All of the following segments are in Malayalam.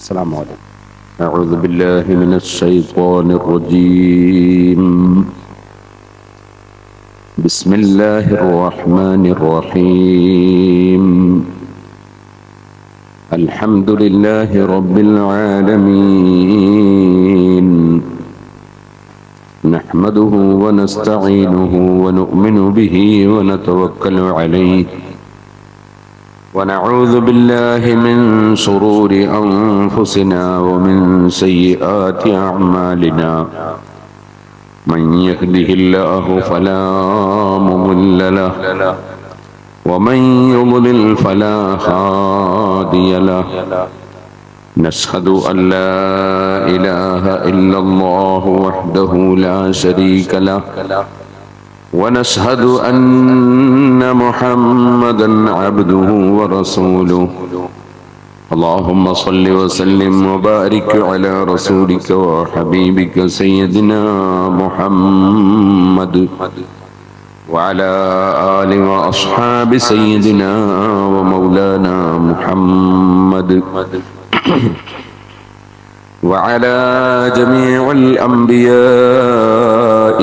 السلام عليكم أعوذ بالله من الشيطان الرجيم بسم الله الرحمن الرحيم الحمد لله رب العالمين نحمده ونستعينه ونؤمن به ونتوكل عليه ونعوذ بالله من شرور أنفسنا ومن سيئات أعمالنا من يهده الله فلا مضل له ومن يضلل فلا هادي له نشهد أن لا إله إلا الله وحده لا شريك له ونشهد أن محمدا عبده ورسوله اللهم صل وسلم وبارك على رسولك وحبيبك سيدنا محمد وعلى آل وأصحاب سيدنا ومولانا محمد وعلى جميع الأنبياء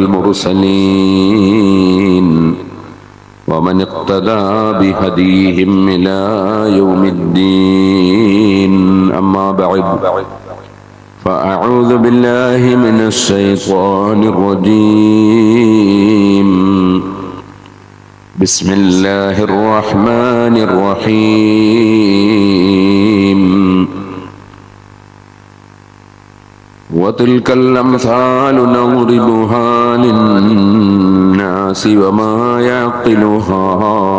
والمرسلين ومن اقتدى بهديهم إلى يوم الدين أما بعد فأعوذ بالله من الشيطان الرجيم بسم الله الرحمن الرحيم وتلك الأمثال نضربها للناس وما يعقلها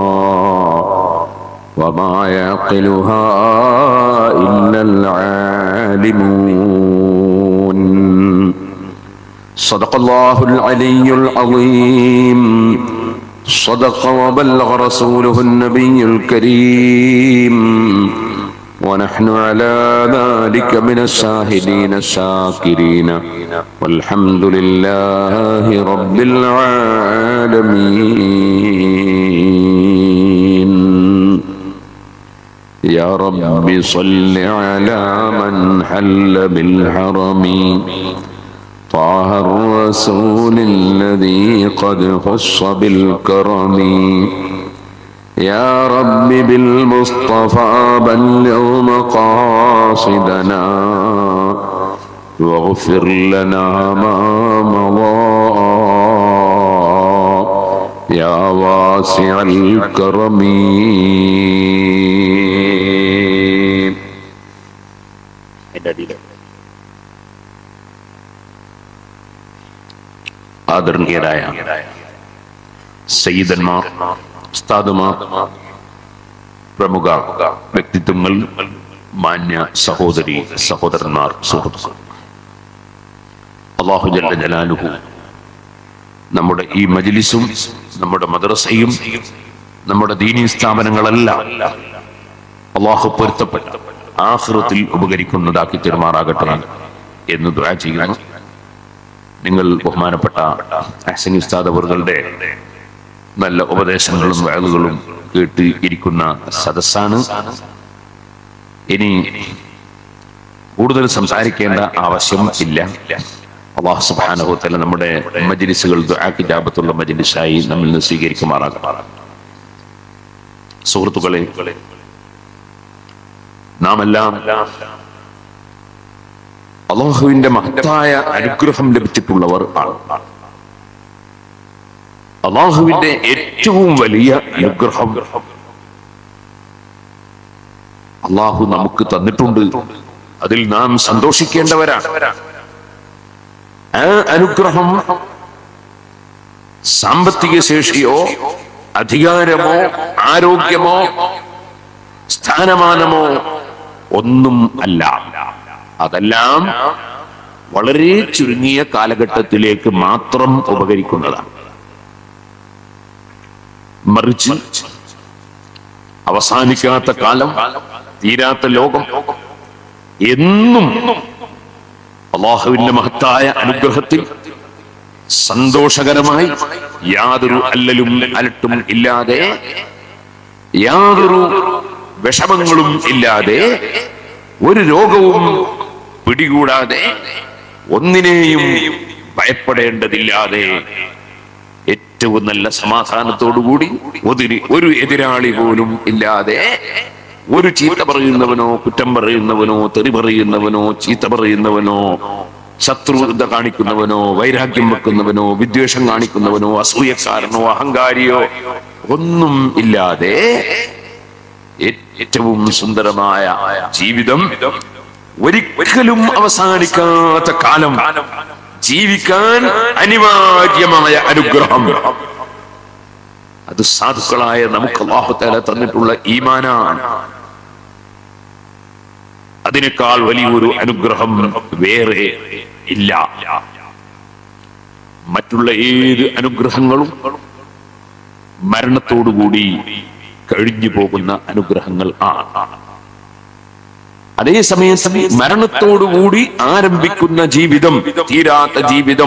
وما يعقلها إلا العالمون صدق الله العلي العظيم صدق وبلغ رسوله النبي الكريم ونحن على ذلك من الشاهدين الشاكرين والحمد لله رب العالمين يا رب صل على من حل بالحرم طه الرسول الذي قد خص بالكرم يا رب بالمصطفى بلغ مقاصدنا واغفر لنا ما مضى يا واسع الكرم ആദരണീയരായ സയ്യിദന്മാർ ഉസ്താദുമാർ പ്രമുഖ വ്യക്തിത്വങ്ങൾ മാന്യ സഹോദരി സഹോദരന്മാർ സുഹൃത്തുക്കൾ അള്ളാഹു ജല്ല ജലാലുഹു നമ്മുടെ ഈ മജിലിസും നമ്മുടെ മദ്രസയും നമ്മുടെ ദീനീ സ്ഥാപനങ്ങളെല്ലാം അള്ളാഹു പൊരുത്തപ്പെട്ട ആഹൃത്തിൽ ഉപകരിക്കുന്നതാക്കി തീർമാറാകട്ടെ എന്ന് ദ്വാ ചെയ്യുന്നു നിങ്ങൾ ബഹുമാനപ്പെട്ട അഹസനി ഉസ്താദ് അവറുകളുടെ നല്ല ഉപദേശങ്ങളും വേളുകളും കേട്ട് ഇരിക്കുന്ന സദസ്സാണ് ഇനി കൂടുതൽ സംസാരിക്കേണ്ട ആവശ്യം ഇല്ല അള്ളാഹു സുബാനുഭവത്തല്ല നമ്മുടെ മജിലിസുകൾ ദുആക്കിജാബത്തുള്ള മജിലിസായി നമ്മിൽ നിന്ന് സ്വീകരിക്കുമാറാകും സുഹൃത്തുക്കളെ നാം എല്ലാം അള്ളാഹുവിന്റെ മഹത്തായ അനുഗ്രഹം ലഭിച്ചിട്ടുള്ളവർ ആണ് അള്ളാഹുവിന്റെ ഏറ്റവും വലിയ അനുഗ്രഹം അള്ളാഹു നമുക്ക് തന്നിട്ടുണ്ട് അതിൽ നാം സന്തോഷിക്കേണ്ടവരാണ് ആ അനുഗ്രഹം സാമ്പത്തിക ശേഷിയോ അധികാരമോ ആരോഗ്യമോ സ്ഥാനമാനമോ ഒന്നും അല്ല അതെല്ലാം വളരെ ചുരുങ്ങിയ കാലഘട്ടത്തിലേക്ക് മാത്രം ഉപകരിക്കുന്നതാണ് മറിച്ച് അവസാനിക്കാത്ത കാലം തീരാത്ത ലോകം എന്നും അള്ളാഹുവിന്റെ മഹത്തായ അനുഗ്രഹത്തിൽ സന്തോഷകരമായി യാതൊരു അല്ലലും അലട്ടും ഇല്ലാതെ യാതൊരു വിഷമങ്ങളും ഇല്ലാതെ ഒരു രോഗവും പിടികൂടാതെ ഒന്നിനെയും ഭയപ്പെടേണ്ടതില്ലാതെ ഏറ്റവും നല്ല സമാധാനത്തോടുകൂടി ഒരു ഒരു എതിരാളി പോലും ഇല്ലാതെ ഒരു ചീത്ത പറയുന്നവനോ കുറ്റം പറയുന്നവനോ തെറി പറയുന്നവനോ ചീത്ത പറയുന്നവനോ ശത്രുത കാണിക്കുന്നവനോ വൈരാഗ്യം വെക്കുന്നവനോ വിദ്വേഷം കാണിക്കുന്നവനോ അസൂയക്കാരനോ അഹങ്കാരിയോ ഒന്നും ഇല്ലാതെ ഏറ്റവും സുന്ദരമായ ജീവിതം ഒരിക്കലും അവസാനിക്കാത്ത കാലം ജീവിക്കാൻ അനിവാര്യമായ അനുഗ്രഹം അത് സാധുക്കളായ നമുക്ക് അള്ളാഹുത്താല തന്നിട്ടുള്ള ഈമാനാണ് അതിനേക്കാൾ വലിയൊരു അനുഗ്രഹം വേറെ ഇല്ല മറ്റുള്ള ഏത് അനുഗ്രഹങ്ങളും മരണത്തോടുകൂടി കഴിഞ്ഞു പോകുന്ന അനുഗ്രഹങ്ങൾ ആണ് അതേ സമയത്ത് മരണത്തോടുകൂടി ആരംഭിക്കുന്ന ജീവിതം തീരാത്ത ജീവിതം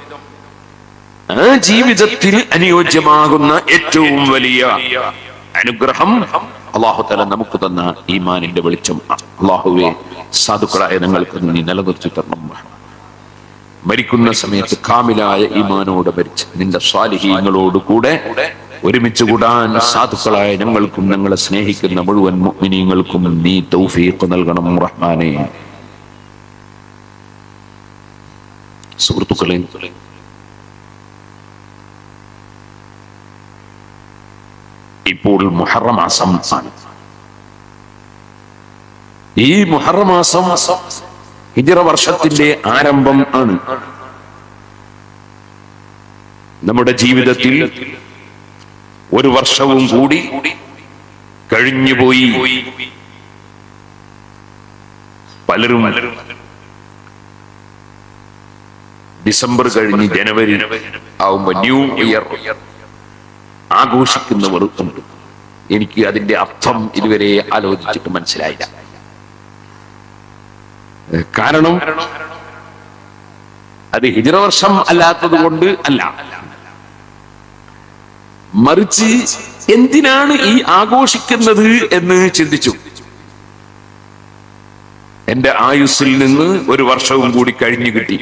ആ ജീവിതത്തിൽ അനുയോജ്യമാകുന്ന ഏറ്റവും വലിയ അനുഗ്രഹം അള്ളാഹു തല നമുക്ക് തന്ന ഈമാനിന്റെ വെളിച്ചം അള്ളാഹുവെ സാധുക്കളായ ഞങ്ങൾക്ക് നീ നിലനിർത്തി തരണം മരിക്കുന്ന സമയത്ത് കാമിലായ ഈമാനോട് മരിച്ച് നിന്റെ സ്വാലിഹീങ്ങളോട് കൂടെ ഒരുമിച്ച് കൂടാൻ സാധുക്കളായ ഞങ്ങൾക്കും ഞങ്ങളെ സ്നേഹിക്കുന്ന മുഴുവൻ മുഅ്മിനീങ്ങൾക്കും നീ തൗഫീഖ് നൽകണം റഹ്മാനെ സുഹൃത്തുക്കളെ ഇപ്പോൾ മുഹറം മാസം ആണ് ഈ മുഹറം മാസം ഹിജറ വർഷത്തിന്റെ ആരംഭം ആണ് നമ്മുടെ ജീവിതത്തിൽ ഒരു വർഷവും കൂടി കഴിഞ്ഞുപോയി പലരും ഡിസംബർ കഴിഞ്ഞ് ജനുവരി ആവുമ്പോ ന്യൂ ഇയർ ആഘോഷിക്കുന്നവർ ഉണ്ട് എനിക്ക് അതിന്റെ അർത്ഥം ഇതുവരെ ആലോചിച്ചിട്ട് മനസ്സിലായില്ല കാരണം അത് ഹിജറ വർഷം അല്ലാത്തത് കൊണ്ട് അല്ല മറിച്ച് എന്തിനാണ് ഈ ആഘോഷിക്കുന്നത് എന്ന് ചിന്തിച്ചു എന്റെ ആയുസ്സിൽ നിന്ന് ഒരു വർഷവും കൂടി കഴിഞ്ഞു കിട്ടി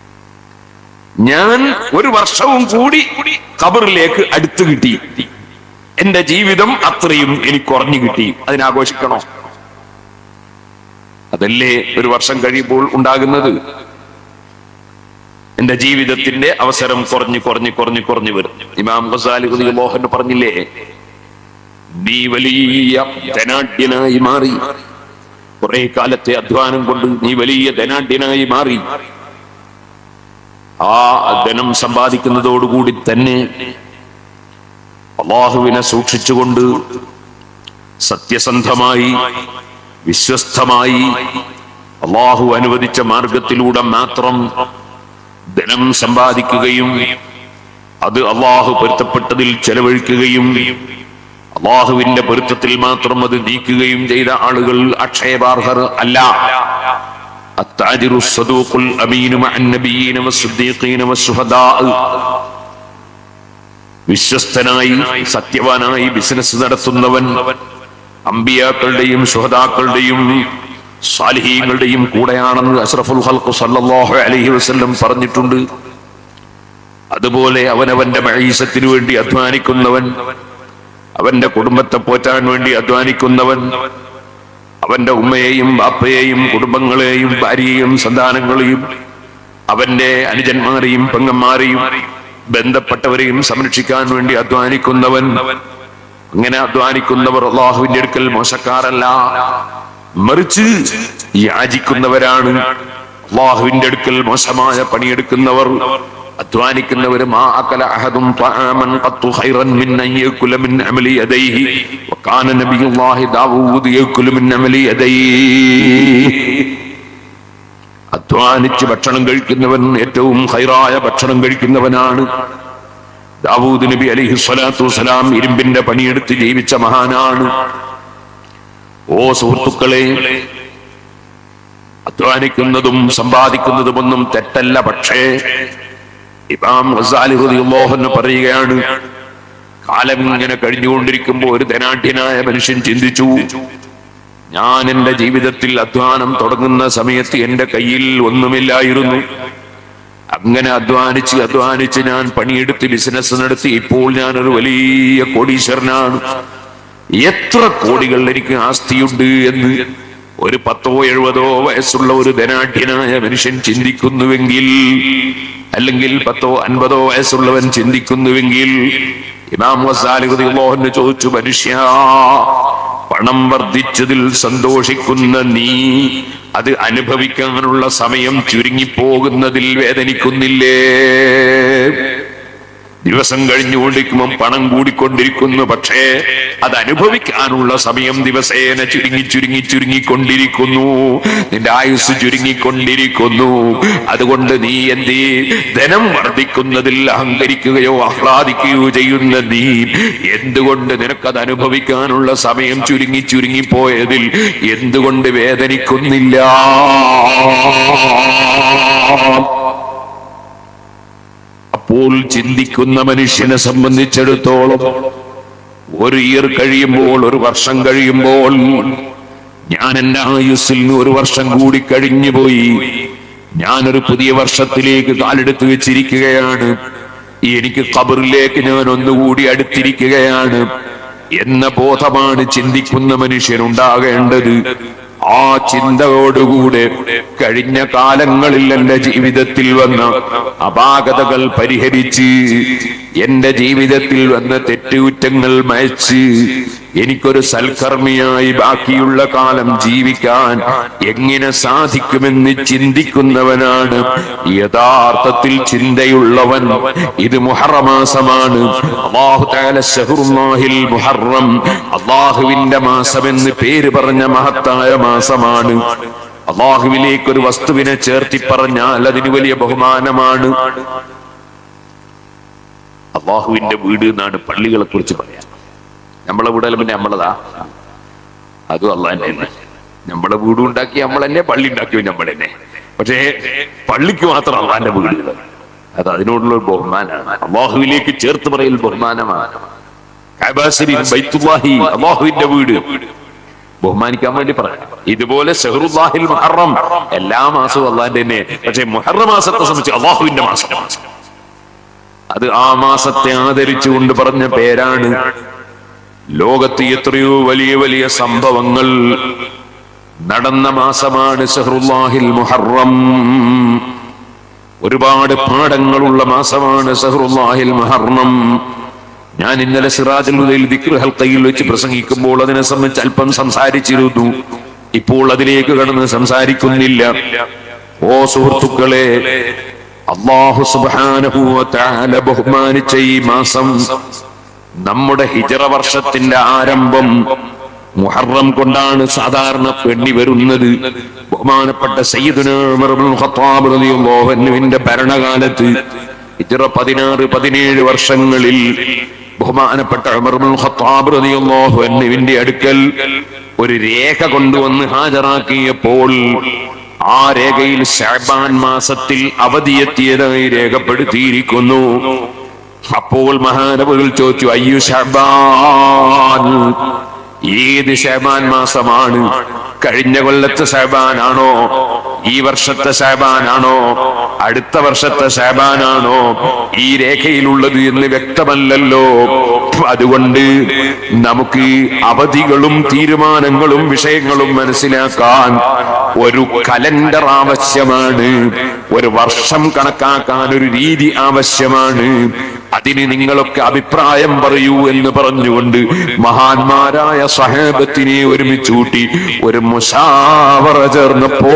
ഞാൻ ഒരു വർഷവും കൂടി ഖബറിലേക്ക് അടുത്ത് കിട്ടി എന്റെ ജീവിതം അത്രയും എനിക്ക് കുറഞ്ഞു കിട്ടി അതിനാഘോഷിക്കണോ അതല്ലേ ഒരു വർഷം കഴിയുമ്പോൾ ഉണ്ടാകുന്നത് എന്റെ ജീവിതത്തിന്റെ അവസരം കുറഞ്ഞു കുറഞ്ഞു കുറഞ്ഞു കുറഞ്ഞു വരും ഇമാം ഗസാലി മോഹൻ പറഞ്ഞില്ലേ നീ വലിയ ധനാഢ്യനായി മാറി കുറെ കാലത്തെ അധ്വാനം കൊണ്ട് നീ വലിയ ധനാഢ്യനായി മാറി ആ ധനം സമ്പാദിക്കുന്നതോടുകൂടി തന്നെ അള്ളാഹുവിനെ സൂക്ഷിച്ചുകൊണ്ട് സത്യസന്ധമായി വിശ്വസ്തമായി അള്ളാഹു അനുവദിച്ച മാർഗത്തിലൂടെ മാത്രം ധനം സമ്പാദിക്കുകയും അത് അള്ളാഹു പൊരുത്തപ്പെട്ടതിൽ ചെലവഴിക്കുകയും അള്ളാഹുവിന്റെ പൊരുത്തത്തിൽ മാത്രം അത് നീക്കുകയും ചെയ്ത ആളുകൾ അക്ഷയപാർഹർ അല്ല التاجر الصدوق الأمين مع النبيين والصديقين والشهداء വിശ്വസ്തനായി സത്യവാനായി ബിസിനസ് നടത്തുന്നവൻ അമ്പിയാക്കളുടെയും സുഹതാക്കളുടെയും സാലിഹീങ്ങളുടെയും കൂടെയാണെന്ന് അഷ്റഫുൽ ഹൽക്കു സല്ലല്ലാഹു അലൈഹി വസല്ലം പറഞ്ഞിട്ടുണ്ട് അതുപോലെ അവനവന്റെ മഴീസത്തിനു വേണ്ടി അധ്വാനിക്കുന്നവൻ അവന്റെ കുടുംബത്തെ പോറ്റാൻ വേണ്ടി അധ്വാനിക്കുന്നവൻ അവന്റെ ഉമ്മയെയും ബാപ്പയെയും കുടുംബങ്ങളെയും ഭാര്യയെയും സന്താനങ്ങളെയും അവന്റെ അനുജന്മാരെയും പെങ്ങന്മാരെയും ബന്ധപ്പെട്ടവരെയും സംരക്ഷിക്കാൻ വേണ്ടി അധ്വാനിക്കുന്നവൻ അങ്ങനെ അധ്വാനിക്കുന്നവർ അള്ളാഹുവിന്റെ അടുക്കൽ മോശക്കാരല്ല മറിച്ച് യാചിക്കുന്നവരാണ് അള്ളാഹുവിന്റെ അടുക്കൽ മോശമായ പണിയെടുക്കുന്നവർ അധ്വാനിക്കുന്നവരും ആ അകല അഹദും طعاما قط خيرا من ان ياكل من عمل يديه وكان نبي الله داوود ياكل من عمل يديه അധ്വാനിച്ച് ഭക്ഷണം കഴിക്കുന്നവൻ ഏറ്റവും ഹൈറായ ഭക്ഷണം കഴിക്കുന്നവനാണ് ദാവൂദ് നബി അലിഹി സ്വലാത്തു വസ്സലാം ഇരുമ്പിന്റെ പണിയെടുത്ത് ജീവിച്ച മഹാനാണ് ഓ സുഹൃത്തുക്കളെ അധ്വാനിക്കുന്നതും സമ്പാദിക്കുന്നതുമൊന്നും തെറ്റല്ല പക്ഷേ ഇമാം ഗസാലി റളിയല്ലാഹു അൻഹു പറയുകയാണ് കാലം ഇങ്ങനെ കഴിഞ്ഞുകൊണ്ടിരിക്കുമ്പോൾ ഒരു ധനാഢ്യനായ മനുഷ്യൻ ചിന്തിച്ചു ഞാൻ എന്റെ ജീവിതത്തിൽ അധ്വാനം തുടങ്ങുന്ന സമയത്ത് എന്റെ കയ്യിൽ ഒന്നുമില്ലായിരുന്നു അങ്ങനെ അധ്വാനിച്ച് അധ്വാനിച്ച് ഞാൻ പണിയെടുത്ത് ബിസിനസ് നടത്തി ഇപ്പോൾ ഞാനൊരു വലിയ കോടീശ്വരനാണ് എത്ര കോടികൾ എനിക്ക് ആസ്തിയുണ്ട് എന്ന് ഒരു പത്തോ എഴുപതോ വയസ്സുള്ള ഒരു ധനാഢ്യനായ മനുഷ്യൻ ചിന്തിക്കുന്നുവെങ്കിൽ അല്ലെങ്കിൽ പത്തോ അൻപതോ വയസ്സുള്ളവൻ ചിന്തിക്കുന്നുവെങ്കിൽ ഇമാം വസാലിഹുദിന് ചോദിച്ചു മനുഷ്യ പണം വർദ്ധിച്ചതിൽ സന്തോഷിക്കുന്ന നീ അത് അനുഭവിക്കാനുള്ള സമയം ചുരുങ്ങിപ്പോകുന്നതിൽ വേദനിക്കുന്നില്ലേ ദിവസം കഴിഞ്ഞുകൊണ്ടിരിക്കുമ്പോൾ പണം കൂടിക്കൊണ്ടിരിക്കുന്നു പക്ഷേ അത് അനുഭവിക്കാനുള്ള സമയം ദിവസേന ചുരുങ്ങി ചുരുങ്ങി ചുരുങ്ങിക്കൊണ്ടിരിക്കുന്നു നിന്റെ ആയുസ് ചുരുങ്ങിക്കൊണ്ടിരിക്കുന്നു അതുകൊണ്ട് നീ എന്തേ ധനം വർദ്ധിക്കുന്നതിൽ അഹങ്കരിക്കുകയോ ആഹ്ലാദിക്കുകയോ ചെയ്യുന്ന നീ എന്തുകൊണ്ട് നിനക്കത് അനുഭവിക്കാനുള്ള സമയം ചുരുങ്ങി ചുരുങ്ങിപ്പോയതിൽ എന്തുകൊണ്ട് വേദനിക്കുന്നില്ല അപ്പോൾ ചിന്തിക്കുന്ന മനുഷ്യനെ സംബന്ധിച്ചിടത്തോളം ഒരു ഇയർ കഴിയുമ്പോൾ ഒരു വർഷം കഴിയുമ്പോൾ ഞാൻ എന്റെ ആയുസ്സിൽ നിന്ന് ഒരു വർഷം കൂടി കഴിഞ്ഞു പോയി ഞാനൊരു പുതിയ വർഷത്തിലേക്ക് കാലെടുത്ത് വെച്ചിരിക്കുകയാണ് എനിക്ക് ഖബറിലേക്ക് ഞാൻ ഒന്നുകൂടി അടുത്തിരിക്കുകയാണ് എന്ന ബോധമാണ് ചിന്തിക്കുന്ന മനുഷ്യനുണ്ടാകേണ്ടത് ആ ചിന്തയോടുകൂടെ കഴിഞ്ഞ കാലങ്ങളിൽ എന്റെ ജീവിതത്തിൽ വന്ന അപാകതകൾ പരിഹരിച്ച് എന്റെ ജീവിതത്തിൽ വന്ന തെറ്റുകുറ്റങ്ങൾ മയച്ച് എനിക്കൊരു സൽക്കർമ്മിയായി ബാക്കിയുള്ള കാലം ജീവിക്കാൻ എങ്ങനെ സാധിക്കുമെന്ന് ചിന്തിക്കുന്നവനാണ് യഥാർത്ഥത്തിൽ ചിന്തയുള്ളവൻ ഇത് മുഹറമാസമാണ് അള്ളാഹു തആല ശഹ്റുല്ലാഹിൽ മുഹറം അള്ളാഹുവിന്റെ മാസമെന്ന് പേര് പറഞ്ഞ മഹത്തായ മാസമാണ് അള്ളാഹുവിലേക്ക് ഒരു വസ്തുവിനെ ചേർത്തി പറഞ്ഞാൽ അതിന് വലിയ ബഹുമാനമാണ് അള്ളാഹുവിന്റെ വീട് എന്നാണ് പള്ളികളെ കുറിച്ച് പറയാം നമ്മളെ വീടല്ല പിന്നെ നമ്മളതാ അതും അള്ളാഹ് തന്നെ നമ്മളെ വീട് ഉണ്ടാക്കി നമ്മൾ തന്നെ പള്ളി ഉണ്ടാക്കി നമ്മൾ തന്നെ പക്ഷേ പള്ളിക്ക് മാത്രം അള്ളാന്റെ വീട് അത് അതിനോടുള്ള ഒരു ബഹുമാനാണ് അള്ളാഹുവിലേക്ക് ചേർത്ത് പറയൽ ബഹുമാനമാണ് കഅബാസിരി, ബൈത്തുല്ലാഹി അള്ളാഹുവിന്റെ വീട് ബഹുമാനിക്കാൻ വേണ്ടി പറയാം ഇതുപോലെ ഷഹറുല്ലാഹിൽ മുഹറം എല്ലാ മാസവും അള്ളാന്റെ തന്നെ പക്ഷെ മുഹറം മാസത്തെ സംബന്ധിച്ച് അള്ളാഹുവിന്റെ മാസം അത് ആ മാസത്തെ ആദരിച്ചുകൊണ്ട് പറഞ്ഞ പേരാണ് ലോകത്ത് എത്രയോ വലിയ വലിയ സംഭവങ്ങൾ നടന്ന മാസമാണ് സഹറുല്ലാഹിൽ മുഹറം ഒരുപാട് പാഠങ്ങളുള്ള മാസമാണ് സഹറുല്ലാഹിൽ മുഹറം ഞാൻ ഇന്നലെ സിറാജുൽ ഹുദയിൽ ദിക്ർ ഹൽക്കയിൽ വെച്ച് പ്രസംഗിക്കുമ്പോൾ അതിനെ സംബന്ധിച്ച് അല്പം സംസാരിച്ചിരുന്നു ഇപ്പോൾ അതിലേക്ക് കടന്ന് സംസാരിക്കുന്നില്ല ഓ സുഹൃത്തുക്കളെ അള്ളാഹു സുബ്ഹാനഹു വ തആല ബഹുമാനിച്ച ഈ മാസം നമ്മുടെ ഹിജറ വർഷത്തിന്റെ ആരംഭം മുഹറം കൊണ്ടാണ് സാധാരണ പെണ്ണി വരുന്നത് ബഹുമാനപ്പെട്ട സയ്യിദുന ഉമർ ഇബ്നുൽ ഖത്താബ് റളിയല്ലാഹു അൻഹുവിന്റെ ഭരണകാലത്ത് ഹിജറ പതിനാറ് പതിനേഴ് വർഷങ്ങളിൽ ബഹുമാനപ്പെട്ട ഉമർ ഇബ്നുൽ ഖത്താബ് റളിയല്ലാഹു അൻഹുവിന്റെ അടുക്കൽ ഒരു രേഖ കൊണ്ടുവന്ന് ഹാജരാക്കിയപ്പോൾ ആ രേഖയിൽ ഷാബാൻ മാസത്തിൽ അവധിയെത്തിയതായി രേഖപ്പെടുത്തിയിരിക്കുന്നു അപ്പോൾ മഹാനവകൾ ചോദിച്ചു അയ്യു ഷബാൻ ഏത് ഷബാൻ മാസമാണ് കഴിഞ്ഞ കൊല്ലത്തെ ഷബാനാണോ ഈ വർഷത്തെ ഷാബാനാണോ അടുത്ത വർഷത്തെ ഷാബാനാണോ ഈ രേഖയിലുള്ളത് എന്ന് വ്യക്തമല്ലല്ലോ അതുകൊണ്ട് നമുക്ക് അവധികളും തീരുമാനങ്ങളും വിഷയങ്ങളും മനസ്സിലാക്കാൻ ഒരു കലണ്ടർ ആവശ്യമാണ് ഒരു വർഷം കണക്കാക്കാൻ ഒരു രീതി ആവശ്യമാണ് അതിന് നിങ്ങളൊക്കെ അഭിപ്രായം പറയൂ എന്ന് പറഞ്ഞുകൊണ്ട് മഹാന്മാരായ സഹേബത്തിനെ ഒരുമിച്ച് കൂട്ടി ഒരു മുഷാവറ ചേർന്നപ്പോൾ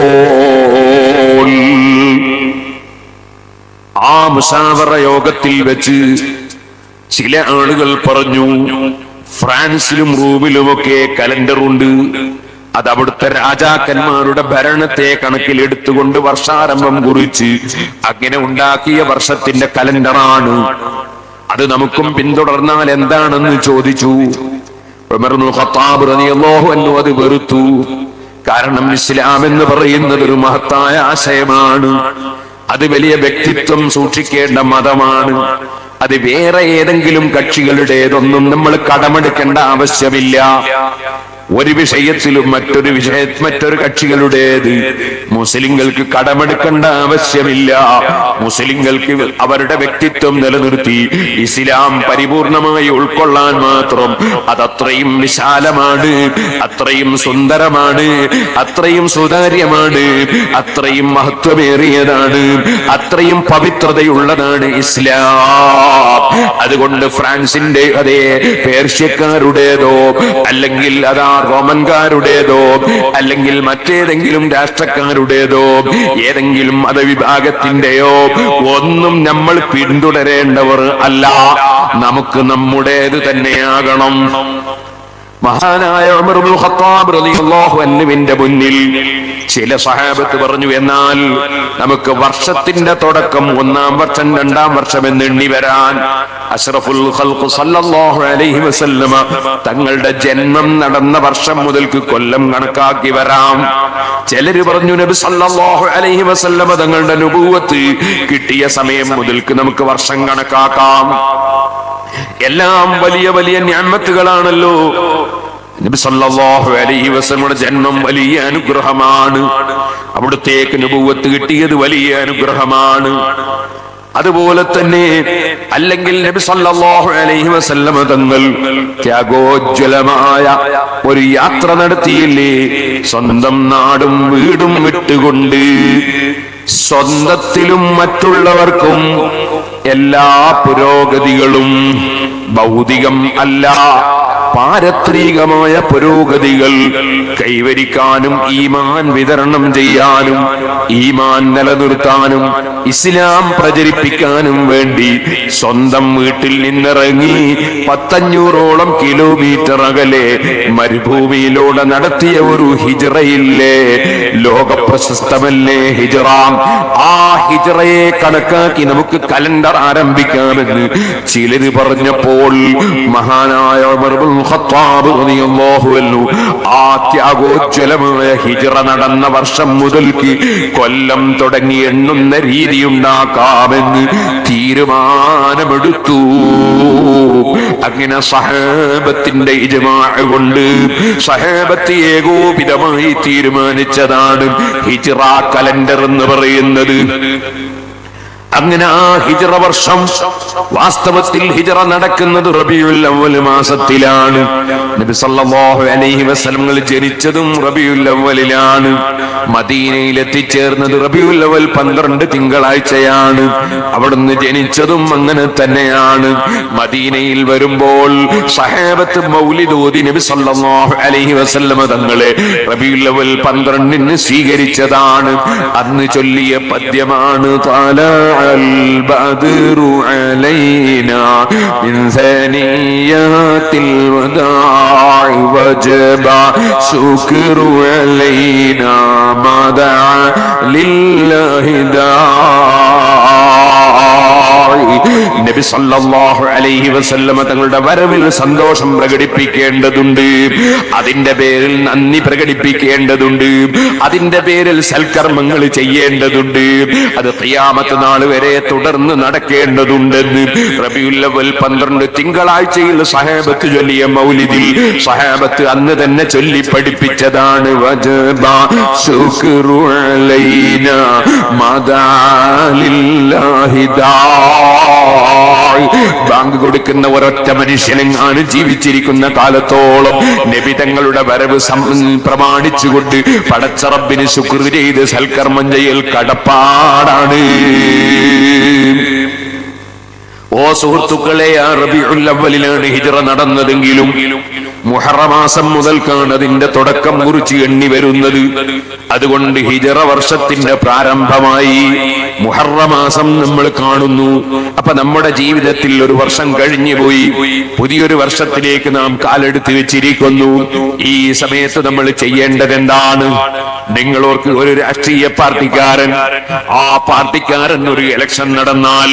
ആ മുഷാവറ യോഗത്തിൽ വെച്ച് ചില ആളുകൾ പറഞ്ഞു ഫ്രാൻസിലും റൂമിലുമൊക്കെ കലണ്ടറുണ്ട് അത് അവിടുത്തെ രാജാക്കന്മാരുടെ ഭരണത്തെ കണക്കിലെടുത്തുകൊണ്ട് വർഷാരംഭം കുറിച്ച് അങ്ങനെ ഉണ്ടാക്കിയ വർഷത്തിന്റെ കലണ്ടറാണ് അത് നമുക്കും പിന്തുടർന്നാൽ എന്താണെന്ന് ചോദിച്ചു ഉമർ ഇബ്നുൽ ഖത്താബ് റളിയല്ലാഹു അൻഹു അത് വെറുത്തു കാരണം ഇസ്ലാം എന്ന് പറയുന്നത് ഒരു മഹത്തായ ആശയമാണ് അത് വലിയ വ്യക്തിത്വം സൂക്ഷിക്കേണ്ട മതമാണ് അത് വേറെ ഏതെങ്കിലും കക്ഷികളുടേതൊന്നും നമ്മൾ കടമെടുക്കേണ്ട ആവശ്യമില്ല ഒരു വിഷയത്തിലും മറ്റൊരു വിഷയ മറ്റൊരു കക്ഷികളുടേത് മുസ്ലിങ്ങൾക്ക് കടമെടുക്കേണ്ട ആവശ്യമില്ല മുസ്ലിങ്ങൾക്ക് അവരുടെ വ്യക്തിത്വം നിലനിർത്തി ഇസ്ലാം പരിപൂർണമായി ഉൾക്കൊള്ളാൻ മാത്രം അതത്രയും വിശാലമാണ് അത്രയും സുന്ദരമാണ് അത്രയും സുതാര്യമാണ് അത്രയും മഹത്വമേറിയതാണ് അത്രയും പവിത്രതയുള്ളതാണ് ഇസ്ലാം അതുകൊണ്ട് ഫ്രാൻസിന്റെ അതേ പേർഷ്യക്കാരുടേതോ അല്ലെങ്കിൽ അതാ റോമൻകാരുടേതോ അല്ലെങ്കിൽ മറ്റേതെങ്കിലും രാഷ്ട്രക്കാരുടേതോ ഏതെങ്കിലും മതവിഭാഗത്തിന്റെയോ ഒന്നും നമ്മൾ പിന്തുടരേണ്ടവർ അല്ല നമുക്ക് നമ്മുടേത് തന്നെയാകണം മഹാനായ ഉമർ ഇബ്നുൽ ഖത്താബ് റളിയല്ലാഹു അൻഹുവിന്റെ മുന്നിൽ ചില സഹാബത്ത് പറഞ്ഞു എന്നാൽ നമുക്ക് വർഷത്തിന്റെ തുടക്കം ഒന്നാം വർഷം രണ്ടാം വർഷം എന്ന് എണ്ണി വരാൻ അഷ്റഫുൽ ഖൽഖ് സല്ലല്ലാഹു അലൈഹി വസല്ലമ തങ്ങളുടെ ജന്മം നടന്ന വർഷം മുതൽക്ക് കൊല്ലം കണക്കാക്കി വരാം ചിലര് പറഞ്ഞു നബി സല്ലല്ലാഹു അലൈഹി വസല്ലമ തങ്ങളുടെ നുബുവത്ത് കിട്ടിയ സമയം മുതൽക്ക് നമുക്ക് വർഷം കണക്കാക്കാം എല്ലാം വലിയ വലിയ ഞാമത്തുകളാണല്ലോ നബി സല്ലല്ലാഹു അലൈഹി വസല്ലമയുടെ ജന്മം വലിയ അനുഗ്രഹമാണ് അവിടുത്തേക്ക് നുബുവത്ത് കിട്ടിയത് വലിയ അനുഗ്രഹമാണ് അതുപോലെ തന്നെ അല്ലെങ്കിൽ നബി സല്ലല്ലാഹു അലൈഹി വസല്ലമ തങ്ങൾ ത്യാഗോജ്വലമായ ഒരു യാത്ര നടത്തിയില്ലേ സ്വന്തം നാടും വീടും വിട്ടുകൊണ്ട് സ്വന്തത്തിലും മറ്റുള്ളവർക്കും എല്ലാ പുരോഗതികളും ഭൗതികം അല്ല പാരത്രികമായ പുരോഗതികൾ കൈവരിക്കാനും ഈമാൻ വിതരണം ചെയ്യാനും ഈമാൻ നിലനിർത്താനും ഇസ്ലാം പ്രചരിപ്പിക്കാനും വേണ്ടി സ്വന്തം വീട്ടിൽ നിന്നിറങ്ങി പത്തഞ്ഞൂറോളം കിലോമീറ്റർ അകലെ മരുഭൂമിയിലൂടെ നടത്തിയ ഒരു ഹിജറയില്ലേ ലോക പ്രശസ്തമല്ലേ ഹിജറ ആ ഹിജറയെ കണക്കാക്കി നമുക്ക് കലണ്ടർ ആരംഭിക്കാമെന്ന് ചിലര് പറഞ്ഞപ്പോൾ മഹാനായ ഉമർ ഇബ്നുൽ ഖത്താബ് റളിയല്ലാഹു അൻഹു ആ ത്യാഗോജ്വലമായ ഹിജറ നടന്ന വർഷം മുതൽക്ക് കൊല്ലം തുടങ്ങി എണ്ണുന്ന രീതി ഉണ്ടാക്കാമെന്ന് തീരുമാനമെടുത്തു അങ്ങനെ സഹാബത്തിന്റെ ഇജമാ കൊണ്ട് സഹാബത്ത് ഏകോപിതമായി തീരുമാനിച്ചതാണ് ഹിജറ കലണ്ടർ എന്ന് പറയുന്നത് അങ്ങനെ ആ ഹിജറ വർഷം വാസ്തവത്തിൽ ഹിജറ നടക്കുന്നത് റബിയുൽ അവൽ മാസത്തിലാണ് നബി സല്ലല്ലാഹു അലൈഹി വസല്ലമകൾ ജനിച്ചതും റബിയുൽ അവലിലാണ് മദീനയിൽ എത്തിച്ചേർന്നത് റബിയുൽ അവൽ പന്ത്രണ്ട് തിങ്കളാഴ്ചയാണ് അവിടുന്ന് ജനിച്ചതും അങ്ങനെ തന്നെയാണ് മദീനയിൽ വരുമ്പോൾ സഹാബത്ത് മൗലിദ് ഓതി നബി സല്ലല്ലാഹു അലൈഹി വസല്ലമ തങ്ങളെ റബിയുൽ അവൽ പന്ത്രണ്ടിന് സ്വീകരിച്ചതാണ് അന്ന് ചൊല്ലിയ പദ്യമാണ് താലാ البدر علينا من ثنيات الوداع وجب شكر علينا ما دعا لله داعي നബി സല്ലല്ലാഹു അലൈഹി വസല്ലമ തങ്ങളുടെ വരവിൽ സന്തോഷം പ്രകടിപ്പിക്കേണ്ടതുണ്ട് അതിന്റെ പേരിൽ നന്ദി പ്രകടിപ്പിക്കേണ്ടതുണ്ട് അതിന്റെ പേരിൽ സൽക്കർമ്മങ്ങൾ ചെയ്യേണ്ടതുണ്ട് അത് ഖിയാമത്ത് നാൾ വരെ തുടർന്ന് നടക്കേണ്ടതുണ്ടെന്ന് റബിയുല്ലവൽ പന്ത്രണ്ട് തിങ്കളാഴ്ചയിൽ സഹാബത്ത് ചൊല്ലിയ മൗലിദിൽ സഹാബത്ത് അന്ന് തന്നെ ചൊല്ലി പഠിപ്പിച്ചതാണ് വജബ ശുക്രു അലൈന മദാലില്ലാഹി ദാഇ. ബാങ്ക് കൊടുക്കുന്ന ഒരൊറ്റ മനുഷ്യനെങ്ങാണ് ജീവിച്ചിരിക്കുന്ന കാലത്തോളം നബിതങ്ങളുടെ വരവ് സം- പ്രമാണിച്ചുകൊണ്ട് പടച്ചറബിന് ശുക്ർ ചെയ്ത് സൽക്കർമ്മം ചെയ്യൽ കടപ്പാടാണ് ഓ സുഹൃത്തുക്കളെ ആ റബിഉൽ അവ്വലിലാണ് ഹിജറ നടന്നതെങ്കിലും മുഹറമാസം മുതൽക്കാണ് അതിന്റെ തുടക്കം കുറിച്ച് എണ്ണി വരുന്നത് അതുകൊണ്ട് ഹിജറ വർഷത്തിന്റെ പ്രാരംഭമായി മുഹറമാസം നമ്മൾ കാണുന്നു അപ്പൊ നമ്മുടെ ജീവിതത്തിൽ ഒരു വർഷം കഴിഞ്ഞു പോയി പുതിയൊരു വർഷത്തിലേക്ക് നാം കാലെടുത്ത് വെച്ചിരിക്കുന്നു ഈ സമയത്ത് നമ്മൾ ചെയ്യേണ്ടത് എന്താണ് നിങ്ങളോർക്ക് ഒരു രാഷ്ട്രീയ പാർട്ടിക്കാരൻ ആ പാർട്ടിക്കാരൻ ഒരു ഇലക്ഷൻ നടന്നാൽ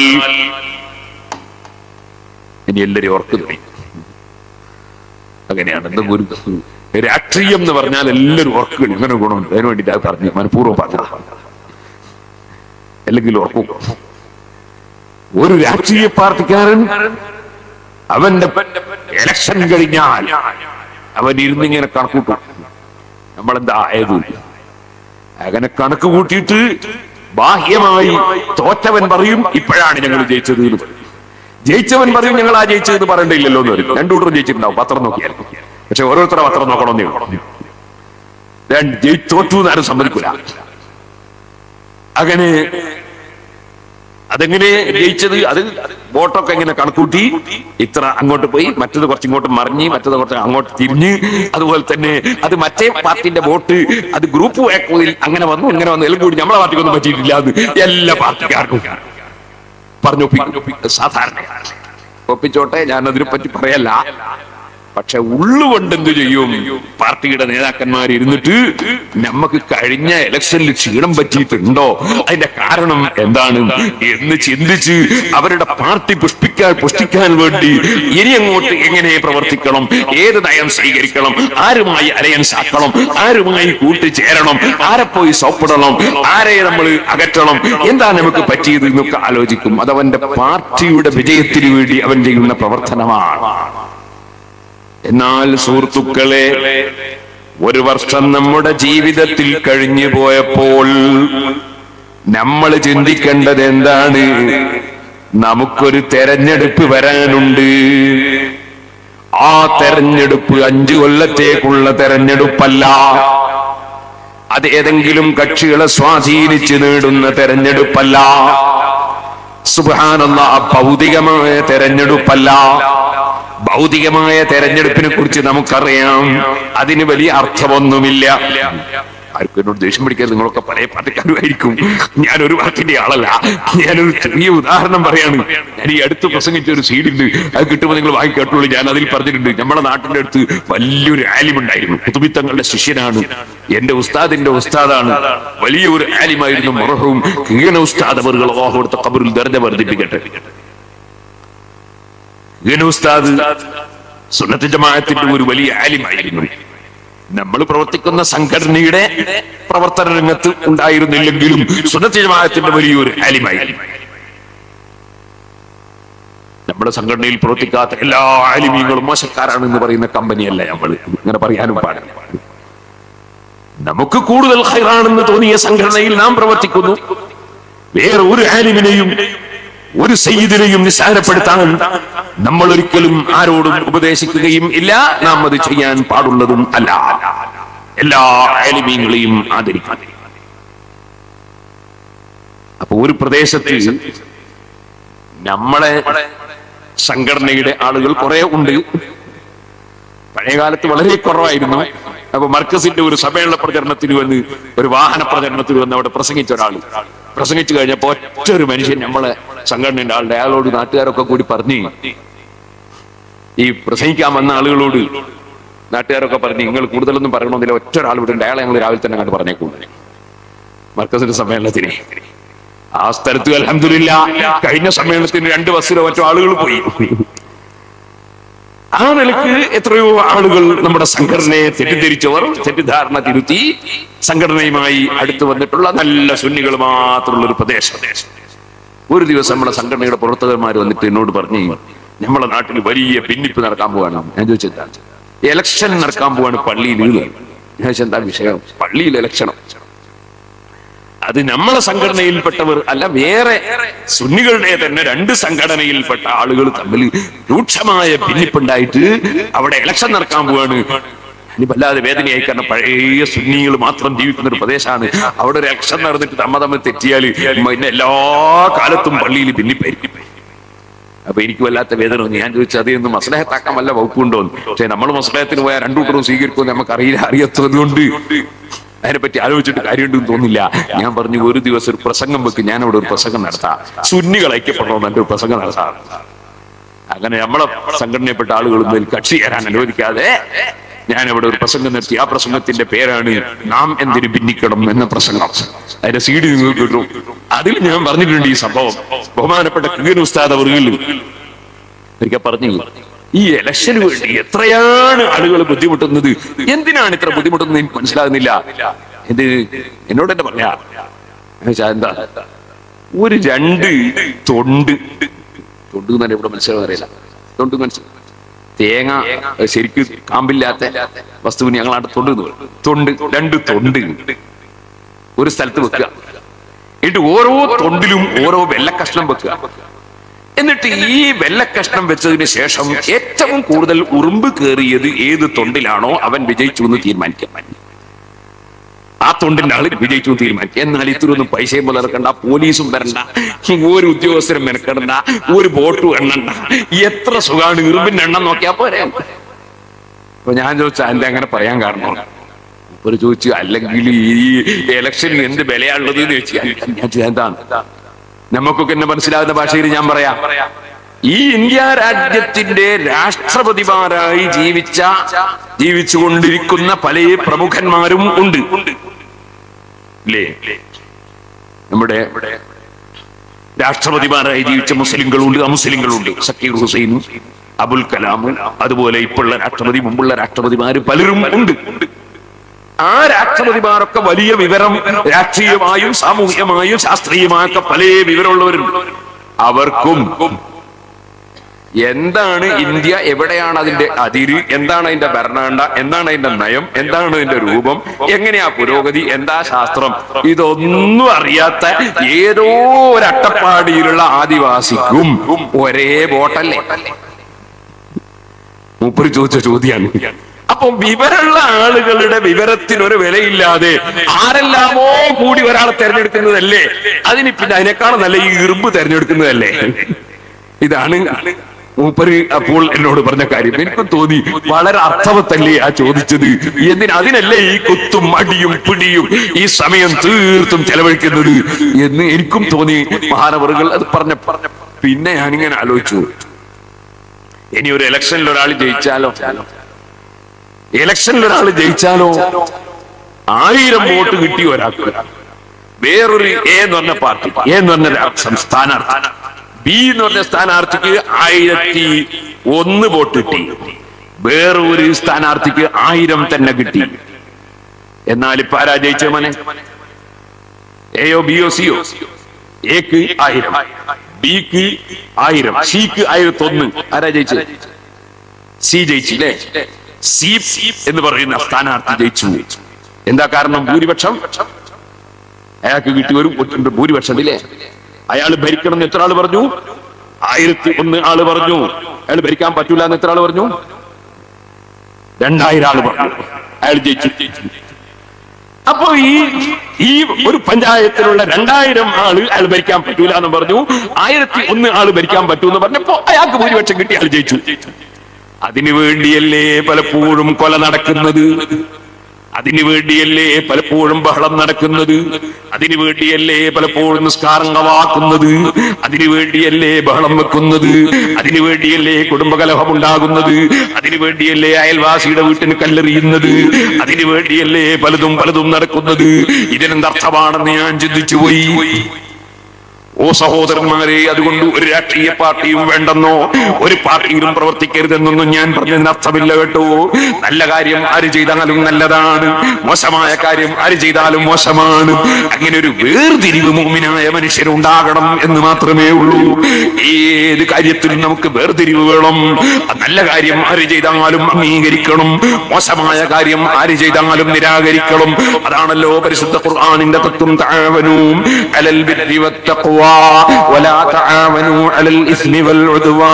ഇനി എല്ലാരും ഓർക്കുന്നു അങ്ങനെയാണ് എന്ത് ഗുരു രാഷ്ട്രീയം എന്ന് പറഞ്ഞാൽ എല്ലാവരും ഓർക്കുകയും ഇങ്ങനെ ഗുണമുണ്ട് അതിനു വേണ്ടിയിട്ട് അത് പറഞ്ഞു മനഃപൂർവ്വം പറഞ്ഞ അല്ലെങ്കിൽ ഓർക്കും ഒരു രാഷ്ട്രീയ പാർട്ടിക്കാരൻ അവന്റെ ഇലക്ഷൻ കഴിഞ്ഞാൽ അവൻ ഇരുന്ന് ഇങ്ങനെ കണക്കൂട്ടും നമ്മളെന്താ ആയത് അങ്ങനെ കണക്ക് കൂട്ടിയിട്ട് ബാഹ്യമായി തോറ്റവൻ പറയും ഇപ്പോഴാണ് ഞങ്ങൾ ജയിച്ചത് എന്ന് പറയും. ജയിച്ചവൻ പറയും ഞങ്ങൾ ആ ജയിച്ചതെന്ന് പറയണ്ടില്ലല്ലോ എന്ന് പറയും രണ്ടു കൂട്ടരും ജയിച്ചിട്ടുണ്ടാവും പത്രം നോക്കിയാൽ പക്ഷെ ഓരോരുത്തരുടെ പത്രം നോക്കണമെന്നേ ഉള്ളൂ രണ്ട് ജയി- തോറ്റു എന്നാരും സമ്മതിക്കൂല അങ്ങനെ അതെങ്ങനെ ജയിച്ചത് അത് വോട്ടൊക്കെ ഇങ്ങനെ കണക്കൂട്ടി ഇത്ര അങ്ങോട്ട് പോയി മറ്റത് കുറച്ച് ഇങ്ങോട്ട് മറിഞ്ഞ് മറ്റത് കുറച്ച് അങ്ങോട്ട് തിരിഞ്ഞ് അതുപോലെ തന്നെ അത് മറ്റേ പാർട്ടിന്റെ വോട്ട് അത് ഗ്രൂപ്പ് വേക്കോതിൽ അങ്ങനെ വന്നു ഇങ്ങനെ വന്നു എല്ലാം കൂടി നമ്മളെ പാർട്ടിക്കൊന്നും പറ്റിയിട്ടില്ല അത് എല്ലാ പാർട്ടിക്കാർക്കും പറഞ്ഞു ഒപ്പി- സാധാരണ ഒപ്പിച്ചോട്ടെ ഞാൻ അതിനെ പറ്റി പറയല്ല പക്ഷെ ഉള്ളുകൊണ്ട് എന്ത് ചെയ്യും പാർട്ടിയുടെ നേതാക്കന്മാർ ഇരുന്നിട്ട് നമുക്ക് കഴിഞ്ഞ ഇലക്ഷനിൽ ക്ഷീണം പറ്റിയിട്ടുണ്ടോ അതിന്റെ കാരണം എന്താണ് എന്ന് ചിന്തിച്ച് അവരുടെ പാർട്ടി പുഷ്പിക്കാൻ പുഷ്ടിക്കാൻ വേണ്ടി ഇനി അങ്ങോട്ട് എങ്ങനെ പ്രവർത്തിക്കണം ഏത് നയം സ്വീകരിക്കണം ആരുമായി അലയൻസ് ആക്കണം ആരുമായി കൂട്ടിച്ചേരണം ആരെ പോയി സോപ്പിടണം ആരെ നമ്മൾ അകറ്റണം എന്താ നമുക്ക് പറ്റിയത് എന്നൊക്കെ ആലോചിക്കും അതവന്റെ പാർട്ടിയുടെ വിജയത്തിന് വേണ്ടി അവൻ ചെയ്യുന്ന പ്രവർത്തനമാണ് എന്നാൽ സുഹൃത്തുക്കളെ ഒരു വർഷം നമ്മുടെ ജീവിതത്തിൽ കഴിഞ്ഞു പോയപ്പോൾ നമ്മൾ ചിന്തിക്കേണ്ടത് എന്താണ് നമുക്കൊരു തെരഞ്ഞെടുപ്പ് വരാനുണ്ട് ആ തെരഞ്ഞെടുപ്പ് അഞ്ചു കൊല്ലത്തേക്കുള്ള തെരഞ്ഞെടുപ്പല്ല അത് ഏതെങ്കിലും കക്ഷികളെ സ്വാധീനിച്ച് നേടുന്ന തെരഞ്ഞെടുപ്പല്ല സുബാനുള്ള ഭൗതികമായ തെരഞ്ഞെടുപ്പല്ല ഭൗതികമായ തെരഞ്ഞെടുപ്പിനെ കുറിച്ച് നമുക്കറിയാം അതിന് വലിയ അർത്ഥമൊന്നുമില്ല ആർക്കും എന്നോട് ദേഷ്യം പിടിക്കരുത് നിങ്ങളൊക്കെ പല പാർട്ടിക്കാരുമായിരിക്കും ഞാൻ ഒരു പാർട്ടിന്റെ ആളല്ല ഞാനൊരു ചെറിയ ഉദാഹരണം പറയാണ് ഞാൻ ഈ അടുത്ത് പ്രസംഗിച്ച ഒരു സീഡുണ്ട് അത് കിട്ടുമ്പോൾ നിങ്ങൾ വാങ്ങി കേട്ടോളൂ ഞാൻ അതിൽ പറഞ്ഞിട്ടുണ്ട് നമ്മുടെ നാട്ടിന്റെ അടുത്ത് വലിയൊരു ആലിമുണ്ടായിരുന്നു കുതുബിത്തങ്ങളുടെ ശിഷ്യനാണ് എന്റെ ഉസ്താദിന്റെ ഉസ്താദാണ് വലിയ ഒരു ആലിമായിരുന്നു മൊറഹവും കീണ ഉസ്താദ് അവർ അള്ളാഹുവിടുത്തെ കബറിൽ ദർജ വർദ്ധിപ്പിക്കട്ടെ ഇങ്ങനെ ഉസ്താദ് സുന്നത്ത് ജമാഅത്തിന്റെ ഒരു വലിയ ആലിമായിരുന്നു നമ്മൾ പ്രവർത്തിക്കുന്ന സംഘടനയുടെ പ്രവർത്തന രംഗത്ത് ഉണ്ടായിരുന്നില്ലെങ്കിലും സുന്നത്ത് ജമാഅത്തിന്റെ വലിയൊരു ആലിമായിരുന്നു നമ്മുടെ സംഘടനയിൽ പ്രവർത്തിക്കാത്ത എല്ലാ ആലിമീങ്ങളും മോശക്കാരാണെന്ന് പറയുന്ന കമ്പനിയല്ല നമ്മൾ ഇങ്ങനെ പറയാനും പാടില്ല നമുക്ക് കൂടുതൽ ഹൈറാണെന്ന് തോന്നിയ സംഘടനയിൽ നാം പ്രവർത്തിക്കുന്നു വേറെ ഒരു ആലിമിനെയും ഒരു സയ്യിദിനെയും നിസ്സാരപ്പെടുത്താൻ നമ്മൾ ഒരിക്കലും ആരോടും ഉപദേശിക്കുകയും ഇല്ല നാം അത് ചെയ്യാൻ പാടുള്ളതും അല്ല എല്ലാ ആലിമീങ്ങളെയും ആദരിക്കാൻ അപ്പൊ ഒരു പ്രദേശത്ത് നമ്മളെ സംഘടനയുടെ ആളുകൾ കുറെ ഉണ്ട് പഴയ കാലത്ത് വളരെ കുറവായിരുന്നു അപ്പൊ മർക്കസിന്റെ ഒരു സമ്മേളന പ്രചരണത്തിന് വന്ന് ഒരു വാഹന പ്രചരണത്തിന് വന്ന് അവിടെ പ്രസംഗിച്ച ഒരാൾ പ്രസംഗിച്ചു കഴിഞ്ഞപ്പോ ഒറ്റ ഒരു മനുഷ്യൻ നമ്മളെ സംഘടനയുടെ ആളുടെ അയാളോട് നാട്ടുകാരൊക്കെ കൂടി പറഞ്ഞു ഈ പ്രസംഗിക്കാൻ വന്ന ആളുകളോട് നാട്ടുകാരൊക്കെ പറഞ്ഞു നിങ്ങൾ കൂടുതലൊന്നും പറയണമെന്നില്ല ഒറ്റ ഒരാൾ ഇവിടെ ഉണ്ട് അയാളെ ഞങ്ങൾ രാവിലെ തന്നെ കണ്ട് പറഞ്ഞേക്കും മർക്കസിന്റെ സമ്മേളനത്തിന് ആ സ്ഥലത്ത് അലഹമില്ല കഴിഞ്ഞ സമ്മേളനത്തിന് രണ്ട് ബസ്സിലോ മറ്റോ ആളുകൾ പോയി ആ നിലക്ക് എത്രയോ ആളുകൾ നമ്മുടെ സംഘടനയെ തെറ്റിദ്ധരിച്ചവർ തെറ്റിദ്ധാരണ തിരുത്തി സംഘടനയുമായി അടുത്ത് വന്നിട്ടുള്ള നല്ല സുന്നികൾ മാത്രമുള്ള ഒരു പ്രദേശം ഒരു ദിവസം നമ്മുടെ സംഘടനയുടെ പ്രവർത്തകന്മാർ വന്നിട്ട് എന്നോട് പറഞ്ഞു നമ്മളെ നാട്ടിൽ വലിയ ഭിന്നിപ്പ് നടക്കാൻ പോവാണ് ഞാൻ ചോദിച്ചെന്താ ഇലക്ഷൻ നടക്കാൻ പോവാണ് പള്ളിയിൽ എന്ന്." ഞാൻ ചോദിച്ചു, എന്താ വിഷയം പള്ളിയിൽ ഇലക്ഷനോ അത് നമ്മളെ സംഘടനയിൽപ്പെട്ടവർ അല്ല വേറെ സുന്നികളുടെ തന്നെ രണ്ട് സംഘടനയിൽപ്പെട്ട ആളുകൾ തമ്മിൽ രൂക്ഷമായ ഭിന്നിപ്പുണ്ടായിട്ട് അവിടെ ഇലക്ഷൻ നടക്കാൻ പോവാണ് ഇനി വല്ലാതെ വേദനയായി കാരണം പഴയ സുന്നികൾ മാത്രം ജീവിക്കുന്ന ഒരു പ്രദേശമാണ് അവിടെ ഒരു ഇലക്ഷൻ നടന്നിട്ട് തമ്മ തമ്മിൽ തെറ്റിയാൽ പിന്നെ എല്ലാ കാലത്തും പള്ളിയിൽ ഭിന്നിപ്പായിരിക്കും അപ്പൊ എനിക്ക് വല്ലാത്ത വേദന തോന്നി ഞാൻ ചോദിച്ചു അതെന്ന് മസ്ലഹത്താക്കാൻ വല്ല വകുപ്പുണ്ടോ പക്ഷെ നമ്മൾ മസ്ലഹത്തിന് പോയാൽ രണ്ടു കൂട്ടറും സ്വീകരിക്കുമെന്ന് നമുക്ക് അറിയില്ല അറിയാത്തത് കൊണ്ട് അതിനെപ്പറ്റി ആലോചിച്ചിട്ട് കാര്യമുണ്ടെന്ന് തോന്നില്ല ഞാൻ പറഞ്ഞു ഒരു ദിവസം ഒരു പ്രസംഗം വെക്ക് ഞാൻ അവിടെ ഒരു പ്രസംഗം നടത്താം സുന്നികൾ ഐക്യപ്പെടണമെന്ന് എന്റെ ഒരു പ്രസംഗം നടത്താം അങ്ങനെ നമ്മളെ സംഘടനയിൽപ്പെട്ട ആളുകളൊന്നും ഇതിൽ കക്ഷി ചേരാൻ അനുവദിക്കാതെ ഞാൻ അവിടെ ഒരു പ്രസംഗം നടത്തി ആ പ്രസംഗത്തിന്റെ പേരാണ് നാം എന്തിനു ഭിന്നിക്കണം എന്ന പ്രസംഗം അതിന്റെ സീഡി നിങ്ങൾക്ക് കിട്ടും അതിൽ ഞാൻ പറഞ്ഞിട്ടുണ്ട് ഈ സംഭവം ബഹുമാനപ്പെട്ട കിഗൻ ഉസ്താദ് അവറുകളിൽ ഒരിക്കൽ പറഞ്ഞു ഈ ഇലക്ഷന് വേണ്ടി എത്രയാണ് ആളുകൾ ബുദ്ധിമുട്ടുന്നത് എന്തിനാണ് ഇത്ര ബുദ്ധിമുട്ടുന്നത് എനിക്ക് മനസ്സിലാകുന്നില്ല ഇത് എന്നോട് തന്നെ പറയാ ഞാൻ ചോദിച്ചാ, എന്താ ഒരു രണ്ട് തൊണ്ട് തൊണ്ട് തന്നെ ഇവിടെ മനസ്സിലാകാൻ അറിയില്ല തൊണ്ട് മനസ്സിലാവും തേങ്ങ ശരിക്കും കാമ്പില്ലാത്ത വസ്തുവിന് ഞങ്ങളാണ് തൊണ്ട് എന്ന് പറയും. തൊണ്ട് രണ്ട് തൊണ്ട് ഒരു സ്ഥലത്ത് വെക്കുക എന്നിട്ട് ഓരോ തൊണ്ടിലും ഓരോ വെള്ളക്കഷ്ണം വെക്കുക എന്നിട്ട് ഈ വെള്ളക്കഷ്ണം വെച്ചതിന് ശേഷം ഏറ്റവും കൂടുതൽ ഉറുമ്പ് കയറിയത് ഏത് തൊണ്ടിലാണോ അവൻ വിജയിച്ചു എന്ന് തീരുമാനിക്കാൻ ആ തൊണ്ടിന്റെ ആള് വിജയിച്ചു എന്ന് തീരുമാനിക്കും എന്നാൽ ഇത്രയൊന്നും പൈസയും പുലർക്കണ്ട പോലീസും വരണ്ട ഒരു ഉദ്യോഗസ്ഥരും മെനക്കെടണ്ട ഒരു ബോട്ടും എണ്ണണ്ട എത്ര സുഖമാണ് ഇറുമ്പിന്റെ എണ്ണം നോക്കിയാ പോരെ അപ്പൊ ഞാൻ ചോദിച്ചാ എന്റെ അങ്ങനെ പറയാൻ കാരണം ഒരു ചോദിച്ചു അല്ലെങ്കിൽ ഈ ഇലക്ഷനിൽ എന്ത് വിലയാണുള്ളത് എന്ന് ചോദിച്ചു ഞാൻ ചോദിച്ചു, എന്താണ് നമുക്കൊക്കെ എന്നെ മനസ്സിലാകുന്ന ഭാഷയിൽ ഞാൻ പറയാം ഈ ഇന്ത്യ രാജ്യത്തിന്റെ രാഷ്ട്രപതിമാരായി ജീവിച്ച ജീവിച്ചുകൊണ്ടിരിക്കുന്ന പല പ്രമുഖന്മാരും ഉണ്ട് ഇല്ലേ നമ്മുടെ രാഷ്ട്രപതിമാരായി ജീവിച്ച മുസ്ലിങ്ങളുണ്ട് അമുസ്ലിങ്ങളുണ്ട് സക്കീർ ഹുസൈൻ അബുൽ കലാം അതുപോലെ ഇപ്പോഴുള്ള രാഷ്ട്രപതി മുമ്പുള്ള രാഷ്ട്രപതിമാര് പലരും ഉണ്ട് ആ രാഷ്ട്രപതിമാരൊക്കെ വലിയ വിവരം രാഷ്ട്രീയമായും സാമൂഹികമായും ശാസ്ത്രീയമായൊക്കെ പല വിവരമുള്ളവരുണ്ട് അവർക്കും എന്താണ് ഇന്ത്യ എവിടെയാണ് അതിന്റെ അതിര് എന്താണ് അതിന്റെ ഭരണഘടന എന്താണ് അതിന്റെ നയം എന്താണ് അതിന്റെ രൂപം എങ്ങനെയാ പുരോഗതി എന്താ ശാസ്ത്രം ഇതൊന്നും അറിയാത്ത ഏതോ ഒരു അട്ടപ്പാടിയിലുള്ള ആദിവാസിക്കും ഒരേ വോട്ടല്ലേ മൂപ്പര് ചോദിച്ച ചോദ്യമാണ് അപ്പൊ വിവരമുള്ള ആളുകളുടെ വിവരത്തിന് ഒരു വിലയില്ലാതെ ആരെല്ലാമോ കൂടി ഒരാളെ തെരഞ്ഞെടുക്കുന്നതല്ലേ അതിന് പിന്നെ അതിനേക്കാളും നല്ല ഈ ഇറുമ്പ് തെരഞ്ഞെടുക്കുന്നതല്ലേ ഇതാണ് മൂപ്പര് അപ്പോൾ എന്നോട് പറഞ്ഞ കാര്യം എനിക്കും തോന്നി വളരെ അർത്ഥവത്തല്ലേ ആ ചോദിച്ചത് എന്തിന് അതിനല്ലേ ഈ കുത്തും അടിയും പിടിയും ഈ സമയം തീർത്തും ചെലവഴിക്കുന്നത് എന്ന് എനിക്കും തോന്നി മഹാനവറുകൾ അത് പറഞ്ഞ പറഞ്ഞ പിന്നെ ഞാനിങ്ങനെ ആലോചിച്ചു ഇനി ഒരു ഇലക്ഷനിൽ ഒരാൾ ജയിച്ചാലോ ഇലക്ഷനിൽ ഒരാൾ ജയിച്ചാലോ ആയിരം വോട്ട് കിട്ടിയ ഒരാൾക്ക് വേറൊരു എ എന്ന് പറഞ്ഞ പാർട്ടി എ എന്ന് പറഞ്ഞ രാ- സ്ഥാനാർത്ഥി ബി എന്ന് പറഞ്ഞ സ്ഥാനാർത്ഥിക്ക് ആയിരത്തി ഒന്ന് വോട്ട് കിട്ടി വേറൊരു സ്ഥാനാർത്ഥിക്ക് ആയിരം തന്നെ കിട്ടി എന്നാൽ ഇപ്പൊ ആരാ ജയിച്ച മോനെ എയോ ബിയോ സിയോ എക്ക് ആയിരം ബിക്ക് ആയിരം സിക്ക് ആയിരത്തി ഒന്ന് ആരാ ജയിച്ചത് സി ജയിച്ചു അല്ലേ സി എന്ന് പറയുന്ന സ്ഥാനാർത്ഥി ജയിച്ചു എന്താ കാരണം ഭൂരിപക്ഷം അയാൾക്ക് കിട്ടിയ ഒരു ഒറ്റ ഭൂരിപക്ഷം ഇല്ലേ അയാൾ ഭരിക്കണം എന്ന് എത്ര ആള് പറഞ്ഞു ആയിരത്തി ഒന്ന് ആള് പറഞ്ഞു അയാൾ ഭരിക്കാൻ പറ്റൂല എന്ന് എത്ര ആള് പറഞ്ഞു രണ്ടായിരം ആള് പറഞ്ഞു അയാൾ ജയിച്ചു അപ്പോ ഈ ഈ ഒരു പഞ്ചായത്തിലുള്ള രണ്ടായിരം ആള് അയാൾ ഭരിക്കാൻ പറ്റൂല എന്ന് പറഞ്ഞു ആയിരത്തി ഒന്ന് ആള് ഭരിക്കാൻ പറ്റൂ എന്ന് പറഞ്ഞപ്പോ അയാൾക്ക് ഭൂരിപക്ഷം കിട്ടി അയാൾ ജയിച്ചു അതിനു വേണ്ടിയല്ലേ പലപ്പോഴും കൊല നടക്കുന്നത് അതിനു വേണ്ടിയല്ലേ പലപ്പോഴും ബഹളം നടക്കുന്നത് അതിനു വേണ്ടിയല്ലേ പലപ്പോഴും നിസ്കാരങ്ങളാക്കുന്നത് അതിനു വേണ്ടിയല്ലേ ബഹളം വെക്കുന്നത് അതിനു വേണ്ടിയല്ലേ കുടുംബകലഹം ഉണ്ടാകുന്നത് അതിനു വേണ്ടിയല്ലേ അയൽവാസിയുടെ വീട്ടിന് കല്ലെറിയുന്നത് അതിനു വേണ്ടിയല്ലേ പലതും പലതും നടക്കുന്നത് ഇതിനെന്തർത്ഥമാണെന്ന് ഞാൻ ചിന്തിച്ചു പോയി ഓ സഹോദരന്മാരെ അതുകൊണ്ട് ഒരു രാഷ്ട്രീയ പാർട്ടിയും വേണ്ടെന്നോ ഒരു പാർട്ടിയിലും പ്രവർത്തിക്കരുതെന്നൊന്നും ഞാൻ പറഞ്ഞതിന് അർത്ഥമില്ല കേട്ടോ നല്ല കാര്യം ആര് ചെയ്താലും നല്ലതാണ് മോശമായ കാര്യം ആര് ചെയ്താലും മോശമാണ് അങ്ങനെ ഒരു വേർതിരിവ് മൂമിനായ മനുഷ്യരുണ്ടാകണം എന്ന് മാത്രമേ ഉള്ളൂ ഏത് കാര്യത്തിലും നമുക്ക് വേർതിരിവ് വേണം ആ നല്ല കാര്യം ആര് ചെയ്താലും അംഗീകരിക്കണം മോശമായ കാര്യം ആര് ചെയ്താലും നിരാകരിക്കണം അതാണല്ലോ പരിശുദ്ധ ഖുർആനിന്റെ തത്വം താവനും അലൽ ബിർരി വത്തഖ്വ വലാ തആവനു അലൽ ഇസ്മി വൽ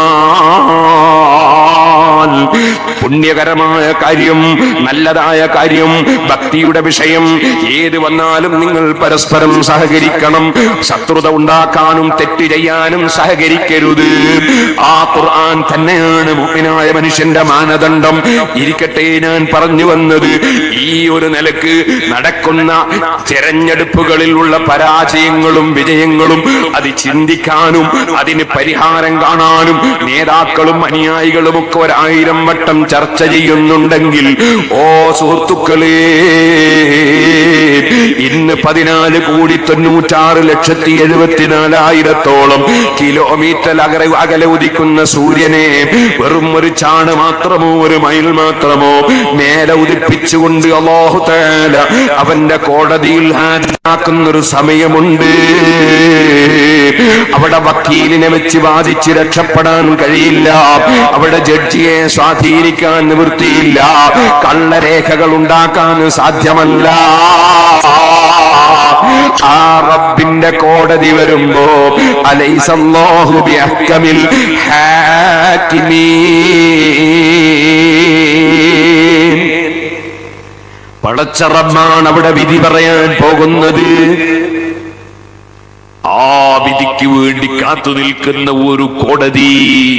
ഉദ്വാൻ പുണ്യകരമായ കാര്യം നല്ലതായ കാര്യം ഭക്തിയുടെ വിഷയം ഏത് വന്നാലും നിങ്ങൾ പരസ്പരം സഹകരിക്കണം ശത്രുത ഉണ്ടാക്കാനും തെറ്റ് ചെയ്യാനും സഹകരിക്കരുത് ആ ഖുർആൻ തന്നെയാണ് മുഅ്മിനായ മനുഷ്യന്റെ മാനദണ്ഡം ഇരിക്കട്ടെ ഞാൻ പറഞ്ഞു വന്നത് ഈ ഒരു നിലക്ക് നടക്കുന്ന തെരഞ്ഞെടുപ്പുകളിലുള്ള പരാജയങ്ങളും വിജയങ്ങളും അത് ചിന്തിക്കാനും അതിന് പരിഹാരം കാണാനും നേതാക്കളും അനുയായികളും ഒക്കെ ഒരായിരം വട്ടം ചർച്ച ചെയ്യുന്നുണ്ടെങ്കിൽ ഓ സുഹൃത്തുക്കളെ ഇന്ന് പതിനാല് കോടി തൊണ്ണൂറ്റാറ് ലക്ഷത്തി എഴുപത്തിനാലായിരത്തോളം കിലോമീറ്റർ അകലെ അകലെ ഉദിക്കുന്ന സൂര്യനെ വെറും ഒരു ചാണ് മാത്രമോ ഒരു മൈൽ മാത്രമോ മേലെ ഉദിപ്പിച്ചുകൊണ്ട് അള്ളാഹു തആല അവന്റെ കോടതിയിൽ ഹാജരാക്കുന്ന ഒരു സമയമുണ്ട് അവിടെ വക്കീലിനെ വെച്ച് വാദിച്ച് രക്ഷപ്പെടാൻ കഴിയില്ല അവിടെ ജഡ്ജിയെ മനസ്സിനെ സ്വാധീനിക്കാൻ നിവൃത്തിയില്ല കള്ളരേഖകൾ ഉണ്ടാക്കാൻ സാധ്യമല്ല ആ റബ്ബിന്റെ കോടതി വരുമ്പോ അലൈസല്ലാഹു ബിഅഹ്കമിൽ ഹാക്കിമീൻ പടച്ച റബ്ബാണ് അവിടെ വിധി പറയാൻ പോകുന്നത് ആ വിധിക്ക് വേണ്ടി കാത്തു നിൽക്കുന്ന ഒരു കോടതി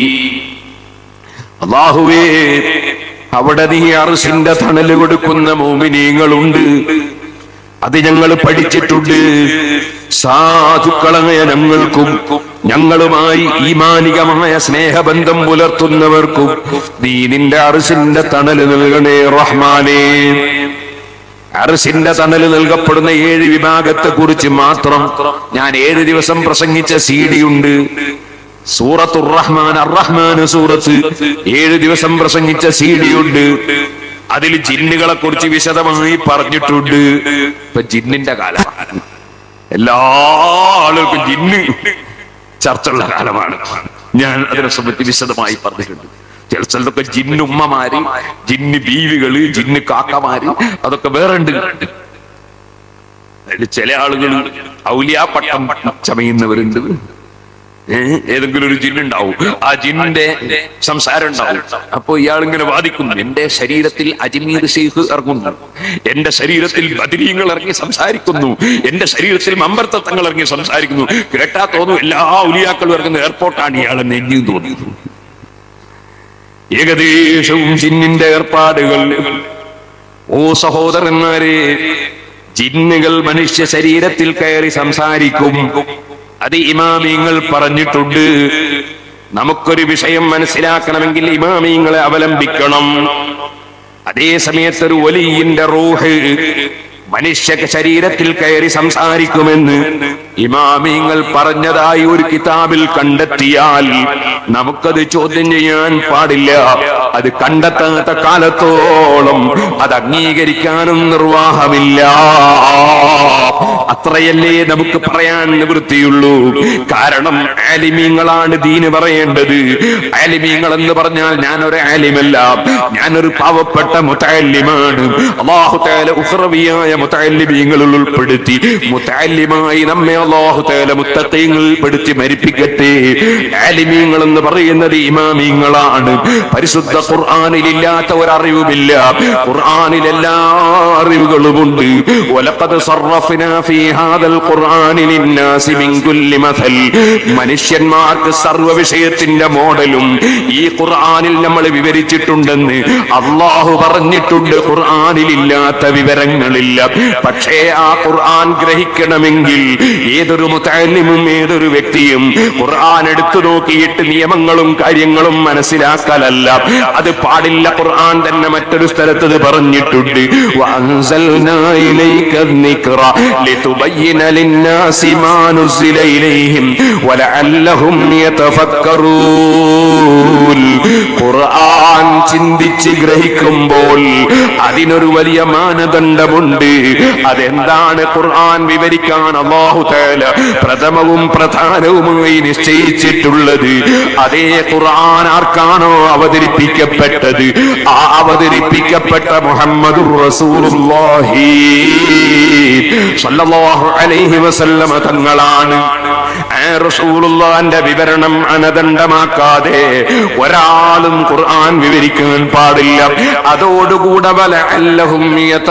അള്ളാഹുവേ അവിടെ നീ അർശിന്റെ തണല് കൊടുക്കുന്ന മോമിനീങ്ങളുണ്ട് അത് ഞങ്ങൾ പഠിച്ചിട്ടുണ്ട് സാധുക്കളായ ഞങ്ങൾക്കും ഞങ്ങളുമായി ഈമാനികമായ സ്നേഹബന്ധം പുലർത്തുന്നവർക്കും നീ നിന്റെ അർശിന്റെ തണല് നൽകണേ റഹ്മാനേ അർശിന്റെ തണല് നൽകപ്പെടുന്ന ഏഴ് വിഭാഗത്തെ കുറിച്ച് മാത്രം ഞാൻ ഏഴ് ദിവസം പ്രസംഗിച്ച സി ഡി ഉണ്ട് സൂറത്തുർ റഹ്മാൻ അറഹ്മാൻ സൂറത്ത് ഏഴ് ദിവസം പ്രസംഗിച്ച സി ഡി ഉണ്ട് അതിൽ ജിന്നുകളെ കുറിച്ച് വിശദമായി പറഞ്ഞിട്ടുണ്ട് ഇപ്പൊ ജിന്നിന്റെ കാലമാണ് എല്ലാ ആളുകൾക്കും ജിന്ന് ചർച്ചയുള്ള കാലമാണ് ഞാൻ അതിനെ സംബന്ധിച്ച് വിശദമായി പറഞ്ഞിട്ടുണ്ട് ചില സ്ഥലത്തൊക്കെ ജിന്നുമ്മമാര് ജിന്ന് ബീവികള് ജിന്ന് കാക്കമാര് അതൊക്കെ വേറെ ഉണ്ട് അതിൽ ചില ആളുകൾ ഔലിയാ പട്ടം ചമയുന്നവരുണ്ട് ഏഹ് ഏതെങ്കിലും ഒരു ജിന്നുണ്ടാവും ആ ജിന്നിന്റെ സംസാരം ഉണ്ടാവും അപ്പൊ ഇയാൾ ഇങ്ങനെ വാദിക്കുന്നു എന്റെ ശരീരത്തിൽ അജ്മീർ ഷെയ്ഖ് ഇറങ്ങുന്നു എന്റെ ശരീരത്തിൽ ബദരീങ്ങൾ ഇറങ്ങി സംസാരിക്കുന്നു എന്റെ ശരീരത്തിൽ മമ്പർത്തങ്ങൾ ഇറങ്ങി സംസാരിക്കുന്നു കേട്ടാ തോന്നും എല്ലാ ഉലിയാക്കളും ഇറങ്ങുന്ന എയർപോർട്ടാണ് ഇയാളെ നെഞ്ഞു തോന്നിയത് ഏകദേശവും ജിന്നിന്റെ ഏർപ്പാടുകൾ ഓ സഹോദരന്മാരെ ജിന്നുകൾ മനുഷ്യ ശരീരത്തിൽ കയറി സംസാരിക്കും അത് ഇമാമിങ്ങൾ പറഞ്ഞിട്ടുണ്ട് നമുക്കൊരു വിഷയം മനസ്സിലാക്കണമെങ്കിൽ ഇമാമിങ്ങളെ അവലംബിക്കണം അതേ സമയത്ത് ഒരു വലിയന്റെ റൂഹ് മനുഷ്യ ശരീരത്തിൽ കയറി സംസാരിക്കുമെന്ന് ഇമാമിങ്ങൾ പറഞ്ഞതായി ഒരു കിതാബിൽ കണ്ടെത്തിയാൽ നമുക്കത് ചോദ്യം ചെയ്യാൻ പാടില്ല അത് കണ്ടെത്താത്ത കാലത്തോളം അത് അംഗീകരിക്കാനും നിർവാഹമില്ല അത്രയല്ലേ നമുക്ക് പറയാൻ നിവൃത്തിയുള്ളൂ കാരണം ആലിമീങ്ങളാണ് ദീന് പറയേണ്ടത് ആലിമീങ്ങൾ എന്ന് പറഞ്ഞാൽ ഞാനൊരു ആലിമല്ല ഞാനൊരു പാവപ്പെട്ട മുത്തല്ലിമാണ് അള്ളാഹു തആല ഉഖ്റവിയായ മുത്തല്ലിമീങ്ങളിൽ ഉൾപ്പെടുത്തി മുത്തല്ലിമായി നമ്മെ അള്ളാഹു തആല മുത്തഖീങ്ങളിൽ പെടുത്തി മരിപ്പിക്കട്ടെ ആലിമീങ്ങൾ എന്ന് പറയുന്നത് ഇമാമീങ്ങളാണ് പരിശുദ്ധ ഖുർആനിൽ ഇല്ലാത്ത ഒരറിവുമില്ല ഖുർആനിൽ എല്ലാ അറിവുകളുമുണ്ട് വലഖദ് സർറഫ്നാ ഫീ ഹാദൽ ഖുർആനി ലിന്നാസി മിൻ കുല്ലി മഥൽ മനുഷ്യന്മാർക്ക് സർവ്വ വിഷയത്തിന്റെ മോഡലും ഈ ഖുർആനിൽ നമ്മൾ വിവരിച്ചിട്ടുണ്ടെന്ന് അള്ളാഹു പറഞ്ഞിട്ടുണ്ട് ഖുർആനിൽ ഇല്ലാത്ത വിവരങ്ങളില്ല പക്ഷേ ആ ഖുർആൻ ഗ്രഹിക്കണമെങ്കിൽ ഏതൊരു മുത്തലിമും ഏതൊരു വ്യക്തിയും ഖുർആൻ എടുത്തു നോക്കിയിട്ട് നിയമങ്ങളും കാര്യങ്ങളും മനസ്സിലാക്കലല്ല അത് പാടില്ല ഖുർആൻ തന്നെ മറ്റൊരു സ്ഥലത്ത് ഇത് പറഞ്ഞിട്ടുണ്ട് വഅൻസൽനാ ഇലൈക الذِّكْرَ لِتُبَيِّنَ لِلنَّاسِ مَا نُزِّلَ إِلَيْهِمْ وَلَعَلَّهُمْ يَتَفَكَّرُونَ ഖുർആൻ ചിന്തിച്ച് ഗ്രഹിക്കുമ്പോൾ അതിനൊരു വലിയ മാനദണ്ഡമുണ്ട് അതെന്താണ് ഖുർആൻ വിവരിക്കാൻ അള്ളാഹു തആല പ്രഥമവും പ്രധാനവുമായി നിശ്ചയിച്ചിട്ടുള്ളത് അതേ ഖുർആൻ ആർക്കാണോ അവതരിപ്പിക്കപ്പെട്ടത് ആ അവതരിപ്പിക്കപ്പെട്ട മുഹമ്മദ് റസൂലുള്ളാഹി സല്ലല്ലാഹു അലൈഹി വസല്ലമ തങ്ങളാണ് ആ റസൂലുള്ളാന്റെ വിവരണം അനദണ്ഡമാക്കാതെ ഒരാളും ഖുർആൻ വിവരിക്കാൻ പാടില്ല അതോടുകൂടെ വല അല്ലഹും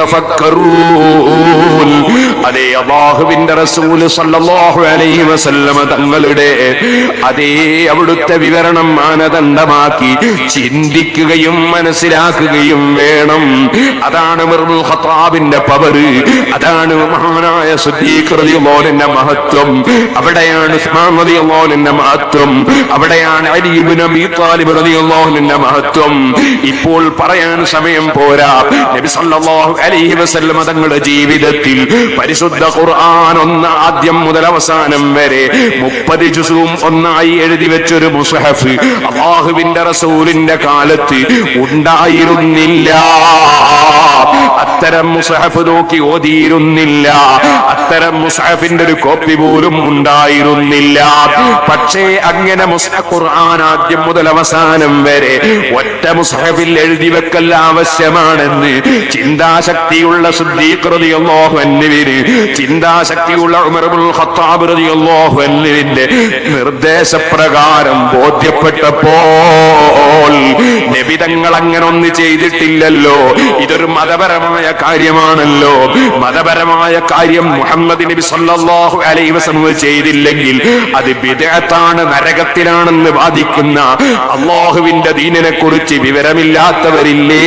യതഫക്കറൂൻ അതേ അള്ളാഹുവിന്റെ റസൂല് സല്ലല്ലാഹു അലൈഹി വസല്ലമ തങ്ങളുടെ അതേ അവിടുത്തെ വിവരണം മാനദണ്ഡമാക്കി ചിന്തിക്കുകയും മനസ്സിലാക്കുകയും വേണം അതാണ് മിർമുൽ ഖത്താബിന്റെ പവറ് അതാണ് മഹാനായ സുദ്ദീഖ് റളിയല്ലാഹുവിന്റെ മഹത്വം അവിടെയാണ് ഉസ്മാൻ റളിയല്ലാഹുവിന്റെ മഹത്വം അവിടെയാണ് അലി ഇബ്നു അബീ താലിബ് റളിയല്ലാഹുവിന്റെ മഹത്വം ഇപ്പോൾ പറയാൻ സമയം പോരാ നബി സല്ലല്ലാഹു അലൈഹി വസല്ലം തങ്ങളുടെ ജീവിതത്തിൽ പരിശുദ്ധ ഖുർആൻ ഒന്ന് ആദ്യം മുതൽ അവസാനം വരെ മുപ്പത് ജുസും ഒന്നായി എഴുതി വെച്ചൊരു മുസഹഫ് അള്ളാഹുവിന്റെ റസൂലിന്റെ കാലത്ത് ഉണ്ടായിരുന്നില്ല അത്തരം മുസഹഫ് നോക്കി ഓതിയിരുന്നില്ല അത്തരം മുസഹഫിന്റെ ഒരു കോപ്പി പോലും ഉണ്ടായിരുന്നില്ല പക്ഷേ അങ്ങനെ മുസ്ഹ ഖുർആൻ ആദ്യം മുതൽ അവസാനം വരെ ഒറ്റ മുസഹഫിൽ എഴുതി വെക്കൽ ആവശ്യമാണെന്ന് ചിന്താശക്തിയുള്ള സിദ്ദീഖ് റളിയല്ലാഹു അൻഹുവിന് ചിന്താശക്തിയുള്ള ഉമർ ഇബ്നുൽ ഖത്താബ് റളിയല്ലാഹു അൻഹുവിന്റെ നിർദ്ദേശപ്രകാരം ബോധ്യപ്പെട്ടപ്പോൾ നബിതങ്ങൾ അങ്ങനെ ഒന്ന് ചെയ്തിട്ടില്ലല്ലോ ഇതൊരു മതപരമായ കാര്യമാണല്ലോ മതപരമായ കാര്യം മുഹമ്മദ് നബി സല്ലല്ലാഹു അലൈഹി വസല്ലം ചെയ്തില്ലെങ്കിൽ അത് ബിദ്അത്താണ് നരകത്തിലാണെന്ന് വാദിക്കുന്ന അള്ളാഹുവിന്റെ ദീനിനെ കുറിച്ച് വിവരമില്ലാത്തവരില്ലേ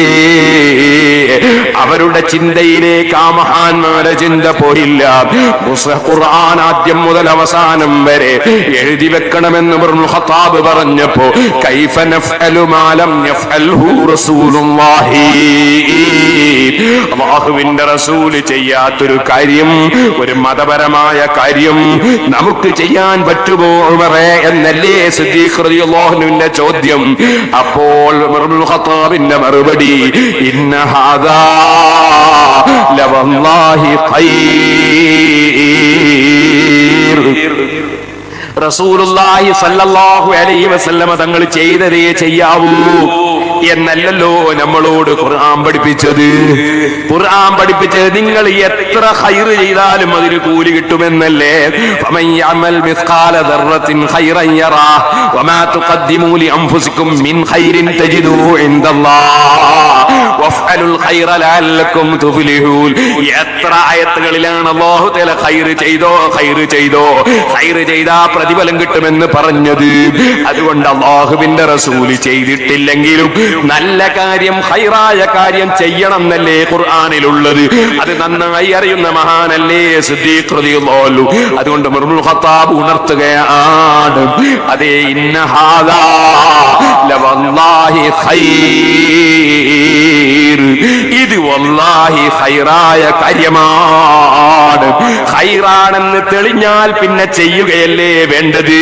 അവരുടെ ചിന്തയിലേക്ക് ആ മഹാന്മാരെ ചിന്ത പോയില്ല മുസ്ഹഫ് ഖുർആൻ ആദ്യം മുതൽ അവസാനം വരെ എഴുതി വെക്കണമെന്ന് ഇബ്നുൽ ഖത്താബ് പറഞ്ഞപ്പോ കൈഫ നഫ്അലു മാ ലം യഫ്അൽഹു റസൂലുള്ളാഹി അല്ലാഹുവിന്റെ റസൂൽ ചെയ്യാത്തൊരു കാര്യം ഒരു മതപരമായ കാര്യം നമുക്ക് ചെയ്യാൻ പറ്റുമോ ഉമറേ എന്നല്ലേ സിദ്ദീഖ് റളിയല്ലാഹുവിന്റെ ചോദ്യം അപ്പോൾ ഇബ്നുൽ ഖത്താബിന്റെ മറുപടി ഇന്ന ഹാദാ ലവല്ലാഹി ഖൈർ റസൂലുള്ളാഹി സല്ലല്ലാഹു അലൈഹി വസല്ലമ തങ്ങൾ ചെയ്തതേ ചെയ്യാവൂ എന്നല്ലല്ലോ നമ്മളോട് ഖുർആൻ പഠിപ്പിച്ചത് ഖുർആൻ പഠിപ്പിച്ചത് നിങ്ങൾ എത്ര ഹൈർ ചെയ്താലും അതിന് കൂലി കിട്ടുമെന്നല്ലേ ഫമൻ യഅമൽ മിസ്ഖാല ദർറത്തിൻ ഖൈറൻ യറാ വമാ തുഖദ്ദിമൂ ലിഅൻഫുസികും മിൻ ഖൈറിൻ തജിദൂ ഇൻദല്ലാഹ് വഫ്അലുൽ ഖൈറ ലഅല്ലക്കും തുഫ്ലിഹൂൻ എത്ര ആയത്തുകളിലാണ് അല്ലാഹു തആല ഖൈർ ചെയ്തോ ഖൈർ ചെയ്തോ ഖൈർ ചെയ്താ പ്രതിഫലം കിട്ടുമെന്ന് പറഞ്ഞത് അതുകൊണ്ട് അള്ളാഹുവിന്റെ റസൂല് ചെയ്തിട്ടില്ലെങ്കിലും നല്ല കാര്യം ഹൈറായ കാര്യം ചെയ്യണം എന്നല്ലേ ഖുർആാനിലുള്ളത് അത് നന്നായി അറിയുന്ന മഹാനല്ലേ സിദ്ദീഖ് റളിയല്ലാഹു അതുകൊണ്ട് മിർമുൽ ഖത്താബ് ഉണർത്തുകയാണ് അതേ ഇന്ന ഹാദാ ലവല്ലാഹി ഖൈർ ഇത് വല്ലാഹി ഖൈറായ കാര്യമാണ് ഖൈറാണെന്ന് തെളിഞ്ഞാൽ പിന്നെ ചെയ്യുകയല്ലേ വേണ്ടത്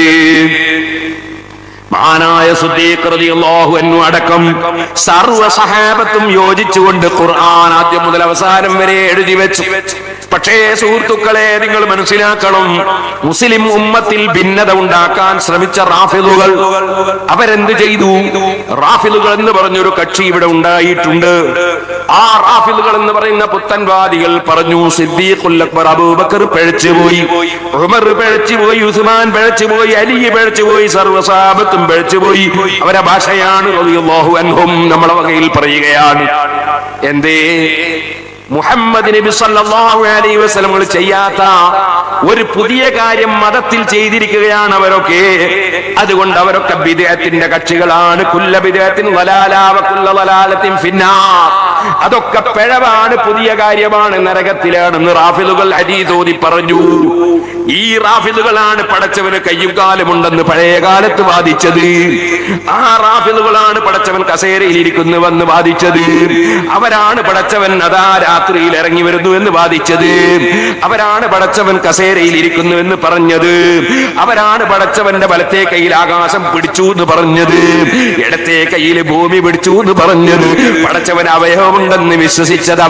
മഹാനായ സുദ്ദീഖ് റളിയല്ലാഹു അൻഹു അടക്കം സർവ്വ സഹാബത്തും യോജിച്ചുകൊണ്ട് ഖുർആൻ ആദ്യം മുതൽ അവസാനം വരെ എഴുതി വെച്ചു പക്ഷേ സുഹൃത്തുക്കളെ നിങ്ങൾ മനസ്സിലാക്കണം മുസ്ലിം ഉമ്മത്തിൽ ഭിന്നത ഉണ്ടാക്കാൻ ശ്രമിച്ച റാഫിലുകൾ അവരെന്ത് ചെയ്തു റാഫിലുകൾ എന്ന് പറഞ്ഞൊരു കക്ഷി ഇവിടെ ഉണ്ടായിട്ടുണ്ട് ആ റാഫിലുകൾ എന്ന് പറയുന്ന പുത്തൻവാദികൾ പറഞ്ഞു സിദ്ദീഖുൽ അക്ബർ അബൂബക്കർ പിഴച്ചുപോയി ഉമർ പിഴച്ചുപോയി ഉസ്മാൻ പിഴച്ചുപോയി അലി പിഴച്ചുപോയി സർവ്വസാപത്തും പിഴച്ചുപോയി അവരെ ഭാഷയാണ് റളിയല്ലാഹു അൻഹും നമ്മളെ വകയിൽ പറയുകയാണ് എന്തേ മുഹമ്മദ് നബി സല്ലല്ലാഹു അലൈഹി വസല്ലം ചെയ്യാത്ത ഒരു പുതിയ കാര്യം മതത്തിൽ ചെയ്തിരിക്കുകയാണ് അവരൊക്കെ അതുകൊണ്ട് അവരൊക്കെ ബിദഅത്തിന്റെ കക്ഷികളാണ് കുല്ല ബിദഅത്തിൻ വലാലാവ കുല്ല വലാലത്തിൻ ഫിന്നാർ അതൊക്കെ പിഴവാണ് പുതിയ കാര്യമാണ് നരകത്തിലാണെന്ന് റാഫിലുകൾ ഹദീസോതി പറഞ്ഞു ഈ റാഫിലുകളാണ് പടച്ചവന് കയ്യും കാലുമുണ്ടെന്ന് പഴയ കാലത്ത് വാദിച്ചത് ആ റാഫിലുകളാണ് പടച്ചവൻ കസേരയിൽ ഇരിക്കുന്നുവെന്ന് വാദിച്ചത് അവരാണ് പടച്ചവൻ അതാ രാത്രിയിൽ ഇറങ്ങി വരുന്നു എന്ന് വാദിച്ചത് അവരാണ് പടച്ചവൻ കസേരയിൽ ഇരിക്കുന്നു എന്ന് പറഞ്ഞത് അവരാണ് പടച്ചവന്റെ വലത്തെ കയ്യിൽ ആകാശം പിടിച്ചു എന്ന് പറഞ്ഞത് ഇടത്തെ കയ്യിൽ ഭൂമി പിടിച്ചു എന്ന് പറഞ്ഞത് പടച്ചവൻ അവയവമുണ്ടെന്ന് വിശ്വസിച്ചത്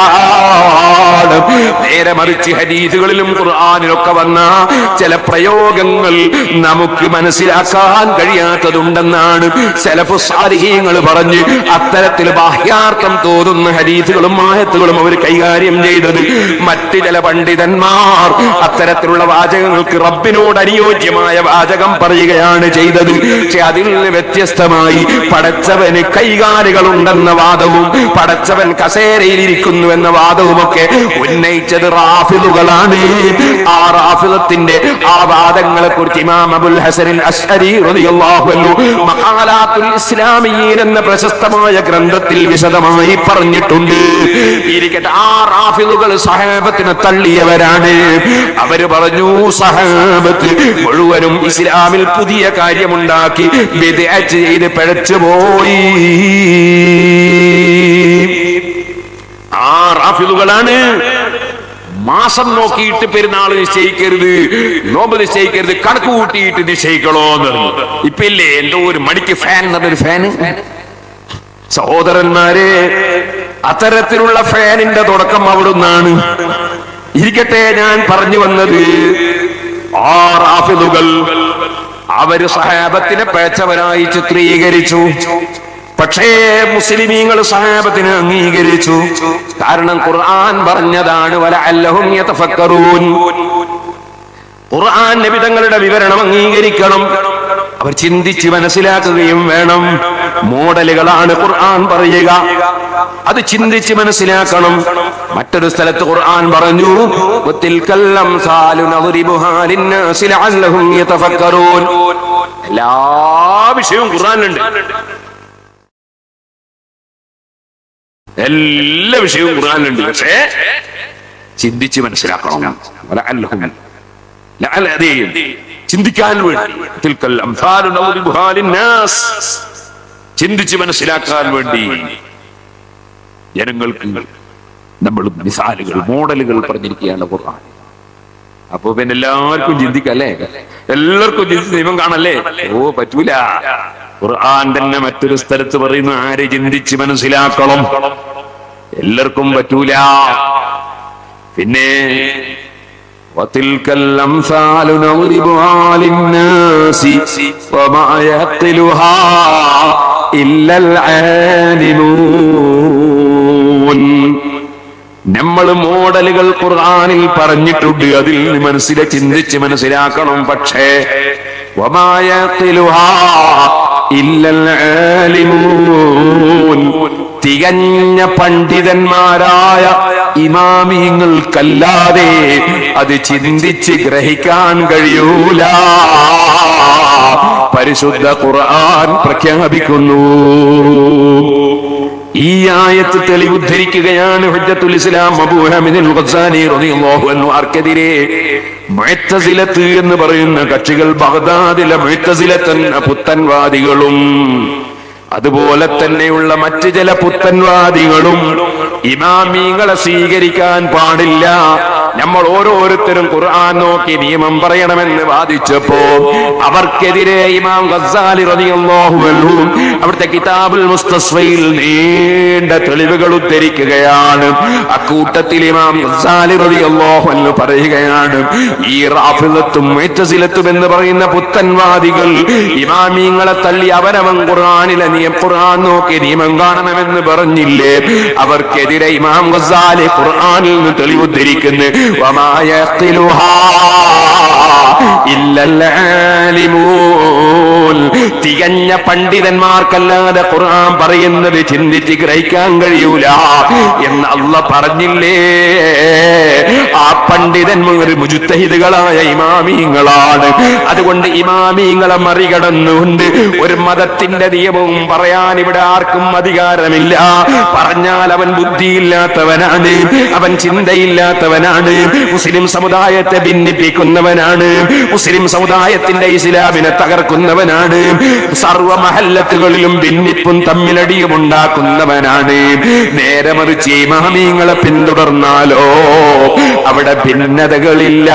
അവരാണ് നേരെ മറിച്ച് ഹദീസുകളിലും ഖുർആാനിലൊക്കെ വന്ന ചില പ്രയോഗങ്ങൾ നമുക്ക് മനസ്സിലാക്കാൻ കഴിയാത്തതുണ്ടെന്നാണ് സലഫു സാലിഹീങ്ങൾ പറഞ്ഞ് അത്തരത്തിൽ ബാഹ്യാർത്ഥം തോന്നുന്ന ഹദീസുകളും ആയത്തുകളും അവർ കൈകാര്യം ചെയ്തത് മറ്റ് ചില പണ്ഡിതന്മാർ അത്തരത്തിലുള്ള വാചകങ്ങൾക്ക് റബ്ബിനോട് അനുയോജ്യമായ വാചകം പറയുകയാണ് ചെയ്തത് പക്ഷെ അതിൽ നിന്ന് വ്യത്യസ്തമായി പടച്ചവന് കൈകാലുകളുണ്ടെന്ന വാദവും പടച്ചവൻ കസേരയിൽ ഇരിക്കുന്നു എന്ന വാദവുമൊക്കെ ഉന്നയിച്ചത് റാഫിദുകളാണ് ആ റാഫിദത്തിന്റെ ആ വാദങ്ങളെ കുറിച്ച് ഇമാം അബുൽ ഹസൻ അഷ്അരി റളിയല്ലാഹു അൻഹു മഖാലാത്തുൽ ഇസ്ലാമിയീൻ എന്ന പ്രശസ്തമായ ഗ്രന്ഥത്തിൽ വിശദമായി പറഞ്ഞിട്ടുണ്ട് ഇരിക്കട്ടെ ആ റാഫിദുകൾ സഹാബത്തിനെ തള്ളിയവരാണ് അവര് പറഞ്ഞു സഹാബത്ത് മുഴുവനും ഇസ്ലാമിൽ പുതിയ കാര്യമുണ്ടാക്കി ബിദ്അത്ത് ചെയ്ത് പിഴച്ചുപോയി ആ റാഫിദുകളാണ് മാസം നോക്കിയിട്ട് പെരുന്നാൾ നിശ്ചയിക്കരുത് നോമ്പ് നിശ്ചയിക്കരുത് കണക്ക് കൂട്ടിയിട്ട് നിശ്ചയിക്കണോ എന്ന് പറഞ്ഞു ഇപ്പൊ ഇല്ലേ എന്തോ ഒരു മണിക്ക് ഫാൻ എന്നൊരു ഫാന് സഹോദരന്മാരെ അത്തരത്തിലുള്ള ഫാനിന്റെ തുടക്കം അവിടുന്നാണ് ഇരിക്കട്ടെ ഞാൻ പറഞ്ഞു വന്നത് ആ റാഫിദുകൾ അവര് സഹാബത്തിനെ പേച്ചവരായി ചിത്രീകരിച്ചു പക്ഷേ മുസ്ലിമീങ്ങൾ സഹാബത്തിനെ അംഗീകരിച്ചു കാരണം ഖുർആൻ പറഞ്ഞതാണ് വല അല്ലഹും യതഫക്കറൂൻ ഖുർആൻ നബിതങ്ങളുടെ വിവരണം അംഗീകരിക്കണം അവർ ചിന്തിച്ച് മനസ്സിലാക്കുകയും വേണം മോഡലുകളാണ് ഖുർആൻ പറയുക അത് ചിന്തിച്ച് മനസ്സിലാക്കണം മറ്റൊരു സ്ഥലത്ത് ഖുർആൻ പറഞ്ഞു "വത്തിൽക്കൽ അംസാലു നദ്രിബുഹാ ലിന്നാസി ലഅല്ലഹും യതഫക്കറൂൻ." എല്ലാ വിഷയവും ഖുർആനിലുണ്ട് എല്ലാ വിഷയവും ഖുർആനിലുണ്ട് പക്ഷേ ചിന്തിച്ച് മനസ്സിലാക്കണം വലഅല്ലഹും ലഅല്ല അതേ ചിന്തിക്കാൻ വേണ്ടി തിൽക്കൽ അംസാലു നദ്രിബുഹാ ലിന്നാസ്. ചിന്തിച്ച് മനസ്സിലാക്കാൻ വേണ്ടി ജനങ്ങൾക്ക് നമ്മൾ മിസാലുകൾ മോഡലുകൾ പറഞ്ഞിരിക്കുകയാണ് ഖുർആൻ അപ്പൊ പിന്നെ എല്ലാവർക്കും ചിന്തിക്കല്ലേ എല്ലാവർക്കും ചിന്തിച്ച് ദൈവം കാണല്ലേ ഓ പറ്റൂല ഖുർആൻ തന്നെ മറ്റൊരു സ്ഥലത്ത് പറയുന്നു ആര് ചിന്തിച്ച് മനസ്സിലാക്കണം എല്ലാവർക്കും പറ്റൂല പിന്നെ وتلك الأمثال نضربها للناس وما يعقلها إلا العالمون നമ്മൾ മോഡലുകൾ ഖുർആനിൽ പറഞ്ഞിട്ടുണ്ട് അതിൽ നിന്ന് മനസ്സിലെ ചിന്തിച്ച് മനസ്സിലാക്കണം പക്ഷേ وما يعقلها إلا العالمون തികഞ്ഞ പണ്ഡിതന്മാരായ ഇമാമിയങ്ങൾക്കല്ലാതെ അത് ചിന്തിച്ച് ഗ്രഹിക്കാൻ കഴിയൂല പരിശുദ്ധ ഖുർആൻ പ്രഖ്യാപിക്കുന്നു ഈ ആയത്ത് തെളിവുദ്ധരിക്കുകയാണ് ഹുജ്ജത്തുൽ ഇസ്ലാം അബൂ ഹമീദുൽ ഖസാനി റളിയല്ലാഹു അൻഹു ആർക്കെതിരെ മുഅ്തസിലത്ത് എന്ന് പറയുന്ന കക്ഷികൾ ബഗ്ദാദിലെ മുഅ്തസിലത്ത് എന്ന പുത്തൻവാദികളും അതുപോലെ തന്നെയുള്ള മറ്റ് ചില പുത്തൻവാദികളും ഇമാമീങ്ങളെ സ്വീകരിക്കാൻ പാടില്ല നമ്മൾ ഓരോരുത്തരും ഖുർആൻ നോക്കി നിയമം പറയണമെന്ന് വാദിച്ചപ്പോ അവർക്കെതിരെ ഇമാം ഗസാലി റളിയല്ലാഹു അൻഹു അവിടുത്തെ കിതാബുൽ മുസ്തസ്വയിൽ നീണ്ട തെളിവുകൾ ഉദ്ധരിക്കുകയാണ് അക്കൂട്ടത്തിൽ ഇമാം ഗസാലി റളിയല്ലാഹു അൻഹു പറയുകയാണ് ഈ റാഫിദത്തും മുഅ്തസിലത്തും എന്ന് പറയുന്ന പുത്തൻവാദികൾ ഇമാമീങ്ങളെ തള്ളി അവനവൻ ഖുർആനിലെ നിയം ഖുർആൻ നോക്കി നിയമം കാണണമെന്ന് പറഞ്ഞില്ലേ അവർക്കെതിരെ ഇമാം ഗസാലി ഖുർആനിൽ നിന്ന് തെളിവുദ്ധരിക്കുന്നു വമാ യഖിലുഹാ ഇല്ലൽ ആലിമൂൻ തികഞ്ഞ പണ്ഡിതന്മാർക്കല്ലാതെ ഖുർആൻ പറയുന്നത് ചിന്തിച്ച് ഗ്രഹിക്കാൻ കഴിയൂല എന്ന് അല്ല പറഞ്ഞില്ലേ ആ പണ്ഡിതന്മാർ മുജുത്തഹിദുകളായ ഇമാമീങ്ങളാണ് അതുകൊണ്ട് ഇമാമീങ്ങളെ മറികടന്നുകൊണ്ട് ഒരു മതത്തിന്റെ നിയമവും പറയാൻ ഇവിടെ ആർക്കും അധികാരമില്ല പറഞ്ഞാൽ അവൻ ബുദ്ധിയില്ലാത്തവനാണ് അവൻ ചിന്തയില്ലാത്തവനാണ് മുസ്ലിം സമുദായത്തെ ഭിന്നിപ്പിക്കുന്നവനാണ് മുസ്ലിം സമുദായത്തിന്റെ ഇസ്ലാമിനെ തകർക്കുന്നവനാണ് സർവ മഹല്ലത്തുകളിലും ഭിന്നിപ്പും തമ്മിലടിയും ഉണ്ടാക്കുന്നവനാണ് നേരെ മറിച്ച് ഇമാമീങ്ങളെ പിന്തുടർന്നാലോ അവിടെ ഭിന്നതകളില്ല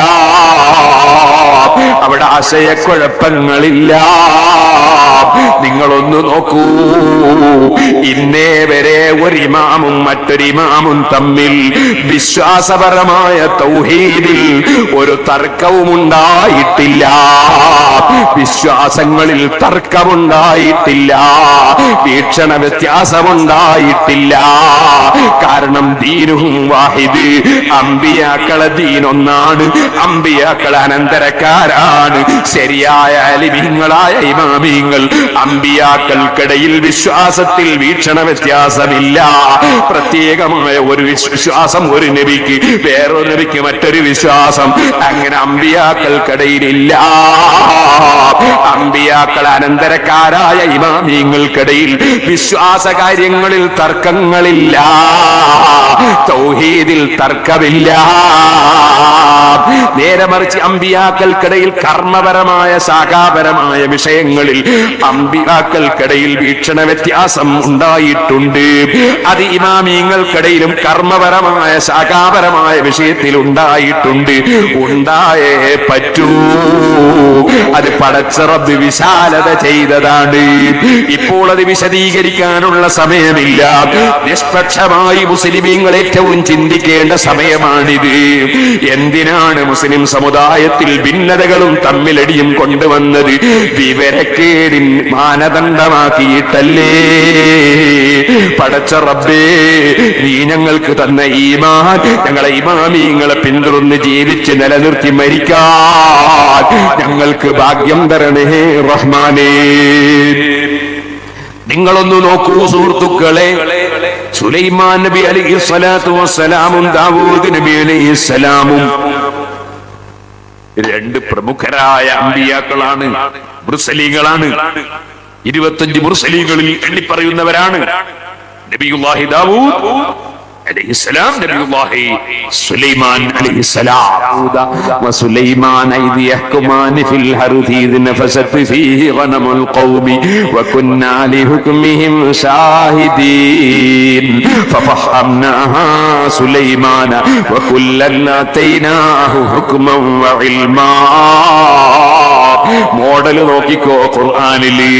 അവിടെ ആശയക്കുഴപ്പങ്ങളില്ല നിങ്ങളൊന്ന് നോക്കൂ ഇന്നേ വരെ ഒരു ഇമാമും മറ്റൊരു ഇമാമും തമ്മിൽ വിശ്വാസപരമായ തൗഹീദിൽ ഒരു തർക്കവും ഉണ്ടായിട്ടില്ല വിശ്വാസങ്ങളിൽ തർക്കമുണ്ടായിട്ടില്ല വീക്ഷണ വ്യത്യാസമുണ്ടായിട്ടില്ല കാരണം ദീനുഹും വാഹിദ് അമ്പിയാക്കളെ ദീനൊന്നാണ് അമ്പിയാക്കൾ അനന്തരക്കാരാണ് ശരിയായ അലിമിങ്ങളായ ഇമാമിങ്ങൾ അമ്പിയാക്കൾക്കിടയിൽ വിശ്വാസത്തിൽ വീക്ഷണ വ്യത്യാസമില്ല പ്രത്യേകമായ ഒരു വിശ്വാസം ഒരു നബിക്ക് വേറൊരു നബിക്ക് മറ്റൊരു വിശ്വാസം അങ്ങനെ അമ്പിയാക്കൾക്കിടയിലില്ല അമ്പിയാക്കൾ അനന്തരക്കാരായ ഇമാമിങ്ങൾക്കിടയിൽ വിശ്വാസ കാര്യങ്ങളിൽ തർക്കങ്ങളില്ല തൗഹീദിൽ തർക്കമില്ല നേരെ നേരെ മറിച്ച് അമ്പിയാക്കൾക്കിടയിൽ കർമ്മപരമായ ശാഖാപരമായ വിഷയങ്ങളിൽ അമ്പിയാക്കൾക്കിടയിൽ വീക്ഷണ വ്യത്യാസം ഉണ്ടായിട്ടുണ്ട് അത് ഇമാമിയങ്ങൾക്കിടയിലും കർമ്മപരമായ ശാഖാപരമായ വിഷയത്തിൽ ഉണ്ടായിട്ടുണ്ട് ഉണ്ടായേ പറ്റൂ അത് പടച്ചറബ് വിശാലത ചെയ്തതാണ് ഇപ്പോൾ അത് വിശദീകരിക്കാനുള്ള സമയമില്ല നിഷ്പക്ഷമായി മുസ്ലിമീങ്ങൾ ഏറ്റവും ചിന്തിക്കേണ്ട സമയമാണിത് എന്തിനാണ് മുസ്ലിം സമുദായത്തിൽ ഭിന്നതകളും തമ്മിലടിയും കൊണ്ടുവന്നത് വിവരക്കേടിൻ മാനദണ്ഡമാക്കിയിട്ടല്ലേ പടച്ച റബ്ബേ നീ ഞങ്ങൾക്ക് തന്ന ഈമാൻ ഞങ്ങളെ ഇമാമീങ്ങളെ പിന്തുടർന്ന് ജീവിച്ച് നിലനിർത്തി മരിക്കാൻ ഞങ്ങൾക്ക് ഭാഗ്യം തരണേ റഹ്മാനേ നിങ്ങളൊന്ന് നോക്കൂ സുഹൃത്തുക്കളെ സുലൈമാൻ നബി അലൈഹി സ്വലാത്തു വസ്സലാമും ദാവൂദ് നബി അലൈഹി സ്വലാമും രണ്ട് പ്രമുഖരായ അമ്പിയാക്കളാണ് മുർസലീങ്ങളാണ് ഇരുപത്തഞ്ച് മുർസലീങ്ങളിൽ എണ്ണിപ്പറയുന്നവരാണ് നബിയുല്ലാഹി ദാവൂദ് അലൈഹിസ്സലാം നബിയുല്ലാഹി സുലൈമാൻ അലൈഹിസ്സലാം وسليمان إذ يحكمان في الحرث إذ نفست فيه غنم القوم وكنا لحكمهم شاهدين ففهمناها سليمان وكلا آتيناه حكما وعلما മോഡൽ നോക്കിക്കോ ഖുർആനില്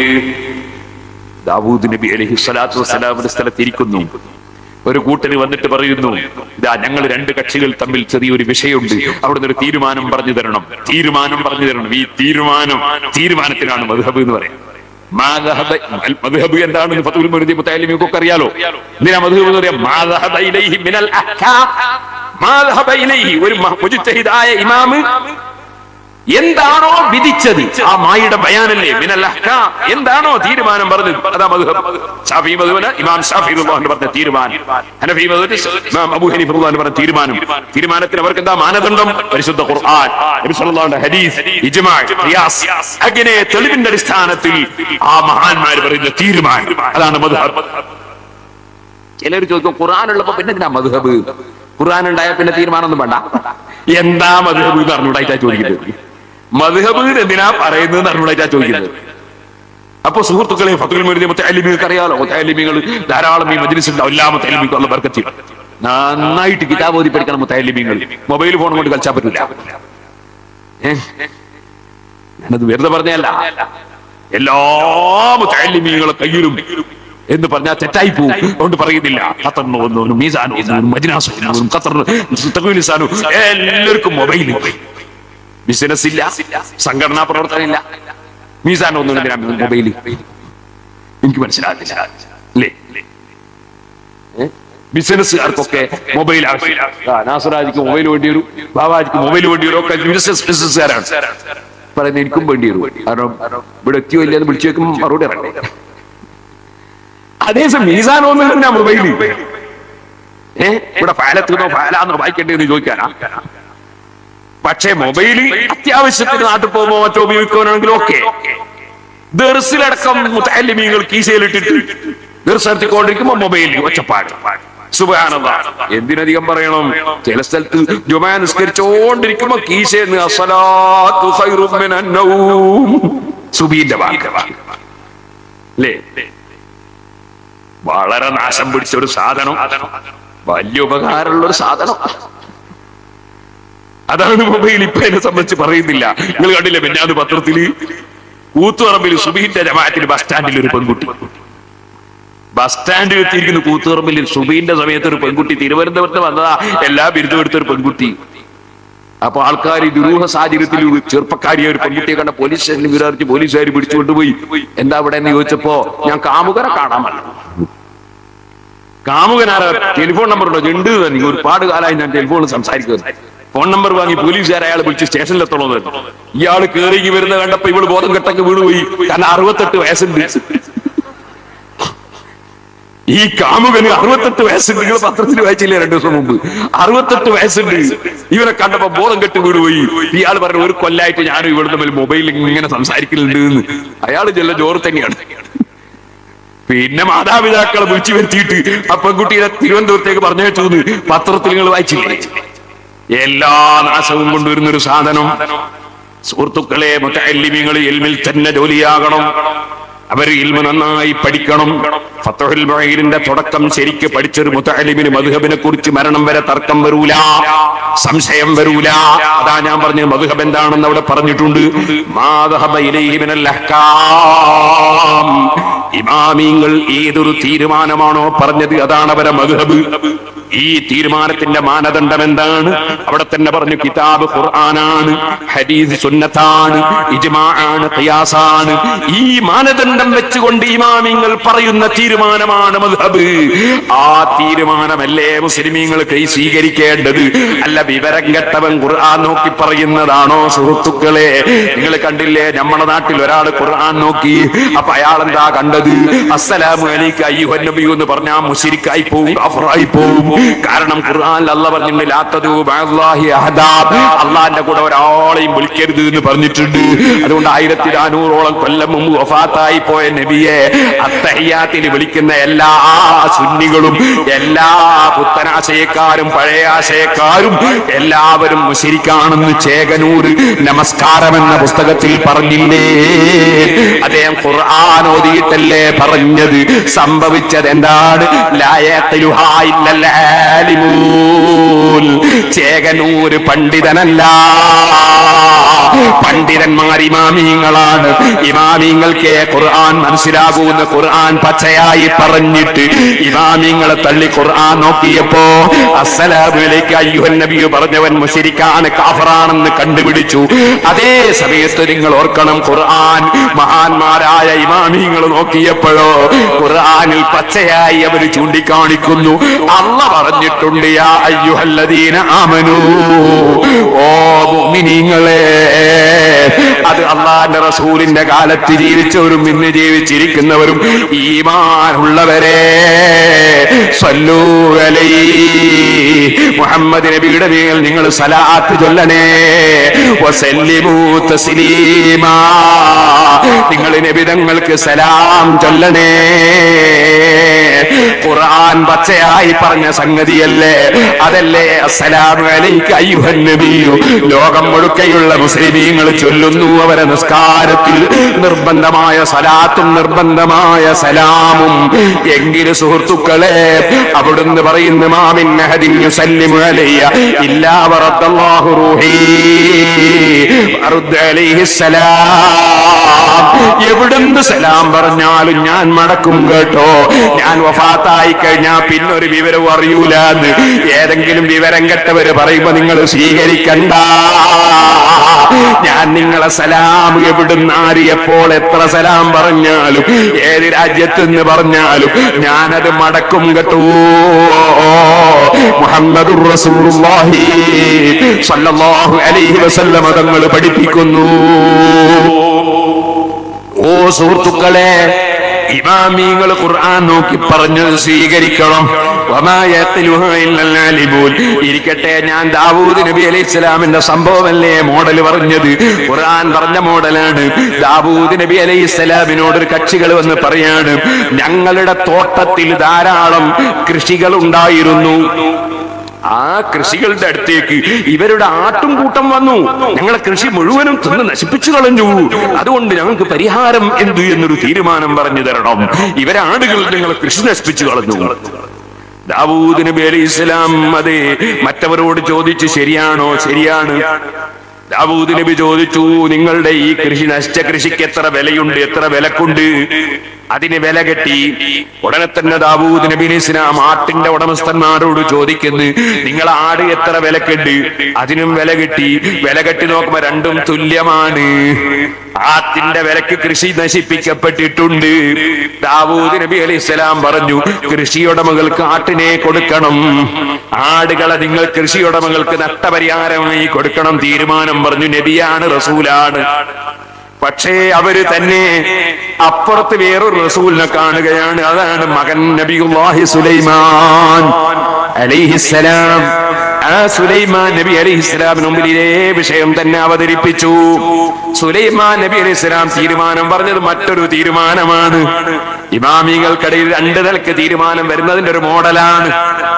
ദാവൂദ് നബി അലൈഹി സ്വലാത്തു വസ്സലാമിന്റെ സ്ഥലത്തിരിക്കുന്നു ഒരു കൂട്ടര് വന്നിട്ട് പറയുന്നു ഇതാ ഞങ്ങൾ രണ്ട് കക്ഷികൾ തമ്മിൽ ചെറിയൊരു വിഷയമുണ്ട് അവിടുന്ന് ഒരു തീരുമാനം പറഞ്ഞു തരണം തീരുമാനം പറഞ്ഞു തരണം ഈ തീരുമാനം തീരുമാനത്തിനാണ് മധുഹബ് എന്ന് പറയാം മാദഹബ മദ്ഹബ് എന്താണെന്ന് ഫതുൽ മുരുദി മുത്തലിമിക്കൊക്കെ അറിയാലോ എന്തിനാ മദ്ഹബ് എന്ന് പറയാം മാദഹബ ഇലൈഹി മിനൽ അഹ്കാം മാദഹബ ഇലൈഹി ഒരു മുജ്തഹിദായ ഇമാമ് എന്താണോ വിധിച്ചത് ആ മായിയുടെ ബയാനല്ലേ മിനൽ അഹ്കാം എന്താണോ തീരുമാനം പറഞ്ഞത് അതാ മദ്ഹബ് ഷാഫി മദ്ഹബിന് ഇമാം ഷാഫി റളിയല്ലാഹു പറഞ്ഞ തീരുമാനം ഹനഫി മദ്ഹബിന് ഇമാം അബൂ ഹനീഫ റളിയല്ലാഹു പറഞ്ഞ തീരുമാനം തീരുമാനത്തിന് അവർക്ക് എന്താ മാനദണ്ഡം പരിശുദ്ധ ഖുർആൻ നബി സല്ലല്ലാഹു അലൈഹി ഹദീസ് ഇജ്മാ ഖിയാസ് അങ്ങനെ തെളിവിന്റെ അടിസ്ഥാനത്തിൽ ആ മഹാന്മാർ പറയുന്ന തീരുമാനം അതാണ് മദ്ഹബ് ചിലർ ചോദിക്കും ഖുർആൻ ഉള്ളപ്പോ പിന്നെ എന്തിനാ മദ്ഹബ് ഖുർആൻ ഉണ്ടായ പിന്നെ തീരുമാനം ഒന്നും വേണ്ട എന്താ മദ്ഹബ് എന്ന് അറിഞ്ഞൂടായിട്ടാ ചോദിക്കുന്നത് മദ്ഹബ് എന്തിനാ പറയുന്നത് അറിഞ്ഞൂടായിട്ടാ ചോദിക്കുന്നത് അപ്പൊ സുഹൃത്തുക്കളെ ഫത്തുൽ മുരുതി മുത്തലിമികൾക്ക് അറിയാലോ മുത്തലിമികൾ ധാരാളം ഈ മജ്ലിസിൽ എല്ലാ മുത്തലിമിക്കും ഉള്ള ബർക്കത്തി നന്നായിട്ട് കിതാബ് ഓതി പഠിക്കണം മുത്തലിമികൾ മൊബൈൽ ഫോൺ കൊണ്ട് കളിച്ചാൽ പറ്റില്ല ഞാനത് വെറുതെ പറഞ്ഞല്ല എല്ലാ മുത്തലിമികളെ കയ്യിലും എന്ന് പറഞ്ഞാൽ തെറ്റായി പോകും അതുകൊണ്ട് പറയുന്നില്ല ഖത്തറിന് ഒന്നും മീസാനോ മജിനാസോ ഖത്തറിന് എല്ലാവർക്കും മൊബൈൽ ബിസിനസ് ഇല്ല സംഘടനാ പ്രവർത്തനം ഇല്ല മീസാൻ ഒന്നും എന്തിനാ മൊബൈല് എനിക്ക് മനസ്സിലാകുന്നില്ല അല്ലേ ബിസിനസ്സുകാർക്കൊക്കെ മൊബൈൽ ആവശ്യം നാസറാജിക്ക് മൊബൈൽ വേണ്ടി വരും ബാബാജിക്ക് മൊബൈൽ വേണ്ടി വരും ഒക്കെ ബിസിനസ് ബിസിനസ്സുകാരാണ് പറയുന്നത് എനിക്കും വേണ്ടി വരും കാരണം ഇവിടെ എത്തിയോ ഇല്ലെന്ന് വിളിച്ചു വെക്കുമ്പോൾ മറുപടി ഇറങ്ങി അതേസമയം മീസാൻ ഒന്നും ഞാൻ മൊബൈല് ഏഹ് ഇവിടെ ഫാലത്തുനിന്നോ ഫാലാന്നോ വായിക്കേണ്ടതെന്ന് ചോദിക്കാനാ പക്ഷേ മൊബൈലിൽ അത്യാവശ്യത്തിന് നാട്ടിൽ പോകുമ്പോ മറ്റോ ഉപയോഗിക്കാനാണെങ്കിലും ഓക്കെ ദർസിലടക്കം മുത്തലിമീങ്ങൾ കീശയിലിട്ടിട്ട് ദർസ് നടത്തിക്കൊണ്ടിരിക്കുമ്പോ മൊബൈലിൽ ഒച്ചപ്പാട് സുബാനത എന്തിനധികം പറയണം ചില സ്ഥലത്ത് ജുമാ നിസ്കരിച്ചോണ്ടിരിക്കുമ്പോ കീശയെന്ന് അസലാത്തു ഖൈറും മിനൻ നൗം. സുബീന്റെ വാക്ക് അല്ലേ വളരെ നാശം പിടിച്ച ഒരു സാധനം വലിയ ഉപകാരമുള്ള ഒരു സാധനം അതാണ് മൊബൈൽ ഇപ്പൊ എന്നെ സംബന്ധിച്ച് പറയുന്നില്ല നിങ്ങൾ കണ്ടില്ലേ മിന്നാന്ന് പത്രത്തില് കൂത്തുപറമ്പിൽ സുബീന്റെ ജമാഅത്തിന് ബസ് സ്റ്റാൻഡിൽ ഒരു പെൺകുട്ടി ബസ് സ്റ്റാൻഡിൽ എത്തിയിരിക്കുന്ന കൂത്തുപറമ്പിൽ സുബീന്റെ സമയത്ത് ഒരു പെൺകുട്ടി തിരുവനന്തപുരത്ത് വന്നതാ എല്ലാ ബിരുദം എടുത്ത ഒരു പെൺകുട്ടി അപ്പൊ ആൾക്കാർ ദുരൂഹ സാഹചര്യത്തിൽ ഒരു ചെറുപ്പക്കാരിയെ ഒരു പെൺകുട്ടിയെ കണ്ട പോലീസ് സ്റ്റേഷനിൽ വിരാറിച്ച് പോലീസുകാർ പിടിച്ചുകൊണ്ടുപോയി എന്താ അവിടെ എന്ന് ചോദിച്ചപ്പോ ഞാൻ കാമുകനെ കാണാമല്ലോ കാമുകനാര ടെലിഫോൺ നമ്പർ ഉണ്ടോ ഉണ്ട് തന്നെ ഒരുപാട് കാലമായി ഞാൻ ടെലിഫോണിൽ സംസാരിക്കുന്നത് ഫോൺ നമ്പർ വാങ്ങി പോലീസുകാരെ അയാൾ വിളിച്ച് സ്റ്റേഷനിലെത്തണോ ഇയാൾ കേറി വരുന്ന കണ്ടപ്പോ ഇവള് ബോധം കെട്ടൊക്കെ വീണുപോയി കാരണം അറുപത്തെട്ട് വയസ്സുണ്ട് ഈ കാമുകന് അറുപത്തെട്ട് വയസ്സുണ്ട് നിങ്ങൾ പത്രത്തിൽ വായിച്ചില്ലേ രണ്ടു ദിവസം മുമ്പ് അറുപത്തെട്ട് വയസ്സുണ്ട് ഇവനെ കണ്ടപ്പോ ബോധം കെട്ട് വീണുപോയി ഇയാൾ പറഞ്ഞു ഒരു കൊല്ലായിട്ട് ഞാനും ഇവിടെ തമ്മിൽ മൊബൈലിൽ ഇങ്ങനെ സംസാരിക്കുന്നുണ്ട് എന്ന് അയാൾ ചെല്ല ജോറ് തന്നെയാണ് പിന്നെ മാതാപിതാക്കളെ വിളിച്ചു വരുത്തിയിട്ട് ആ പെൺകുട്ടിയെ തിരുവനന്തപുരത്തേക്ക് പറഞ്ഞു വെച്ചു പത്രത്തിൽ നിങ്ങൾ വായിച്ചില്ലേ എല്ലാ നാശവും കൊണ്ടുവരുന്ന ഒരു സാധനം സുഹൃത്തുക്കളെ മുത്തല്ലിമിങ്ങൾ ഇൽമിൽ തന്നെ ജോലിയാകണം അവർ ഇൽമ നന്നായി പഠിക്കണം ഫത്തുൽ മൊഹീലിന്റെ തുടക്കം ശരിക്ക് പഠിച്ചൊരു മുത്തലിമിന് മധുഹബിനെ കുറിച്ച് മരണം വരെ തർക്കം വരൂല സംശയം വരൂല അതാ ഞാൻ പറഞ്ഞത് മധുഹബ് എന്താണെന്ന് അവിടെ പറഞ്ഞിട്ടുണ്ട് മാധഹബ ഇലൈഹി മിനൽ അഹ്കാം. ഇമാമിങ്ങൾ ഏതൊരു തീരുമാനമാണോ പറഞ്ഞത് അതാണ് അവരെ മധുഹബ് ഈ തീരുമാനത്തിന്റെ മാനദണ്ഡം എന്താണ് അവിടെ തന്നെ പറഞ്ഞു കിതാബ് ഖുർആനാണ് ഹദീസ് സുന്നത്താണ് ഇജ്മാആണ് ഖിയാസാണ് ഈ മാനദണ്ഡം വെച്ചുകൊണ്ട് ഇമാമിങ്ങൾ പറയുന്ന തീരുമാനമാണ് മദ്ഹബ് ആ തീരുമാനമല്ലേ മുസ്ലിമീങ്ങൾ കൈ സ്വീകരിക്കേണ്ടത് അല്ല വിവരം കെട്ടവൻ ഖുർആൻ നോക്കി പറയുന്നതാണോ സുഹൃത്തുക്കളെ നിങ്ങൾ കണ്ടില്ലേ നമ്മുടെ നാട്ടിൽ ഒരാൾ ഖുർആൻ നോക്കി അപ്പൊ അയാൾ എന്താ കണ്ടത് അസ്സലാമു അലൈക്കും അയ്യുഹൻ നബി എന്ന് പറഞ്ഞാൽ മുശിരിക്കായി പോവും കഫറായി പോവും കാരണം ഖുർആൻ അല്ല പറഞ്ഞിട്ടുണ്ട് ലാത്തതു ബഅല്ലാഹി അഹദാ അള്ളാന്റെ കൂടെ ഒരാളെയും വിളിക്കരുത് എന്ന് പറഞ്ഞിട്ടുണ്ട് അതുകൊണ്ട് ആയിരത്തി നാനൂറോളം കൊല്ലം മുമ്പ് വഫാത്തായി പോയ നബിയെ അത്തഹയ്യാത്തിൽ വിളിക്കുന്ന എല്ലാ സുന്നികളും എല്ലാ പുത്തനാശയക്കാരും പഴയ ആശയക്കാരും എല്ലാവരും മുശരിക്കാണെന്ന് ചേകനൂർ നമസ്കാരം എന്ന പുസ്തകത്തിൽ പറഞ്ഞില്ലേ അദ്ദേഹം ഖുർആൻ ഓതിയിട്ടല്ലേ പറഞ്ഞത് സംഭവിച്ചത് എന്താണ് ലായത്തിലുഹാ ഇല്ലൽ ആലിമൂൻ. ചേകനൂര് പണ്ഡിതനല്ല പണ്ഡിതന്മാർ ഇമാമീങ്ങളാണ് ഇമാമീങ്ങൾക്ക് ഖുർആൻ മനസ്സിലാകുന്ന ഖുർആൻ പച്ചയായി പറഞ്ഞിട്ട് ഇമാമീങ്ങളെ തള്ളി ഖുർആൻ നോക്കിയപ്പോ അസ്സലാമിലേക്ക് അയ്യുഹൻ നബിയു പറഞ്ഞവൻ മുശരിക്കാണ് കാഫറാണെന്ന് കണ്ടുപിടിച്ചു അതേ സമയത്ത് നിങ്ങൾ ഓർക്കണം ഖുർആൻ മഹാന്മാരായ ഇമാമീങ്ങൾ നോക്കിയപ്പോഴോ ഖുർആനിൽ പച്ചയായി അവർ ചൂണ്ടിക്കാണിക്കുന്നു അല്ല പറഞ്ഞിട്ടുണ്ട് യാ അയ്യുഹല്ലദീന ആമനു ഓ മുഅ്മിനീങ്ങളെ അത് അള്ളാന്റെ റസൂലിന്റെ കാലത്ത് ജീവിച്ചവരും ഇന്ന് ജീവിച്ചിരിക്കുന്നവരും ഈമാനുള്ളവരെ സല്ലൂ അലൈഹി മുഹമ്മദ് നബിയുടെ മേൽ നിങ്ങൾ സലാത്ത് ചൊല്ലണേ വസല്ലിമൂ തസ്ലീമാ നിങ്ങൾ നബിതങ്ങൾക്ക് സലാം ചൊല്ലണേ ഖുർആൻ പച്ചയായി പറഞ്ഞ സംഗതിയല്ലേ അതല്ലേ അസ്സലാമു അലൈക അയ്യുഹൻ നബിയു ലോകം മുഴുക്കയുള്ള മുസ്ലിമീങ്ങൾ ചൊല്ലുന്നു അവരെ നിസ്കാരത്തിൽ നിർബന്ധമായ സലാത്തും നിർബന്ധമായ സലാമും എങ്കിലും സുഹൃത്തുക്കളെ അവിടുന്ന് പറയുന്ന മാമിൻ നഹദിൻ യുസല്ലിമു അലയ്യ ഇല്ലാ വറദ്ദല്ലാഹു റൂഹി വറദ്ദ അലൈഹി സലാം എവിടുന്ന് സലാം പറഞ്ഞാലും ഞാൻ മടക്കും കേട്ടോ ഞാൻ വഫാത്തായി കഴിഞ്ഞാ പിന്നെ ഒരു വിവരവും അറിയൂല എന്ന് ഏതെങ്കിലും വിവരം കെട്ടവര് പറയുമ്പോ നിങ്ങൾ സ്വീകരിക്കണ്ട ഞാൻ നിങ്ങളെ സലാം എവിടുന്ന് ആര് എപ്പോൾ എത്ര സലാം പറഞ്ഞാലും ഏത് രാജ്യത്ത് നിന്ന് പറഞ്ഞാലും ഞാനത് മടക്കും കേട്ടോ മുഹമ്മദുർ റസൂലുള്ളാഹി സ്വല്ലല്ലാഹു അലൈഹി വസല്ലമ തങ്ങൾ പഠിപ്പിക്കുന്നു ഓ സുഹൃത്തുക്കളെ ഇമാമീങ്ങൾ ഖുർആൻ നോക്കി പറഞ്ഞു സ്വീകരിക്കണം വമാ യഖ്ലുഹാ ഇല്ലൽ ആലിമൂൻ. ഇരിക്കട്ടെ ഞാൻ ദാവൂദ് നബി അലൈഹി ഇസ്ലാമിന്റെ സംഭവമല്ലേ മോഡൽ പറഞ്ഞത് ഖുർആൻ പറഞ്ഞ മോഡലാണ് ദാവൂദ് നബി അലൈഹി ഇസ്ലാമിനോട് ഒരു കക്ഷികൾ വന്ന് പറയാണ് ഞങ്ങളുടെ തോട്ടത്തിൽ ധാരാളം കൃഷികൾ ഉണ്ടായിരുന്നു ആ കൃഷികളുടെ അടുത്തേക്ക് ഇവരുടെ ആട്ടും കൂട്ടം വന്നു ഞങ്ങളെ കൃഷി മുഴുവനും തിന്ന് നശിപ്പിച്ചു കളഞ്ഞു അതുകൊണ്ട് ഞങ്ങൾക്ക് പരിഹാരം എന്തു എന്നൊരു തീരുമാനം പറഞ്ഞു തരണം ഇവരെ ആടുകൾ ഞങ്ങളെ കൃഷി നശിപ്പിച്ചു കളഞ്ഞു ദാവൂദ് നബി അലൈഹി ഇസ്ലാം അതെ മറ്റവരോട് ചോദിച്ചു ശരിയാണോ ശരിയാണ് ദാവൂദ് നബി ചോദിച്ചു നിങ്ങളുടെ ഈ കൃഷി നശിച്ച കൃഷിക്ക് എത്ര വിലയുണ്ട് എത്ര വിലക്കുണ്ട് അതിന് വില കെട്ടി ഉടനെ തന്നെ ദാവൂദ് നബി അലൈഹി ഇസ്ലാം ആട്ടിന്റെ ഉടമസ്ഥന്മാരോട് ചോദിക്കുന്നു നിങ്ങൾ ആട് എത്ര വിലക്കുണ്ട് അതിനും വില കെട്ടി വില കെട്ടി നോക്കുമ്പോ രണ്ടും തുല്യമാണ് ആത്തിന്റെ വിലക്ക് കൃഷി നശിപ്പിക്കപ്പെട്ടിട്ടുണ്ട് ദാവൂദ് നബി അലൈഹി ഇസ്ലാം പറഞ്ഞു കൃഷിയുടമകൾക്ക് ആട്ടിനെ കൊടുക്കണം ആടുകളെ നിങ്ങൾ കൃഷിയുടമകൾക്ക് നഷ്ടപരിഹാരമായി കൊടുക്കണം തീരുമാനം പറഞ്ഞു നബിയാണ് റസൂലാണ് പക്ഷേ അവര് തന്നെ അപ്പുറത്ത് വേറൊരു റസൂലിനെ കാണുകയാണ് അതാണ് മകൻ നബിയുല്ലാഹി സുലൈമാൻ അലൈഹിസ്സലാം ആ സുലൈമാൻ നബി അലൈഹിസ്സലാമിന് മുമ്പിൽ ഇതേ വിഷയം തന്നെ അവതരിപ്പിച്ചു സുലൈമാൻ നബി അലൈഹിസ്സലാം തീരുമാനം പറഞ്ഞത് മറ്റൊരു തീരുമാനമാണ് ഇമാമികൾക്കിടയിൽ രണ്ട് നിലക്ക് തീരുമാനം വരുന്നതിന്റെ ഒരു മോഡലാണ്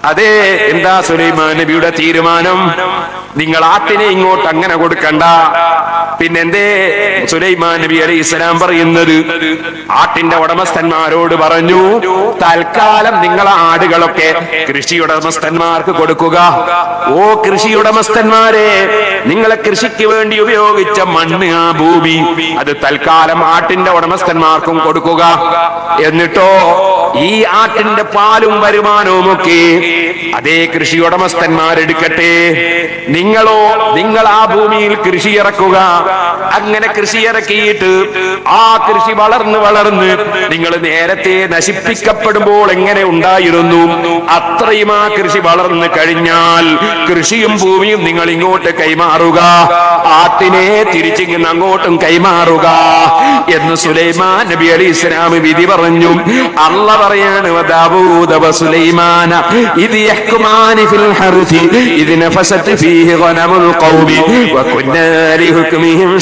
അതെ എന്താ സുലൈമാൻ നബിയുടെ തീരുമാനം നിങ്ങൾ ആട്ടിനെ ഇങ്ങോട്ട് അങ്ങനെ കൊടുക്കണ്ട പിന്നെന്തേ സുലൈമാൻ നബി അലൈഹി ഇസ്ലാം പറയുന്നത് ആട്ടിന്റെ ഉടമസ്ഥന്മാരോട് പറഞ്ഞു തൽക്കാലം നിങ്ങൾ ആടുകളൊക്കെ കൃഷി ഉടമസ്ഥന്മാർക്ക് കൊടുക്കുക ഓ കൃഷി ഉടമസ്ഥന്മാരെ നിങ്ങളെ കൃഷിക്ക് വേണ്ടി ഉപയോഗിച്ച മണ്ണ് ആ ഭൂമി അത് തൽക്കാലം ആട്ടിന്റെ ഉടമസ്ഥന്മാർക്കും കൊടുക്കുക എന്നിട്ടോ ഈ ആട്ടിന്റെ പാലും വരുമാനവും ഒക്കെ അതേ കൃഷി ഉടമസ്ഥന്മാരെടുക്കട്ടെ നിങ്ങളോ നിങ്ങൾ ആ ഭൂമിയിൽ കൃഷി ഇറക്കുക അങ്ങനെ കൃഷി ഇറക്കിയിട്ട് ആ കൃഷി വളർന്ന് വളർന്ന് നിങ്ങൾ നേരത്തെ നശിപ്പിക്കപ്പെടുമ്പോൾ എങ്ങനെ ഉണ്ടായിരുന്നു അത്രയും ആ കൃഷി വളർന്നു കഴിഞ്ഞാൽ കൃഷിയും ഭൂമിയും നിങ്ങൾ ഇങ്ങോട്ട് കൈമാറുക ആട്ടിനെ തിരിച്ചിങ്ങനെ അങ്ങോട്ടും കൈമാറുക എന്ന് സുലൈമാൻ നബി അലി ഇസ്ലാം വിധി പറഞ്ഞു അല്ല പറയാണ് വദാവൂദ വസുലൈമാന ഇത് യഹ്കുമാനി ഫിൽ ഹർഥി ഇത് നഫസത് ഫീഹി ഗനമുൽ ഖൗമി വകുന്നാ ലിഹുക്മിഹിം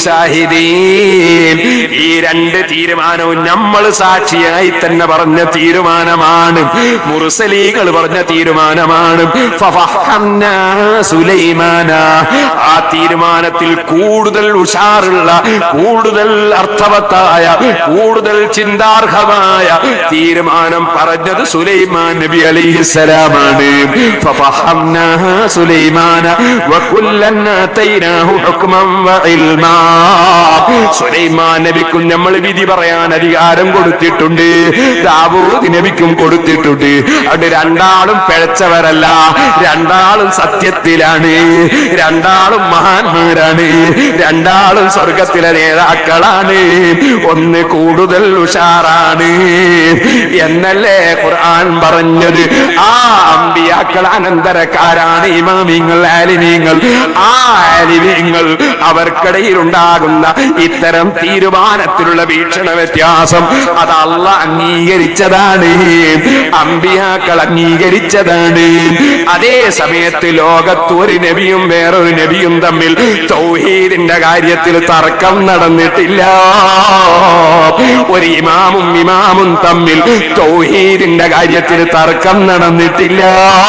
ഷാഹിദീൻ ഈ രണ്ട് തീരുമാനവും നമ്മൾ സാക്ഷിയായി തന്നെ പറഞ്ഞ തീരുമാനമാണ് മുർസലീകൾ പറഞ്ഞ തീരുമാനമാണ് ഫഫഹംനാ സുലൈമാന ആ തീരുമാനത്തിൽ കൂടുതൽ ഉഷാറുള്ള കൂടുതൽ അർത്ഥവത്തായ കൂടുതൽ ചിന്താർഹമായ തീരുമാനം പറഞ്ഞത് സുലൈമാൻ നബി അലൈഹിസ്സലാമാണ് ഫഫഹംനാ സുലൈമാന വകുല്ലൻ ആതൈനാഹു ഹുക്മൻ വഇൽമാ സുലൈമാൻ നബിക്കും നമ്മൾ വിധി പറയാൻ അധികാരം കൊടുത്തിട്ടുണ്ട് ദാവൂദ് നബിക്കും കൊടുത്തിട്ടുണ്ട് അത് രണ്ടാളും പിഴച്ചവരല്ല രണ്ടാളും സത്യത്തിലാണ് രണ്ടാളും മഹാന്മാരാണ് രണ്ടാളും സ്വർഗത്തിലെ നേതാക്കളാണ് ഒന്ന് കൂടുതൽ ഉഷാറാണ് എന്നല്ലേ ഖുർആൻ പറഞ്ഞത് ആ അമ്പിയാക്കൾ അനന്തരക്കാരാണ് ഇമാമിങ്ങൾ ആലിമീങ്ങൾ ആ ആലിമീങ്ങൾ അവർക്കിടയിൽ ഉണ്ടാകുന്ന ഇത്തരം തീരുമാനത്തിലുള്ള വീക്ഷണ വ്യത്യാസം അത് അല്ല അംഗീകരിച്ചതാണ് അമ്പിയാക്കൾ അംഗീകരിച്ചതാണ് അതേ സമയത്ത് ലോകത്ത് ഒരു നബിയും വേറൊരു നബിയും തമ്മിൽ തൗഹീദിന്റെ കാര്യത്തിൽ തർക്കം നടന്നിട്ടില്ല ഒരു ഇമാമും ഇമാമും തമ്മിൽ തൗഹീദിന്റെ കാര്യത്തിൽ തർക്കം നടന്നിട്ടില്ല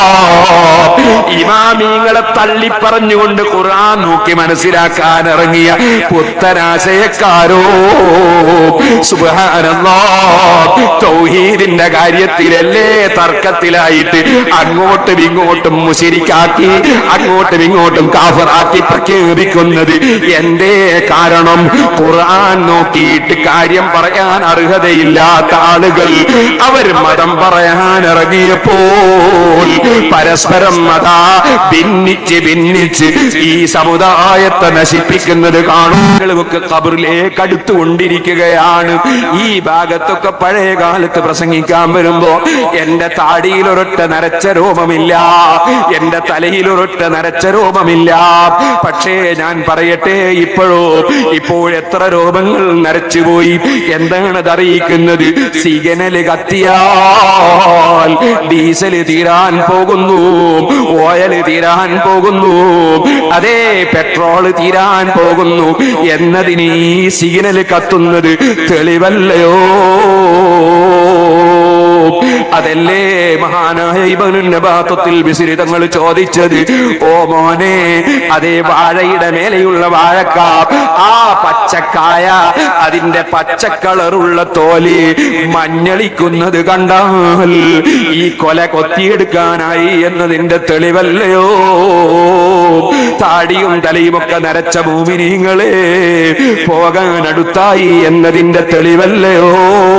ഇമാമീങ്ങളെ തള്ളിപ്പറഞ്ഞുകൊണ്ട് ഖുർആൻ നോക്കി മനസ്സിലാക്കാൻ ഇറങ്ങിയ പുത്തനാശയക്കാരോ സുബ്ഹാനല്ലാ തൗഹീദിന്റെ കാര്യത്തിലല്ലേ തർക്കത്തിലായിട്ട് അങ്ങോട്ടും ഇങ്ങോട്ടും മുശരിക്കാക്കി അങ്ങോട്ടും ഇങ്ങോട്ടും കാഫറാക്കി പ്രഖ്യാപിക്കുന്നത് എന്തേ കാരണം ഖുർആൻ നോക്കിയിട്ട് കാര്യം പറയാൻ അർഹതയില്ലാത്ത ആളുകൾ അവർ മതം പറയാൻ ഇറങ്ങിയപ്പോൾ പരസ്പരം മതാ ഭിന്നിച്ച് ഭിന്നിച്ച് ഈ സമുദായത്തെ നശിപ്പിക്കുന്നത് കാണുന്നവർക്ക് കബറിലേക്ക് അടുത്തുകൊണ്ടിരിക്കുകയാണ് ഈ ഭാഗത്തൊക്കെ പഴയ കാലത്ത് പ്രസംഗിക്കാൻ വരുമ്പോ എന്റെ താടിയിൽ ഒരൊറ്റ നരച്ച രോമമില്ല എന്റെ തലയിൽ ഒരൊറ്റ നരച്ച രോമമില്ല പക്ഷേ ഞാൻ പറയട്ടെ ഇപ്പോഴോ ഇപ്പോൾ എത്ര രോമങ്ങൾ നരച്ചുപോയി എന്താണ് അത് അറിയിക്കുന്നത് സിഗനല് കത്തിയാൽ ഡീസൽ തീരാൻ പോകുന്നു ഓയിൽ തീരാൻ പോകുന്നു അതേ പെട്രോൾ തീരാൻ പോകുന്നു എന്നതിന് ഈ സിഗ്നൽ കത്തുന്നത് തെളിവല്ലയോ അതല്ലേ മഹാനായ ഇബനുന്നബാത്തത്തിൽ വിസിരിതങ്ങൾ ചോദിച്ചത് ഓ മോനെ അതേ വാഴയുടെ മേലെയുള്ള വാഴക്ക ആ പച്ചക്കായ അതിന്റെ പച്ചക്കളറുള്ള തോല് മഞ്ഞളിക്കുന്നത് കണ്ടാൽ ഈ കൊല കൊത്തിയെടുക്കാനായി എന്നതിന്റെ തെളിവല്ലയോ താടിയും തലയും ഒക്കെ നരച്ച ഭൂമിനീങ്ങളെ പോകാൻ അടുത്തായി എന്നതിന്റെ തെളിവല്ലയോ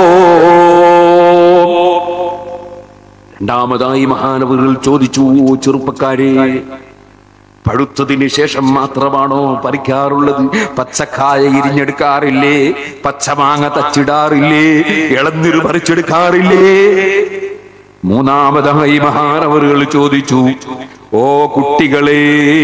രണ്ടാമതായി മഹാനവറുകൾ ചോദിച്ചു "ഓ ചെറുപ്പക്കാരെ പഴുത്തതിന് ശേഷം മാത്രമാണോ പറിക്കാറുള്ളത് പച്ചക്കായ ഇരിഞ്ഞെടുക്കാറില്ലേ പച്ചമാങ്ങ തച്ചിടാറില്ലേ ഇളന്നിരു പറിച്ചെടുക്കാറില്ലേ മൂന്നാമതായി മഹാനവറുകൾ ചോദിച്ചു ഓ കുട്ടികളെ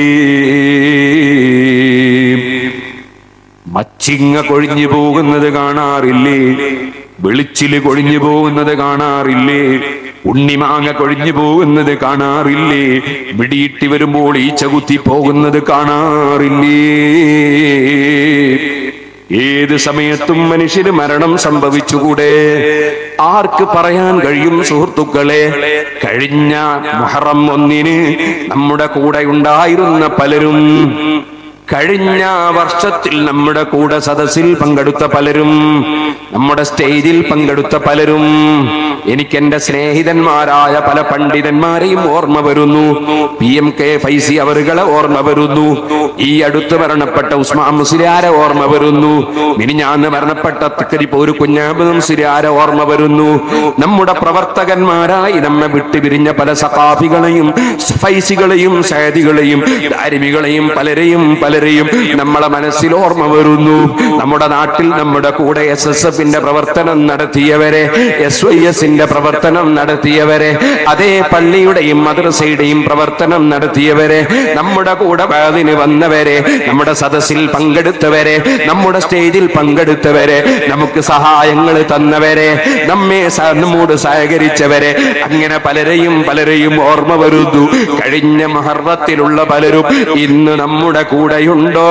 മച്ചിങ്ങ കൊഴിഞ്ഞു പോകുന്നത് കാണാറില്ലേ വെളിച്ചില് കൊഴിഞ്ഞു പോകുന്നത് കാണാറില്ലേ ഉണ്ണിമാങ്ങ കൊഴിഞ്ഞു പോകുന്നത് കാണാറില്ലേ മിടിയിട്ടി വരുമ്പോൾ ഈച്ച കുത്തി പോകുന്നത് കാണാറില്ലേ ഏത് സമയത്തും മനുഷ്യന് മരണം സംഭവിച്ചുകൂടെ ആർക്ക് പറയാൻ കഴിയും സുഹൃത്തുക്കളെ കഴിഞ്ഞ മുഹറം ഒന്നിന് നമ്മുടെ കൂടെ ഉണ്ടായിരുന്ന പലരും കഴിഞ്ഞ വർഷത്തിൽ നമ്മുടെ കൂടെ സദസ്സിൽ പങ്കെടുത്ത പലരും നമ്മുടെ സ്റ്റേജിൽ പങ്കെടുത്ത പലരും എനിക്ക് എന്റെ സ്നേഹിതന്മാരായ പല പണ്ഡിതന്മാരെയും ഓർമ്മ വരുന്നു പി എം കെ ഫൈസി അവറുകളെ ഓർമ്മ വരുന്നു ഈ അടുത്ത് മരണപ്പെട്ട ഉസ്മാൻ മുസ്ലിയാരെ ഓർമ്മ വരുന്നു മിനിഞ്ഞാന്ന് മരണപ്പെട്ട തിക്കരിപ്പ് ഒരു കുഞ്ഞാബ് മുസ്ലിയാരെ ഓർമ്മ വരുന്നു നമ്മുടെ പ്രവർത്തകന്മാരായി നമ്മെ വിട്ടുപിരിഞ്ഞ പല സഖാഫികളെയും ഫൈസികളെയും സൈദികളെയും ദാരിമികളെയും പലരെയും പലരെയും നമ്മളെ മനസ്സിൽ ഓർമ്മ വരുന്നു നമ്മുടെ നാട്ടിൽ നമ്മുടെ കൂടെ എസ് എസ് എഫിന്റെ പ്രവർത്തനം നടത്തിയവരെ എസ് വൈ എസിന്റെ പ്രവർത്തനം നടത്തിയവരെ അതേ പള്ളിയുടെയും മദ്രസയുടെയും പ്രവർത്തനം നടത്തിയവരെ നമ്മുടെ കൂടെ വാതിന് വന്നവരെ നമ്മുടെ സദസ്സിൽ പങ്കെടുത്തവരെ നമ്മുടെ സ്റ്റേജിൽ പങ്കെടുത്തവരെ നമുക്ക് സഹായങ്ങൾ തന്നവരെ നമ്മെ സ- നമ്മോട് സഹകരിച്ചവരെ അങ്ങനെ പലരെയും പലരെയും ഓർമ്മ വരുന്നു കഴിഞ്ഞ മഹർവത്തിലുള്ള പലരും ഇന്ന് നമ്മുടെ കൂടെയുണ്ടോ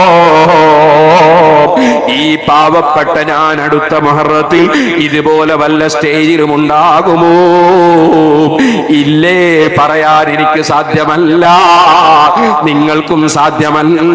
ഈ പാവപ്പെട്ട ഞാൻ അടുത്ത മഹറത്തിൽ ഇതുപോലെ വല്ല സ്റ്റേജിലും ഉണ്ടാകുമോ ഇല്ലേ പറയാൻ എനിക്ക് സാധ്യമല്ല നിങ്ങൾക്കും സാധ്യമല്ല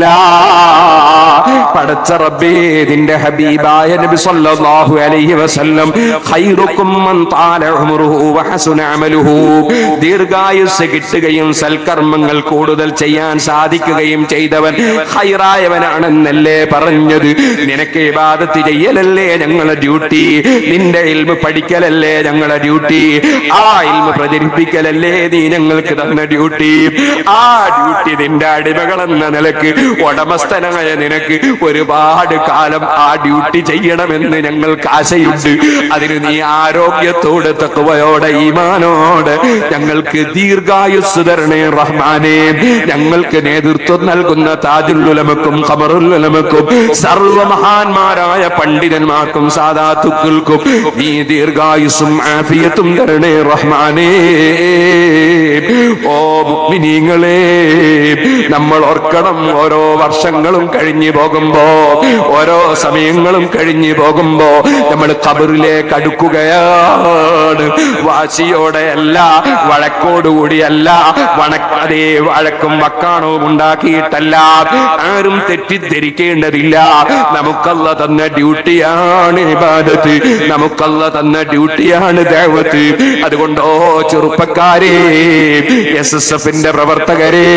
പടച്ച റബ്ബേ നിന്റെ ഹബീബായ നബി സല്ലല്ലാഹു അലൈഹി വസല്ലം ഖൈറുക്കും മൻ താല ഉംറുഹു വഹസുന അമലുഹു ദീർഘായുസ് കിട്ടുകയും സൽക്കർമ്മങ്ങൾ കൂടുതൽ ചെയ്യാൻ സാധിക്കുകയും ചെയ്തവൻ ഹൈറായവനാണെന്നല്ലേ പറഞ്ഞത് നിനക്ക് ഇബാദത്ത് ചെയ്യലല്ലേ ഞങ്ങളെ ഡ്യൂട്ടി നിന്റെ ഇൽമ പഠിക്കലല്ലേ ഞങ്ങളെ ഡ്യൂട്ടി ആ ഇൽമ പ്രചരിപ്പിക്കലല്ലേ നീ ഞങ്ങൾക്ക് തന്ന ഡ്യൂട്ടി ആ ഡ്യൂട്ടി നിന്റെ അടിമകൾ എന്ന നിലക്ക് ഉടമസ്ഥനായ നിനക്ക് ഒരുപാട് കാലം ആ ഡ്യൂട്ടി ചെയ്യണമെന്ന് ഞങ്ങൾക്ക് ആശയുണ്ട് അതിന് നീ ആരോഗ്യത്തോടെ തക്കവയോടെ ഈമാനോടെ ഞങ്ങൾക്ക് ദീർഘായുസ് തരണേ റഹ്മാനെ ഞങ്ങൾക്ക് നേതൃത്വം നൽകുന്ന താജുല്ലുലമക്കും ഖമറുല്ലുലമക്കും സർവമഹാന്മാരായ പണ്ഡിതന്മാർക്കും സാധാത്തുക്കൾക്കും നീ ദീർഘായുസും ആഫിയത്തും തരണേ റഹ്മാനേ ഓ മുഅ്മിനീങ്ങളെ നമ്മൾ ഓർക്കണം ഓരോ വർഷങ്ങളും കഴിഞ്ഞു പോകുമ്പോ ഓരോ സമയങ്ങളും കഴിഞ്ഞു പോകുമ്പോ നമ്മൾ കബറിലേക്ക് അടുക്കുകയാണ് വാശിയോടെയല്ല വഴക്കോടുകൂടിയല്ല വണക്കാതെ വഴക്കും വക്കാണവും ഉണ്ടാക്കിയിട്ടല്ല ആരും തെറ്റിദ്ധരിക്കേണ്ടതില്ല നമുക്കല്ല തന്ന ഡ്യൂട്ടിയാണ് ഇബാദത്ത് നമുക്കല്ല തന്ന ഡ്യൂട്ടിയാണ് ദേവത്ത് അതുകൊണ്ടോ ചെറുപ്പക്കാരെ എസ് എസ് എഫിന്റെ പ്രവർത്തകരെ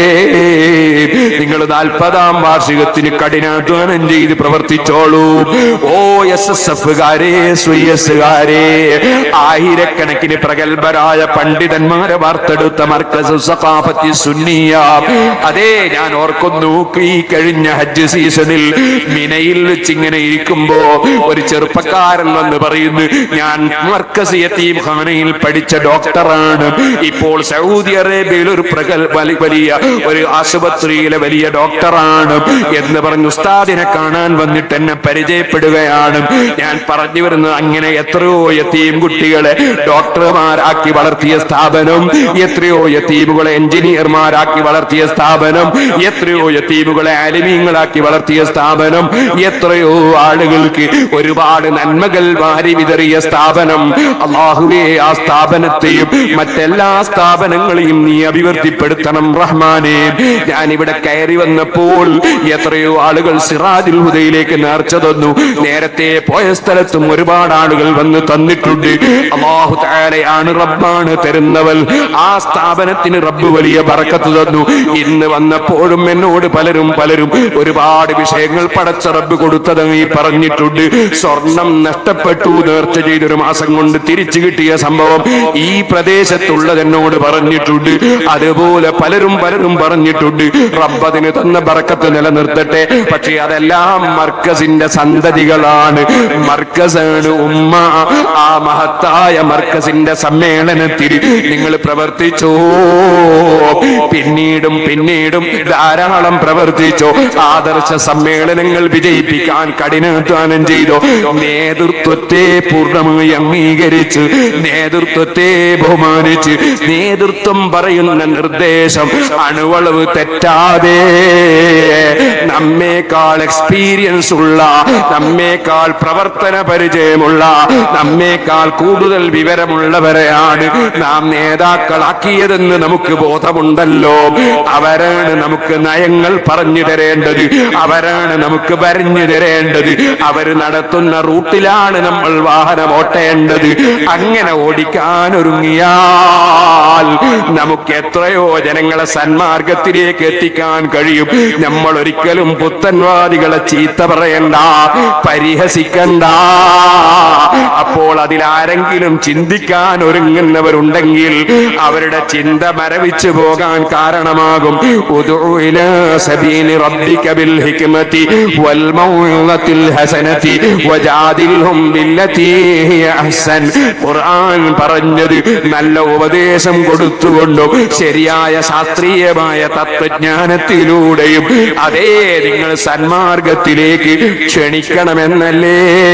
നിങ്ങൾ നാൽപ്പതാം വാർഷികത്തിന് കഠിനാധ്വാനം ചെയ്ത് പ്രവർത്തിച്ചോളൂ ഓ എസ് എസ് എഫുകാരെ സ്വയസ്സുകാരെ ആയിരക്കണക്കിന് പ്രഗത്ഭരായ പണ്ഡിതന്മാരെ വാർത്തെടുത്ത മർക്കസ് സഖാഫത്തി സുന്നിയ അതേ ഞാൻ ഓർക്കുന്നു ഈ കഴിഞ്ഞ ഹജ്ജ് സീസണിൽ മിനയിൽ വെച്ച് ഇങ്ങനെ ഇരിക്കുമ്പോ ഒരു ചെറുപ്പക്കാരൻ വന്ന് പറയുന്നു ഞാൻ മർക്കസ് യത്തീം ഖാനയിൽ പഠിച്ച ഡോക്ടറാണ് ഇപ്പോൾ സൗദി അറേബ്യയിൽ ഒരു പ്രഗൽ വലി- വലിയ ഒരു ആശുപത്രിയിലെ വലിയ ഡോക്ടറാണ് എന്ന് പറഞ്ഞു ഉസ്താദിനെ കാണാൻ വന്നിട്ട് എന്നെ പരിചയപ്പെടുകയാണ് ഞാൻ പറഞ്ഞു വരുന്നത് അങ്ങനെ എത്രയോ യത്തീം കുട്ടികളെ ഡോക്ടർമാരാക്കി വളർത്തിയ സ്ഥാപനം എത്രയോ യത്തീമുകളെ എഞ്ചിനീയർമാരാക്കി വളർത്തിയ സ്ഥാപനം എത്രയോ യത്തീമുകളെ ആലിമീങ്ങളാക്കി വളർത്തിയ സ്ഥാപനം എത്രയോ ആളുകൾക്ക് ഒരുപാട് നന്മകൾ വാരി വിതറിയ സ്ഥാപനം അള്ളാഹുവേ ആ സ്ഥാപനത്തെയും മറ്റെല്ലാ സ്ഥാപനങ്ങളെയും നീ അഭിവൃദ്ധിപ്പെടുത്തണം റഹ്മാനെ ഞാൻ ഇവിടെ കയറി വന്നപ്പോൾ എത്രയോ ആളുകൾ സിറാജുൽ ഹുദയിലേക്ക് നേർച്ച തന്നു നേരത്തെ പോയ സ്ഥലത്തും ഒരുപാട് ആളുകൾ വന്ന് തന്നിട്ടുണ്ട് അള്ളാഹു താരയാണ് റബ്ബാണ് തരുന്നവൽ ആ സ്ഥാപനത്തിന് റബ്ബ് വലിയ ബറക്കത്ത് തന്നു ഇന്ന് വന്നപ്പോഴും എന്നോട് പലരും പലരും ഒരുപാട് വിഷയങ്ങൾ പടച്ച റബ്ബ് കൊടുത്തതായി പറഞ്ഞിട്ടുണ്ട് സ്വർണം നഷ്ടപ്പെട്ടു നേർച്ച ചെയ്തൊരു മാസം കൊണ്ട് തിരിച്ചു കിട്ടിയ സംഭവം ഈ പ്രദേശത്തുള്ളത് എന്നോട് പറഞ്ഞിട്ടുണ്ട് അതുപോലെ പലരും പലരും പറഞ്ഞിട്ടുണ്ട് റബ്ബതിന് തന്ന ബറക്കത്ത് നിലനിർത്തട്ടെ പക്ഷെ അതെല്ലാം മർക്കസിന്റെ സന്തതികളാണ് മർക്കസാണ് ഉമ്മ ആ മഹത്തായ മർക്കസിന്റെ സമ്മേളനത്തിൽ നിങ്ങൾ പ്രവർത്തിച്ചോ പിന്നീടും പിന്നീടും ധാരാളം പ്രവർത്തിച്ചോ ആദർശ സമ്മേളനങ്ങൾ വിജയിപ്പിക്കാൻ കഠിനാധ്വാനം ചെയ്തോ നേതൃത്വത്തെ പൂർണ്ണമായി അംഗീകരിച്ച് നേതൃത്വത്തെ ബഹുമാനിച്ച് നേതൃത്വം പറയുന്ന നിർദ്ദേശം അണുവളവ് തെറ്റാതെ നമ്മെ നമ്മേക്കാൾ എക്സ്പീരിയൻസ് ഉള്ള നമ്മേക്കാൾ പ്രവർത്തന പരിചയമുള്ള നമ്മേക്കാൾ കൂടുതൽ വിവരമുള്ളവരെയാണ് നാം നേതാക്കളാക്കിയതെന്ന് നമുക്ക് ബോധമുണ്ടല്ലോ അവരാണ് നമുക്ക് നയങ്ങൾ പറഞ്ഞു തരേണ്ടത് അവരാണ് നമുക്ക് വരഞ്ഞു തരേണ്ടത് അവർ നടത്തുന്ന റൂട്ടിലാണ് നമ്മൾ വാഹനം ഓട്ടേണ്ടത് അങ്ങനെ ഓടിക്കാൻ ഒരുങ്ങിയാൽ നമുക്ക് എത്രയോ ജനങ്ങളെ സന്മാർഗത്തിലേക്ക് എത്തിക്കാൻ കഴിയും നമ്മൾ ഒരിക്കലും പുത്തൻവാദികളെ ചീത്ത പറയണ്ട പരിഹസിക്കണ്ട അപ്പോൾ അതിലാരെങ്കിലും ചിന്തിക്കാൻ ഒരുങ്ങുന്നവരുണ്ടെങ്കിൽ അവരുടെ ചിന്ത മരവിച്ചു പോകാൻ കാരണമാകും ഉദൂ ഇലാ സബീലി റബ്ബിക ബിൽ ഹിക്മതി വൽ മൗഇദത്തിൽ ഹസനതി വജാദിൽഹും ബില്ലതി ഹിയ അഹ്സൻ ഖുർആൻ പറഞ്ഞത് നല്ല ഉപദേശം കൊടുത്തുകൊണ്ടും ശരിയായ ശാസ്ത്രീയമായ തത്വജ്ഞാനത്തിലൂടെയും അതേ നിങ്ങൾ സന്മാർഗത്തിലേക്ക് ക്ഷണിക്കണമെന്നല്ലേ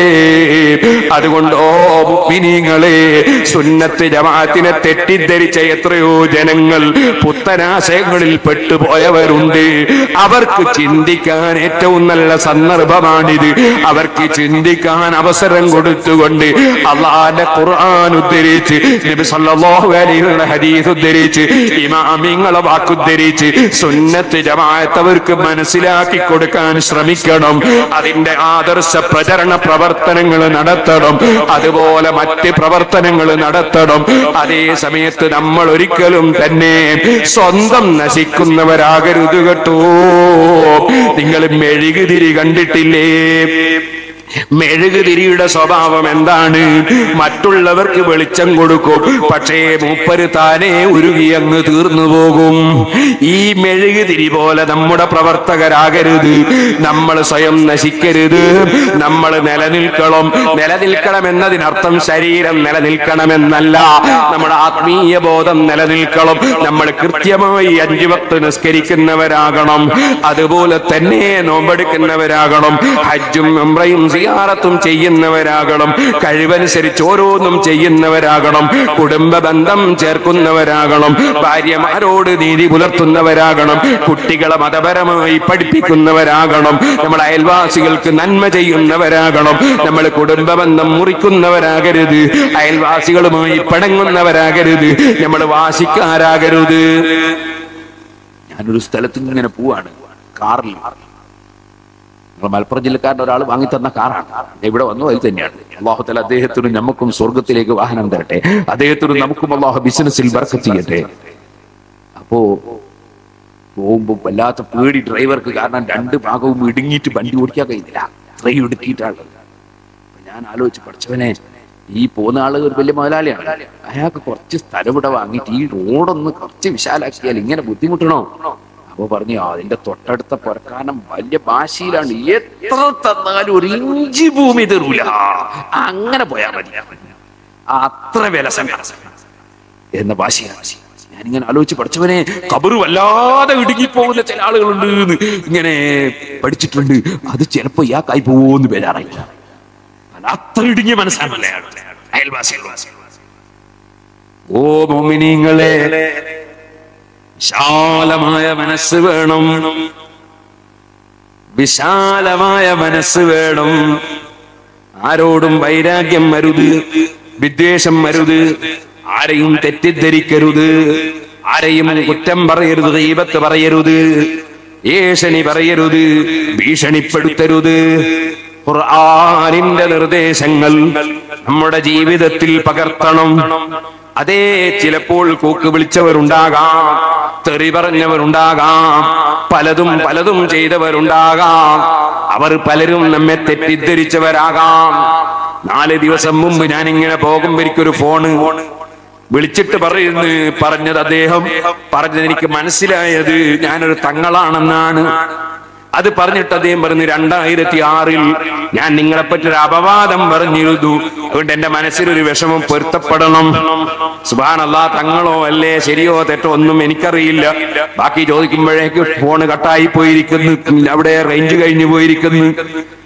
അതുകൊണ്ട് ഓ മുഅ്മിനീങ്ങളെ സുന്നത്ത് ജമാഅത്തിനെ തെറ്റിദ്ധരിച്ച എത്രയോ ജനങ്ങൾ പുത്തനാശയങ്ങളിൽ പെട്ടുപോയവരുണ്ട് അവർക്ക് ചിന്തിക്കാൻ ഏറ്റവും നല്ല സന്ദർഭമാണിത് അവർക്ക് ചിന്തിക്കാൻ അവസരം കൊടുത്തുകൊണ്ട് അള്ളാന്റെ ഖുർആൻ ഉദ്ധരിച്ച് നബി സല്ലല്ലാഹു അലൈഹി വസല്ലം ഹദീസ് ഉദ്ധരിച്ച് ഇമാമിങ്ങളെ വാക്കുദ്ധരിച്ച് സുന്നത്ത് ജമാഅത്ത് അവർക്ക് മനസ്സിലാക്കി കൊടുക്കാൻ ശ്രമിക്കണം അതിന്റെ ആദർശ പ്രചരണ പ്രവർത്തനങ്ങൾ നടത്തണം അതുപോലെ മറ്റ് പ്രവർത്തനങ്ങൾ നടത്തണം അതേ സമയത്ത് നമ്മൾ ഒരിക്കലും തന്നെ സ്വന്തം നശിക്കുന്നവരാകരുത് കേട്ടോ നിങ്ങൾ മെഴുകുതിരി കണ്ടിട്ടില്ലേ മെഴുകുതിരിയുടെ സ്വഭാവം എന്താണ് മറ്റുള്ളവർക്ക് വെളിച്ചം കൊടുക്കും പക്ഷേ മൂപ്പര് താനെ ഉരുകി അങ്ങ് തീർന്നു പോകും ഈ മെഴുകുതിരി പോലെ നമ്മുടെ പ്രവർത്തകരാകരുത് നമ്മൾ സ്വയം നശിക്കരുത് നമ്മൾ നിലനിൽക്കണം നിലനിൽക്കണം എന്നതിനർത്ഥം ശരീരം നിലനിൽക്കണമെന്നല്ല നമ്മുടെ ആത്മീയ ബോധം നിലനിൽക്കണം നമ്മൾ കൃത്യമായി അഞ്ചു വക്ത് നിസ്കരിക്കുന്നവരാകണം അതുപോലെ തന്നെ നോമ്പെടുക്കുന്നവരാകണം ഹജ്ജും ഉംറയും സിയാറത്തും ചെയ്യുന്നവരാകണം കഴിവനുസരിച്ച് ഓരോന്നും ചെയ്യുന്നവരാകണം കുടുംബ ബന്ധം ചേർക്കുന്നവരാകണം ഭാര്യമാരോട് നീതി പുലർത്തുന്നവരാകണം കുട്ടികളെ മതപരമായി പഠിപ്പിക്കുന്നവരാകണം നമ്മൾ അയൽവാസികൾക്ക് നന്മ ചെയ്യുന്നവരാകണം നമ്മൾ കുടുംബ ബന്ധം മുറിക്കുന്നവരാകരുത് അയൽവാസികളുമായി പിണങ്ങുന്നവരാകരുത് നമ്മൾ വാശിക്കാരാകരുത് ഞാനൊരു സ്ഥലത്ത് ഇങ്ങനെ പോവാണ് കാറിൽ നമ്മൾ മലപ്പുറം ജില്ലക്കാരൻ്റെ ഒരാൾ വാങ്ങി തന്ന കാറാണ് ഇവിടെ വന്നു അത് തന്നെയാണ് അള്ളാഹുത്തല അദ്ദേഹത്തിനും നമുക്കും സ്വർഗത്തിലേക്ക് വാഹനം തരട്ടെ അദ്ദേഹത്തിനും നമുക്കും അള്ളാഹു ബിസിനസ്സിൽ ബർക്കത്ത് ചെയ്യട്ടെ അപ്പോ പോകുമ്പോ വല്ലാത്ത പേടി ഡ്രൈവർക്ക് കാരണം രണ്ട് ഭാഗവും ഇടുങ്ങിയിട്ട് വണ്ടി ഓടിക്കാൻ കഴിയുന്നില്ല അത്രയും ഇടുക്കിയിട്ടാണ് അപ്പൊ ഞാൻ ആലോചിച്ച് പഠിച്ചവനെ ഈ പോകുന്ന ആള് ഒരു വലിയ മുതലാളിയാണ് അയാൾക്ക് കുറച്ച് സ്ഥലം ഇവിടെ വാങ്ങിയിട്ട് ഈ റോഡൊന്ന് കുറച്ച് വിശാലാക്കിയാൽ ഇങ്ങനെ ബുദ്ധിമുട്ടണോ അപ്പൊ പറഞ്ഞു "ആ, അതിന്റെ തൊട്ടടുത്ത പുറക്കാനം വലിയ ഭാഷയിലാണ് എത്ര തന്നാലും ഒരു ഇഞ്ചി ഭൂമി തരൂല അങ്ങനെ പോയാൽ മതി അത്ര വിലസം എന്ന ഭാഷയാണ് ഞാനിങ്ങനെ ആലോചിച്ച് പഠിച്ചവനെ കബറ് വല്ലാതെ ഇടുങ്ങിപ്പോകുന്ന ചില ആളുകളുണ്ട് എന്ന് ഇങ്ങനെ പഠിച്ചിട്ടുണ്ട് അത് ചിലപ്പോ ഇയാൾക്കായി പോകുമെന്ന് പേരാറില്ല അത്ര ഇടുങ്ങിയ മനസ്സാണല്ലേ അയൽവാസികൾ ഓ മോമിനിങ്ങളെ വിശാലമായ മനസ്സ് വേണം വിശാലമായ മനസ്സ് വേണം ആരോടും വൈരാഗ്യം മരുത് വിദ്വേഷം മരുത് ആരെയും തെറ്റിദ്ധരിക്കരുത് ആരെയും കുറ്റം പറയരുത് ദൈവത്ത് പറയരുത് ഏഷണി പറയരുത് ഭീഷണിപ്പെടുത്തരുത് ഖുർആനിന്റെ നിർദ്ദേശങ്ങൾ നമ്മുടെ ജീവിതത്തിൽ പകർത്തണം അതേ ചിലപ്പോൾ കൂക്ക് വിളിച്ചവരുണ്ടാകാം തെറി പറഞ്ഞവരുണ്ടാകാം പലതും പലതും ചെയ്തവരുണ്ടാകാം അവർ പലരും നമ്മെ തെറ്റിദ്ധരിച്ചവരാകാം നാല് ദിവസം മുമ്പ് ഞാൻ ഇങ്ങനെ പോകുമ്പോ എനിക്കൊരു ഫോണ് വിളിച്ചിട്ട് പറയുന്നു പറഞ്ഞത് അദ്ദേഹം പറഞ്ഞത് എനിക്ക് മനസ്സിലായത് ഞാനൊരു തങ്ങളാണെന്നാണ് അത് പറഞ്ഞിട്ട് അദ്ദേഹം പറഞ്ഞു രണ്ടായിരത്തി ആറിൽ ഞാൻ നിങ്ങളെ പറ്റി ഒരു അപവാദം പറഞ്ഞിരുന്നു അതുകൊണ്ട് എന്റെ മനസ്സിലൊരു വിഷമം പൊരുത്തപ്പെടണം സുബാൻ അല്ലാ തങ്ങളോ അല്ലേ ശരിയോ തെറ്റോ ഒന്നും എനിക്കറിയില്ല ബാക്കി ചോദിക്കുമ്പോഴേക്ക് ഫോണ് കട്ടായി പോയിരിക്കുന്നു അവിടെ റേഞ്ച് കഴിഞ്ഞു പോയിരിക്കുന്നു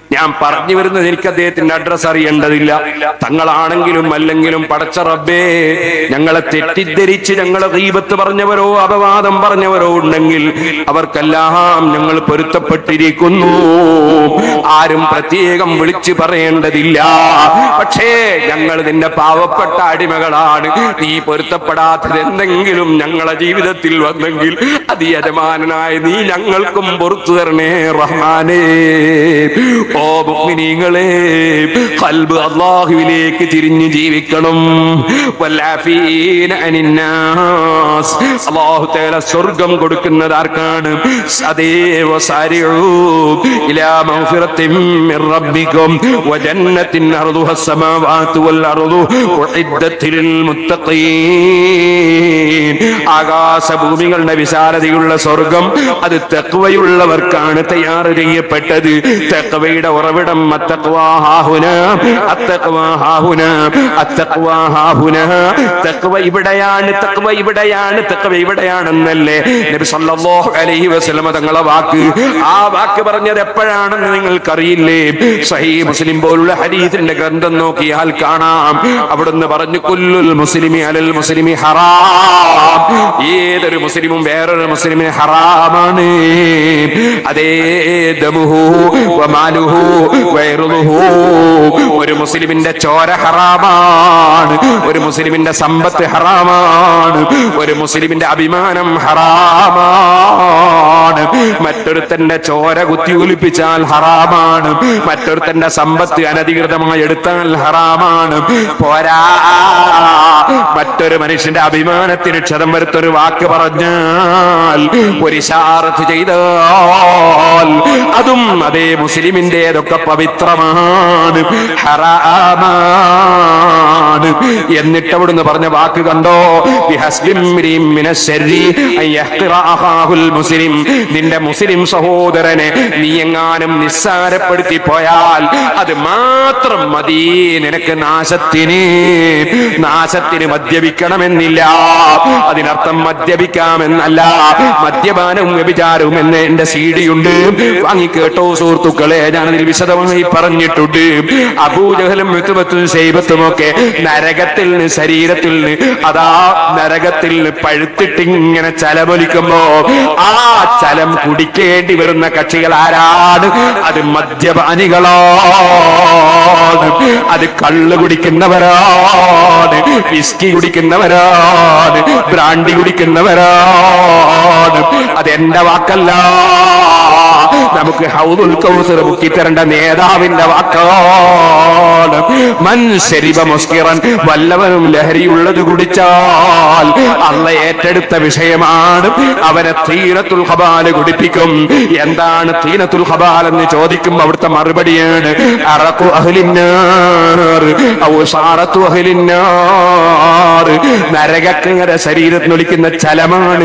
ഞാൻ പറഞ്ഞു വരുന്നത് എനിക്ക് അദ്ദേഹത്തിന്റെ അഡ്രസ് അറിയേണ്ടതില്ല തങ്ങളാണെങ്കിലും അല്ലെങ്കിലും പടച്ച റബ്ബേ ഞങ്ങളെ തെറ്റിദ്ധരിച്ച് ഞങ്ങളെ ദീപത്ത് പറഞ്ഞവരോ അപവാദം പറഞ്ഞവരോ ഉണ്ടെങ്കിൽ അവർക്കെല്ലാം ഞങ്ങൾ പൊരുത്തപ്പെട്ടിരിക്കുന്നു ആരും പ്രത്യേകം വിളിച്ചു പറയേണ്ടതില്ല പക്ഷേ ഞങ്ങൾ നിന്റെ പാവപ്പെട്ട അടിമകളാണ് നീ പൊരുത്തപ്പെടാത്തത് എന്തെങ്കിലും ഞങ്ങളെ ജീവിതത്തിൽ വന്നെങ്കിൽ അത് യജമാനായ നീ ഞങ്ങൾക്കും പുറത്തു തരണേ റഹ്മാനേ ഓ മുഅ്മിനീങ്ങളെ ഖൽബ് അല്ലാഹുവിലേക്ക് തിരിഞ്ഞു ജീവിക്കണം വല്ലാഫീന അനിന്നാസ് അല്ലാഹു തആല സ്വർഗ്ഗം കൊടുക്കുന്നത് ആർക്കാണ് അതേ വസാരിഉ ഇലാ മഗ്ഫിറത്തിൻ മിർ റബ്ബിക്കും വജന്നത്തിൻ അർദുഹ السماوات والأرض ഉഇദ്ദത്ത് ലിൽ മുത്തഖീൻ ആകാശഭൂമികളുടെ വിശാലതയുള്ള സ്വർഗം അത് തെക്കുവയുള്ളവർക്കാണ് തയ്യാർ ചെയ്യപ്പെട്ടത് തെക്കവയുടെ ഉറവിടം അത്തക്വാഹാഹുന അത്തക്വാഹാഹുന അത്തക്വാഹാഹുന തെക്കുവ ഇവിടെയാണ് തെക്കുവ ഇവിടെയാണ് തെക്കുവ ഇവിടെയാണെന്നല്ലേ നബി സല്ലല്ലാഹു അലൈഹി വസല്ലമ തങ്ങളെ വാക്ക് ആ വാക്ക് പറഞ്ഞത് എപ്പോഴാണെന്ന് നിങ്ങൾക്കറിയില്ലേ സഹീഹ് മുസ്ലിം പോലുള്ള ഹദീസിന്റെ ഗ്രന്ഥം നോക്കിയാൽ കാണാം അവിടുന്ന് പറഞ്ഞു കുല്ലുൽ മുസ്ലിമി അലൽ മുസ്ലിമി ഹറാം ഏതൊരു മുസ്ലിമും വേറൊരു മുസ്ലിമിന് ഹറാമാണ് അതേ ദമുഹു വമാലുഹു വൈറുഹു ഒരു മുസ്ലിമിന്റെ ചോര ഹറാമാണ് ഒരു മുസ്ലിമിന്റെ സമ്പത്ത് ഹറാമാണ് ഒരു മുസ്ലിമിന്റെ അഭിമാനം ഹറാമാണ് മറ്റൊരുത്തന്റെ ചോര കുത്തി ഒലിപ്പിച്ചാൽ ഹറാമാണ് മറ്റൊരുത്തന്റെ സമ്പത്ത് അനധികൃതമായി എടുത്താൽ ഹറാമാണ് പോരാ മറ്റൊരു മനുഷ്യന്റെ അഭിമാനത്തിന് ക്ഷതം വരുത്തൊരു വാക്ക് പറഞ്ഞാൽ ഒരു ഇശാറത്ത് ചെയ്താൽ അതും അതേ മുസ്ലിമിന്റേതൊക്കെ പവിത്രമാണ് ഹറാമാണ് എന്നിട്ട് അവിടുന്ന് പറഞ്ഞ വാക്ക് കണ്ടോ ബിഹസ്ബിം ഇംരിഇം മിനശ്ശർരി അൻ യഹ്ഖിറ അഖാഹുൽ മുസ്ലിം നിന്റെ മുസ്ലിം സഹോദരനെ നീ എങ്ങാനും നിസ്സാരപ്പെടുത്തി പോയാൽ അത് മാത്രം മതി നിനക്ക് നാശത്തിന് നാശത്തിന് മദ്യപിക്കണമെന്നില്ല അതിനർത്ഥം മദ്യപിക്കാമെന്നല്ല മദ്യപാനവും വ്യഭിചാരവും എന്ന് എന്റെ സീഡിയുണ്ട് വാങ്ങിക്കേട്ടോ സുഹൃത്തുക്കളെ ഞാനതിൽ വിശദമായി പറഞ്ഞിട്ടുണ്ട് അബൂജഹലും ഋതുബത്തും ശൈബത്തും ഒക്കെ നരകത്തിൽ നിന്ന് ശരീരത്തിൽ നിന്ന് അതാ നരകത്തിൽ നിന്ന് പഴുത്തിട്ട് ഇങ്ങനെ ചലമൊലിക്കുമ്പോ ആ ചലം കുടിക്കേണ്ടി വരുന്ന കക്ഷികൾ ആരാണ് അത് മദ്യപാനികളാണ് അത് കള്ള് കുടിക്കുന്നവരാണ് വിസ്കി കുടിക്കുന്നവരാണ് ബ്രാൻഡി കുടിക്കുന്നവരാണ് അതെന്റെ വാക്കല്ല നമുക്ക് ഹൗദുൽ കൗസർ മുക്കിത്തരേണ്ട നേതാവിന്റെ വാക്കാണ് മൻശരിബ മുസ്കിറൻ വല്ലവനും ലഹരിയുള്ളത് കുടിച്ചാൽ അള്ള ഏറ്റെടുത്ത വിഷയമാണ് അവനെ തീനത്തുൽ ഹബാല് കുടിപ്പിക്കും എന്താണ് തീനത്തുൽ ഹബാൽ എന്ന് ചോദിക്കും അവിടുത്തെ മറുപടിയാണ് അറക്കു അഹ്ലിന്നാർ ഔസാറത്തു അഹ്ലിന്നാർ നരകക്കങ്ങര ശരീരത്തിനൊലിക്കുന്ന ചലമാണ്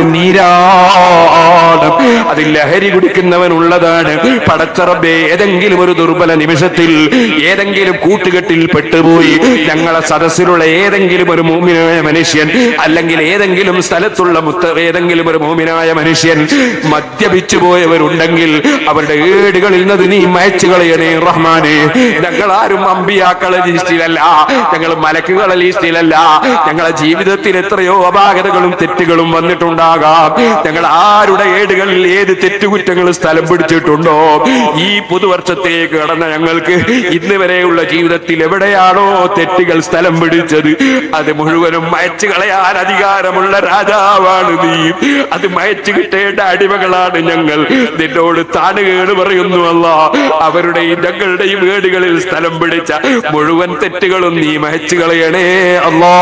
നീരാണ് അത് ലഹരി കുടിക്കുന്നവനുള്ളതാണ് പടച്ചറബെ ഏതെങ്കിലും ഒരു ദുർബല നിമിഷത്തിൽ ഏതെങ്കിലും കൂട്ടുകെട്ടിൽ പെട്ടുപോയി ഞങ്ങളെ സദസ്സിലുള്ള ഏതെങ്കിലും ഒരു മൂമിനായ മനുഷ്യൻ അല്ലെങ്കിൽ ഏതെങ്കിലും സ്ഥലത്തുള്ള മുത്ത ഏതെങ്കിലും ഒരു മൂമിനായ മനുഷ്യൻ മദ്യപിച്ചു പോയവരുണ്ടെങ്കിൽ അവരുടെ ഏടുകളിൽ നിന്ന് നീ മയച്ചു കളയണേ റഹ്മാനെ ഞങ്ങൾ ആരും അമ്പിയാക്കളെ ലിസ്റ്റിലല്ല ഞങ്ങൾ മലക്കുകളെ ലിസ്റ്റിലല്ല ഞങ്ങളെ ജീവിതത്തിൽ എത്രയോ അപാകതകളും തെറ്റുകളും വന്നിട്ടുണ്ടാകാം ഞങ്ങൾ ആരുടെ ഏടുകളിൽ ഏത് തെറ്റുകുറ്റങ്ങൾ സ്ഥലം പിടിച്ചിട്ടുണ്ടോ ഈ പുതുവർഷത്തേക്ക് കടന്ന ഞങ്ങൾക്ക് ഇന്ന് വരെയുള്ള ജീവിതത്തിൽ എവിടെയാണോ തെറ്റുകൾ സ്ഥലം പിടിച്ചത് അത് മുഴുവനും മയച്ചു കളയാൻ അധികാരമുള്ള രാജാവാണ് നീ അത് മയച്ചു കിട്ടേണ്ട അടിമകളാണ് ഞങ്ങൾ നിന്നോട് താണുകേട് പറയുന്നു അല്ല അവരുടെയും ഞങ്ങളുടെയും വീടുകളിൽ സ്ഥലം പിടിച്ച മുഴുവൻ തെറ്റുകളും നീ മയച്ചു കളയണേ അല്ലാ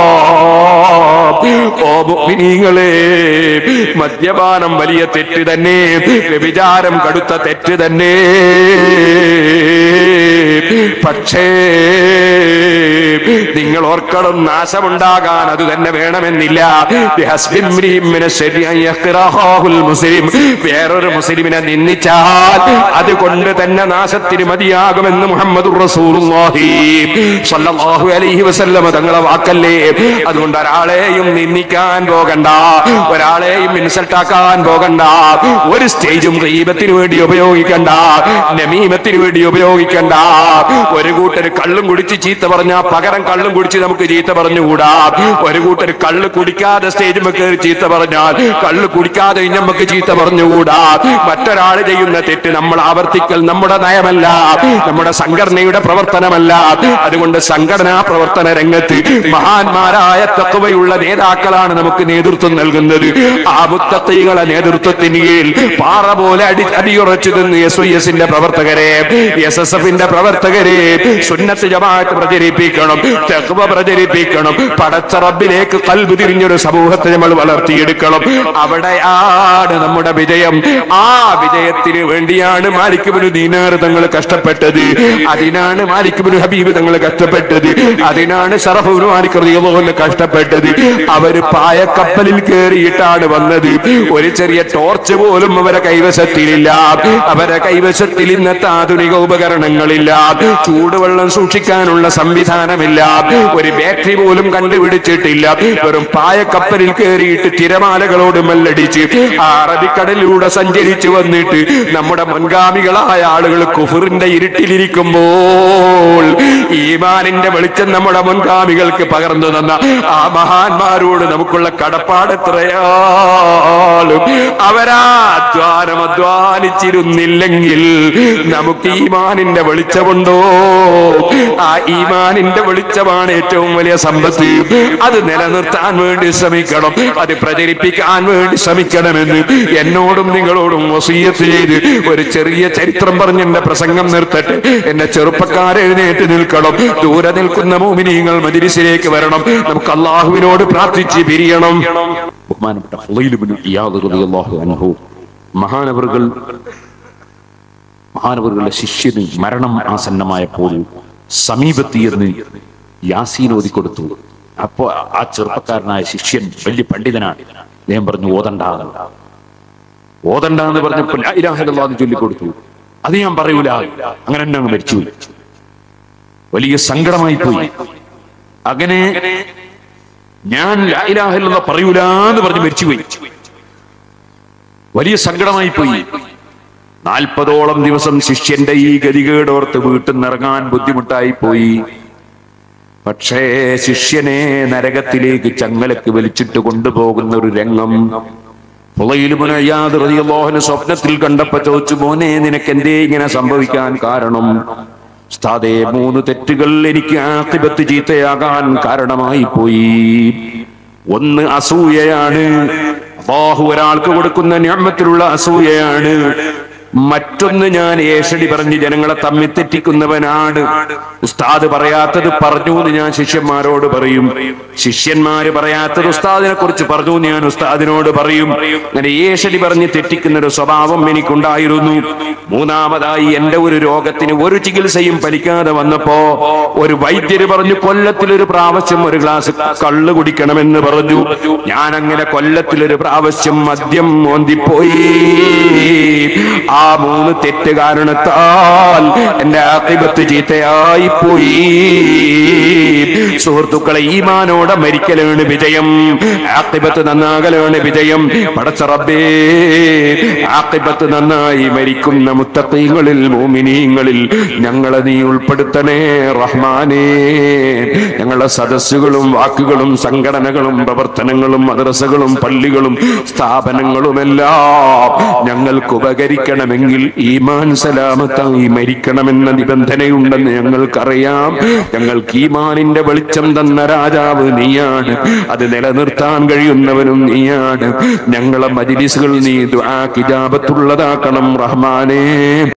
ഓ മുഅ്മിനീങ്ങളെ മദ്യപാനം വലിയ തെറ്റ് തന്നെ വ്യഭിചാരം കടുത്ത തെറ്റ് തന്നെ പക്ഷേ നിങ്ങൾ ഓർക്കണം നാശമുണ്ടാകാൻ അത് തന്നെ വേണമെന്നില്ല ബിഹസ്ബിൻ ഇമ്രിഇൻ മിന ശരി അൻ യഖ്റഹാഹുൽ മുസ്ലിം വേറൊരു മുസ്ലിമിനെ നിന്ദിച്ചാൽ അതുകൊണ്ട് തന്നെ നാശത്തിന് മതിയാകുമെന്ന് മുഹമ്മദ് റസൂലുള്ളാഹി സ്വല്ലല്ലാഹു അലൈഹി വസല്ലമ തങ്ങളെ വാക്കല്ലേ അതുകൊണ്ട് ഒരാളെയും നിന്ദിക്കാൻ പോകണ്ട ഒരാളെയും ഇൻസൾട്ട് ആക്കാൻ പോകണ്ട ഒരു സ്റ്റേജും ഗീബത്തിന് വേണ്ടി ഉപയോഗിക്കണ്ട നമീമത്തിന് വേണ്ടി ഉപയോഗിക്കണ്ട ഒരു കൂട്ടർ കള്ളും കുടിച്ച് ചീത്ത പറഞ്ഞാൽ പകരം കള്ളും കുടിച്ച് നമുക്ക് ചീത്ത പറഞ്ഞുകൂടാ ഒരു കൂട്ടർ കള്ള് കുടിക്കാതെ സ്റ്റേജിൽ കയറി ചീത്ത പറഞ്ഞാൽ കള്ള് കുടിക്കാതെ ഇനി നമുക്ക് ചീത്ത പറഞ്ഞുകൂടാ മറ്റൊരാൾ ചെയ്യുന്ന തെറ്റ് നമ്മൾ ആവർത്തിക്കൽ നമ്മുടെ നയമല്ല നമ്മുടെ സംഘടനയുടെ പ്രവർത്തനമല്ല അതുകൊണ്ട് സംഘടനാ പ്രവർത്തന രംഗത്ത് മഹാന്മാരായ തത്വയുള്ള നേതാക്കളാണ് നമുക്ക് നേതൃത്വം നൽകുന്നത് ആ മുത്തത്തൈകളെ നേതൃത്വത്തിന് കീഴിൽ പാറ പോലെ അടി അടിയുറച്ചു നിന്ന് എസ് ഐ എസിന്റെ പ്രവർത്തകരെ എസ് എസ് എഫിന്റെ പ്രവർത്തകരെ സുന്നത്ത് ജമാഅത്ത് പ്രചരിപ്പിക്കണം തെക്കുവ പ്രചരിപ്പിക്കണം പടച്ച റബ്ബിലേക്ക് കൽബ് തിരിഞ്ഞൊരു സമൂഹത്തെ നമ്മൾ വളർത്തിയെടുക്കണം അവിടെയാണ് നമ്മുടെ വിജയം ആ വിജയത്തിന് വേണ്ടിയാണ് മാലിക്കുബിന് ദീനാർ തങ്ങൾ കഷ്ടപ്പെട്ടത് അതിനാണ് മാലിക്കുബിന് ഹബീബ് തങ്ങൾ കഷ്ടപ്പെട്ടത് അതിനാണ് ഷറഫുബിന് മാലിക് റളിയല്ലാഹു കഷ്ടപ്പെട്ടത് അവര് പായക്കപ്പലിൽ കയറിയിട്ടാണ് വന്നത് ഒരു ചെറിയ ടോർച്ച് പോലും അവരെ കൈവശത്തിലില്ല അവരെ കൈവശത്തിൽ ഇന്നത്തെ ആധുനിക ഉപകരണങ്ങളില്ല ചൂടുവെള്ളം സൂക്ഷിക്കാനുള്ള സംവിധാനമില്ല ഒരു ബാറ്ററി പോലും കണ്ടുപിടിച്ചിട്ടില്ല വെറും പായക്കപ്പലിൽ കയറിയിട്ട് തിരമാലകളോട് മല്ലടിച്ച് ആ അറബിക്കടലിലൂടെ സഞ്ചരിച്ചു വന്നിട്ട് നമ്മുടെ മുൻഗാമികളായ ആളുകൾ കുഫറിന്റെ ഇരുട്ടിലിരിക്കുമ്പോൾ ഈമാനിന്റെ വെളിച്ചം നമ്മുടെ മുൻഗാമികൾക്ക് പകർന്നു തന്ന ആ മഹാന്മാരോട് നമുക്കുള്ള കടപ്പാട് എത്രയാളും അവരാ അധ്വാനം അധ്വാനിച്ചിരുന്നില്ലെങ്കിൽ നമുക്ക് ഈമാനിന്റെ വെളിച്ചമുണ്ടോ ആ ഈമാനിന്റെ വെളിച്ചമാണ് ഏറ്റവും വലിയ സമ്പത്ത് അത് നിലനിർത്താൻ വേണ്ടി ശ്രമിക്കണം അത് പ്രചരിപ്പിക്കാൻ വേണ്ടി ശ്രമിക്കണമെന്ന് എന്നോടും നിങ്ങളോടും വസീയത്ത് ചെയ്ത് ഒരു ചെറിയ ചരിത്രം പറഞ്ഞ് എന്റെ പ്രസംഗം നിർത്തട്ടെ എന്നെ ചെറുപ്പക്കാരെ എഴുന്നേറ്റ് നിൽക്കണം ദൂരെ നിൽക്കുന്ന മോമിനിയങ്ങൾ മജിലിസിലേക്ക് വരണം നമുക്ക് അള്ളാഹുവിനോട് പ്രാർത്ഥിച്ച് പിരിയണം ബഹുമാനപ്പെട്ട ഫുളൈൽ ഇബ്നു ഇയാദ് റളിയല്ലാഹു അൻഹു മഹാനവറുകൾ മഹാനവറുകളുടെ ശിഷ്യന് മരണം ആസന്നമായപ്പോൾ സമീപത്തിയെന്ന് യാസീൻ ഓതി കൊടുത്തു അപ്പോ ആ ചെറുപ്പക്കാരനായ ശിഷ്യൻ വലിയ പണ്ഡിതനാണ് അദ്ദേഹം പറഞ്ഞു ഓതണ്ടാന്ന് ഓതണ്ട എന്ന് പറഞ്ഞപ്പോൾ ലാ ഇലാഹ ഇല്ലല്ലാഹ് എന്ന് ചൊല്ലിക്കൊടുത്തു അത് ഞാൻ പറയൂല അങ്ങനെ തന്നെ അങ്ങ് മരിച്ചു വലിയ സങ്കടമായി പോയി അങ്ങനെ ഞാൻ ലാ ഇലാഹ ഇല്ലല്ലാഹ് പറയൂല എന്ന് പറഞ്ഞ് മരിച്ചുപോയി വലിയ സങ്കടമായി പോയി നാൽപ്പതോളം ദിവസം ശിഷ്യന്റെ ഈ ഗതികേടോർത്ത് വീട്ടിൽ നിന്നിറങ്ങാൻ ബുദ്ധിമുട്ടായി പോയി പക്ഷേ ശിഷ്യനെ നരകത്തിലേക്ക് ചങ്ങലക്ക് വലിച്ചിട്ട് കൊണ്ടുപോകുന്ന ഒരു രംഗം ഫുളൈലുബ്നു ഇയാദ് റളിയല്ലാഹു അൻഹു സ്വപ്നത്തിൽ കണ്ടപ്പോ ചോദിച്ചു മോനെ നിനക്ക് എന്തേ ഇങ്ങനെ സംഭവിക്കാൻ കാരണം ഉസ്താദേ മൂന്ന് തെറ്റുകൾ എനിക്ക് ആക്കിബത്ത് ചീത്തയാകാൻ കാരണമായി പോയി ഒന്ന് അസൂയയാണ് അള്ളാഹു ഒരാൾക്ക് കൊടുക്കുന്ന ഞാമത്തിലുള്ള അസൂയയാണ് മറ്റൊന്ന് ഞാൻ ഏഷടി പറഞ്ഞ് ജനങ്ങളെ തമ്മിൽ തെറ്റിക്കുന്നവനാണ് ഉസ്താദ് പറയാത്തത് പറഞ്ഞു എന്ന് ഞാൻ ശിഷ്യന്മാരോട് പറയും ശിഷ്യന്മാര് പറയാത്തത് ഉസ്താദിനെ കുറിച്ച് പറഞ്ഞു എന്ന് ഞാൻ ഉസ്താദിനോട് പറയും അങ്ങനെ ഏഷടി പറഞ്ഞ് തെറ്റിക്കുന്ന ഒരു സ്വഭാവം എനിക്കുണ്ടായിരുന്നു മൂന്നാമതായി എന്റെ ഒരു രോഗത്തിന് ഒരു ചികിത്സയും ഫലിക്കാതെ വന്നപ്പോ ഒരു വൈദ്യര് പറഞ്ഞു കൊല്ലത്തിൽ ഒരു പ്രാവശ്യം ഒരു ഗ്ലാസ് കള്ള് കുടിക്കണമെന്ന് പറഞ്ഞു ഞാൻ അങ്ങനെ കൊല്ലത്തിൽ ഒരു പ്രാവശ്യം മദ്യം മോന്തിപ്പോയി ആ മൂന്ന് തെറ്റ് കാരണത്താൽ എന്റെ ആക്കിബത്ത് ചീത്തയായി പോയി സുഹൃത്തുക്കളെ ഈമാനോടെ മരിക്കലാണ് വിജയം ആക്കിബത്ത് നന്നാകലാണ് വിജയം പടച്ച റബ്ബേ ആക്കിബത്ത് നന്നായി മരിക്കുന്ന മുത്തക്കീങ്ങളിൽ മോമിനീങ്ങളിൽ ഞങ്ങളെ നീ ഉൾപ്പെടുത്തണേ റഹ്മാനേ ഞങ്ങളുടെ സദസ്സുകളും വാക്കുകളും സംഘടനകളും പ്രവർത്തനങ്ങളും മദ്രസകളും പള്ളികളും സ്ഥാപനങ്ങളുമെല്ലാം ഞങ്ങൾക്ക് ഉപകരിക്കണമെങ്കിൽ ഈമാൻ സലാമത്തായി മരിക്കണമെന്ന നിബന്ധനയുണ്ടെന്ന് ഞങ്ങൾക്കറിയാം ഞങ്ങൾക്ക് ഈമാനിന്റെ വെളിച്ചം തന്ന രാജാവ് നീയാണ് അത് നിലനിർത്താൻ കഴിയുന്നവനും നീയാണ് ഞങ്ങളെ മജിലിസുകൾ നീ ദുആ കിജാബത്തുള്ളതാക്കണം റഹ്മാനേ